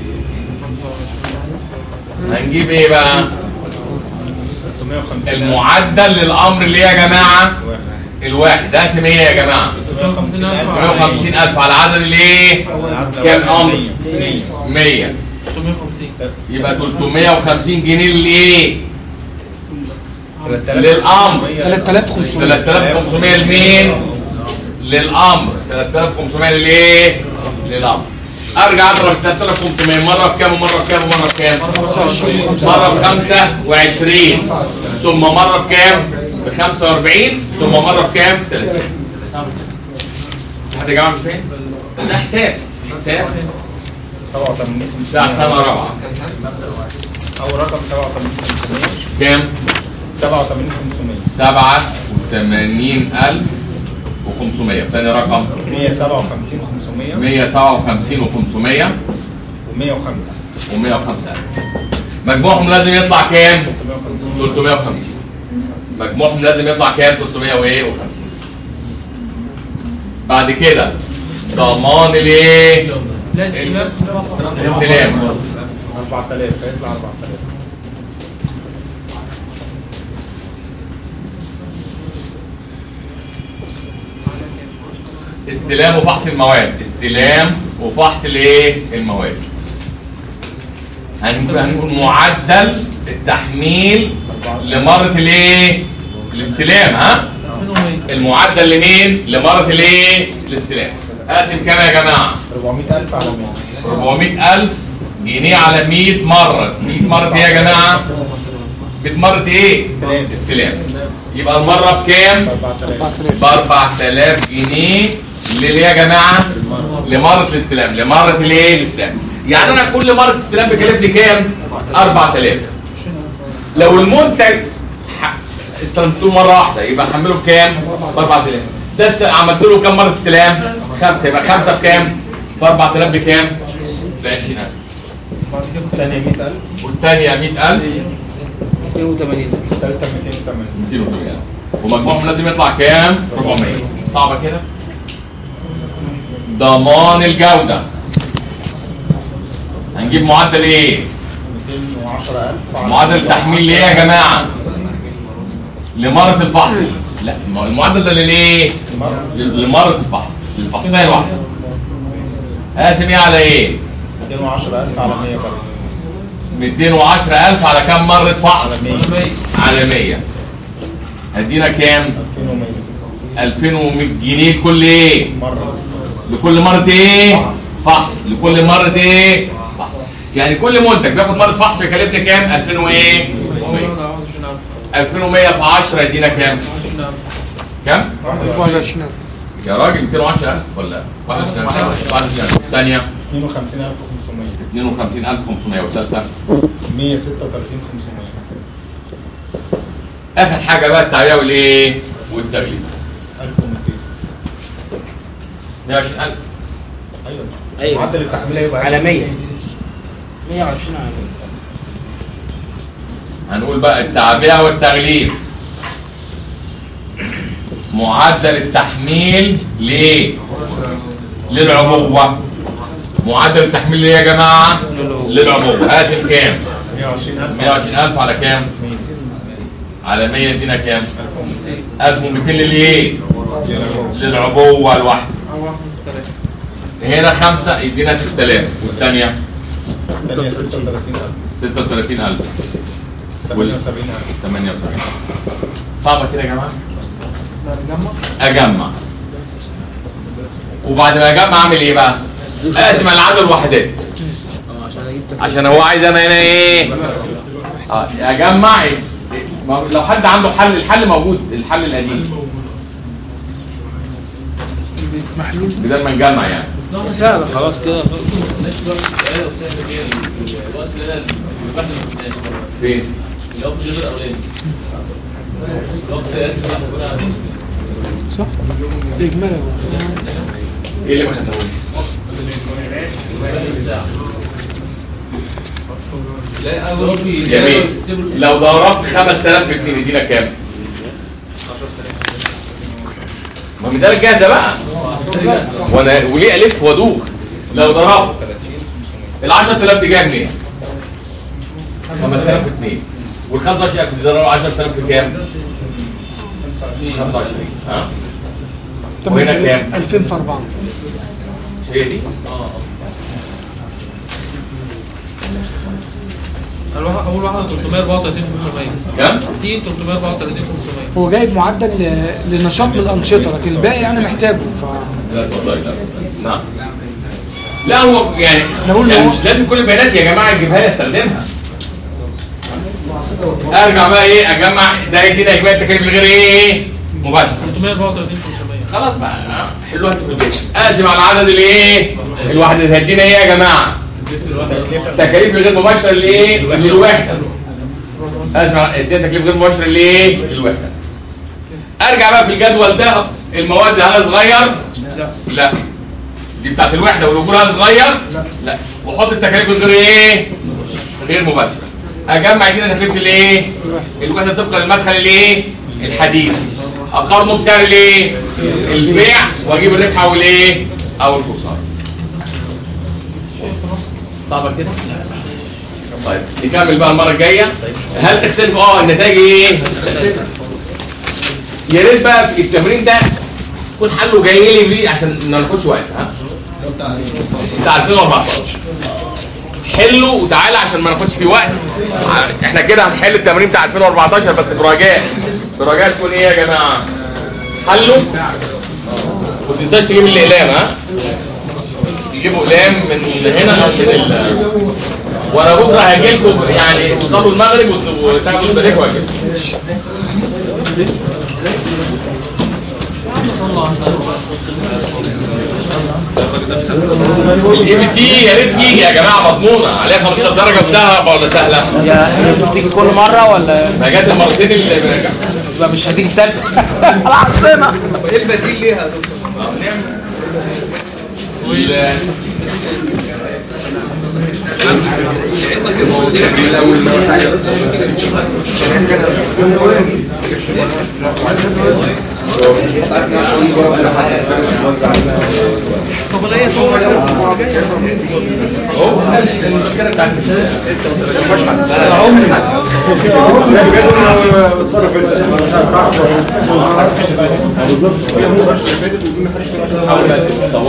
Speaker 1: هنجيب ايه بقى؟
Speaker 14: 350
Speaker 1: المعدل للامر اللي إيه يا جماعه الواحد ده اسم ايه يا جماعه
Speaker 14: 350000
Speaker 1: 150000 على عدد الايه كام امر 100
Speaker 16: 350
Speaker 1: يبقى 350 جنيه للايه
Speaker 14: 3000
Speaker 1: للامر
Speaker 9: 3500
Speaker 1: 3500 لمين للامر 3500 للايه للامر ارجع اضرب 3500 مره بكام ومره بكام ومره بكام؟ مره ب 25 ثم مره بكام؟ ب 45 ثم مره بكام؟ ب 30 حد يا جماعه مش فاهم؟ ده حساب حساب
Speaker 14: 87
Speaker 1: ده سنه رابعه
Speaker 14: او رقم 87 500
Speaker 1: كام؟
Speaker 14: 87 500
Speaker 1: 87500 ثاني رقم
Speaker 14: 157 500
Speaker 1: 157 و500
Speaker 14: و105
Speaker 1: و105 مجموعهم لازم يطلع كام؟ 350 مجموعهم لازم يطلع كام؟ 300 وايه؟ و50 بعد كده ضمان الايه؟
Speaker 16: لا استلام
Speaker 1: الاستلام
Speaker 14: 4000 هيطلع 4000
Speaker 1: استلام وفحص المواد استلام وفحص الايه المواد هنقول هنقول معدل التحميل لمرة الايه الاستلام ها المعدل لمين لمرة الايه الاستلام قاسم كام يا جماعه
Speaker 14: 400000 على 100
Speaker 1: 400000 جنيه على 100 مرة 100 مرة ايه يا جماعه 100 مرة ايه
Speaker 14: استلام
Speaker 1: استلام يبقى المرة بكام
Speaker 14: 4000
Speaker 1: ب 4000 جنيه ليه يا جماعه لمره الاستلام لمره الايه الاستلام يعني انا كل مره استلام بكلفني كام 4000 لو المنتج ح- استلمته مره واحده يبقى حمله بكام ب 4000 ده است... عملت له كام مره استلام خمسه يبقى خمسه بكام ب 4000 بكام ب 20000
Speaker 14: الثانية 100000
Speaker 1: والثانيه 100000
Speaker 15: 280
Speaker 14: الثالثة 280
Speaker 1: 280 ومجموعهم لازم يطلع كام 400 صعبه كده ضمان الجودة هنجيب معدل ايه
Speaker 14: 210000 على
Speaker 1: معدل التحميل ليه يا جماعة لمرة الفحص لا ما هو المعدل ده للايه ل- لمرة الفحص للفحصية الواحدة قاسم ايه على ايه
Speaker 14: 210000 على 100 برضه
Speaker 1: 210000 على كام مرة فحص
Speaker 14: على 100
Speaker 1: على 100 هدينا كام
Speaker 14: 2100
Speaker 1: 2100 جنيه كل ايه
Speaker 14: مرة
Speaker 1: لكل مرة ايه فحص لكل مرة ايه فحص يعني كل منتج بياخد مرة فحص بيكلفني كام 2000 وايه 2100 في 10 يدينا كام كام
Speaker 9: 24000
Speaker 1: يا راجل 210000 ولا 21000 21000 الثانية
Speaker 14: 52500
Speaker 1: 52500 والثالثة
Speaker 14: 136500
Speaker 1: اخر حاجة بقى التعبئة والايه والتغليف
Speaker 14: 1200
Speaker 1: 120000
Speaker 14: ايوه
Speaker 15: ايوه
Speaker 14: معدل التحميل هيبقى
Speaker 15: على 100
Speaker 14: 1200.
Speaker 15: 120 على 100
Speaker 1: هنقول بقى التعبئة والتغليف معدل التحميل ليه للعبوة معدل التحميل ليه يا جماعة للعبوة هاتم كام
Speaker 14: 120000
Speaker 1: 120000 على كام على 100 يدينا كام 1200 للايه للعبوة الواحدة هنا خمسة يدينا 6000 والثانية
Speaker 14: الثانية 36000
Speaker 1: 36000
Speaker 14: 78000
Speaker 1: 78 صعبة كده يا جماعة اجمع وبعد ما اجمع اعمل ايه بقى اقسم على عدد الوحدات
Speaker 15: عشان اجيب
Speaker 1: عشان هو عايز انا هنا ايه اه اجمع إيه؟ ما هو لو حد عنده حل الحل موجود الحل القديم
Speaker 9: محلول
Speaker 1: بدل ما نجمع يعني
Speaker 9: سهلة
Speaker 15: خلاص كده
Speaker 1: فين
Speaker 9: صح إجمالا
Speaker 1: ايه اللي ما خدناهوش جميل لو ضربت 5000 في 2 يدينا كام ما من ده الجاهزه بقى وانا وليه الف وادوخ لو ضربت ال 10000 دي جايه منين 5000 في 2 وال 25000 دي ضربوا 10000 في كام 25 ها وهنا كام
Speaker 9: 2000 في 4
Speaker 1: مش هي دي
Speaker 16: الواحد- اول واحده 334 500
Speaker 1: كام؟
Speaker 16: سين 334 500
Speaker 9: هو جايب معدل ل- لنشاط من الأنشطة لكن الباقي أنا محتاجه ف
Speaker 1: لا اتفضلي لا نعم لا هو يعني, يعني مش لازم كل البيانات يا جماعه تجيبها لي استخدمها ارجع بقى ايه اجمع ده يدينا اجمالي التكاليف الغير ايه مباشره
Speaker 16: 334
Speaker 1: خلاص بقى حلوها انتوا في البيت اقسم على عدد الايه الوحدات هدينا ايه يا جماعه تكاليف الغير مباشره لايه للوحده اقسم على ادينا تكليف غير مباشره لايه للوحده ارجع بقى في الجدول ده المواد هل هتتغير
Speaker 16: لا
Speaker 1: لا دي بتاعت الوحده والاجور هتتغير لا لا واحط التكاليف الغير ايه غير مباشره اجمع دي تكلفه الايه الوحده طبقا للمدخل الايه الحديث اقارنه بسعر الايه البيع واجيب الربح او الايه او الخساره صعبه كده طيب نكمل بقى المره الجايه هل تختلف اه النتائج ايه يا ريت بقى في التمرين ده يكون حله جاي لي بيه عشان ما ناخدش وقت ها بتاع 2014 حله وتعالى عشان ما ناخدش فيه وقت ع- احنا كده هنحل التمرين بتاع 2014 بس برجاء برجاء تكون ايه يا جماعه حله وما تنساش تجيب الاقلام ها تجيبوا اقلام من هنا او من ال وانا بكره هاجي لكم يعني تصلوا المغرب وت- وتاخدوا البريك واجي الاي بي سي يا ريت تيجي يا جماعه مضمونه عليها 15 درجه وسهله ولا سهله؟
Speaker 15: يا بتيجي كل مرة ولا
Speaker 1: ما جت المرتين اللي
Speaker 15: يبقى مش هتيجي التالتة خلصنا
Speaker 6: ايه البديل ليها يا دكتور؟
Speaker 1: وال- هو المذكره بتاعت بالظبط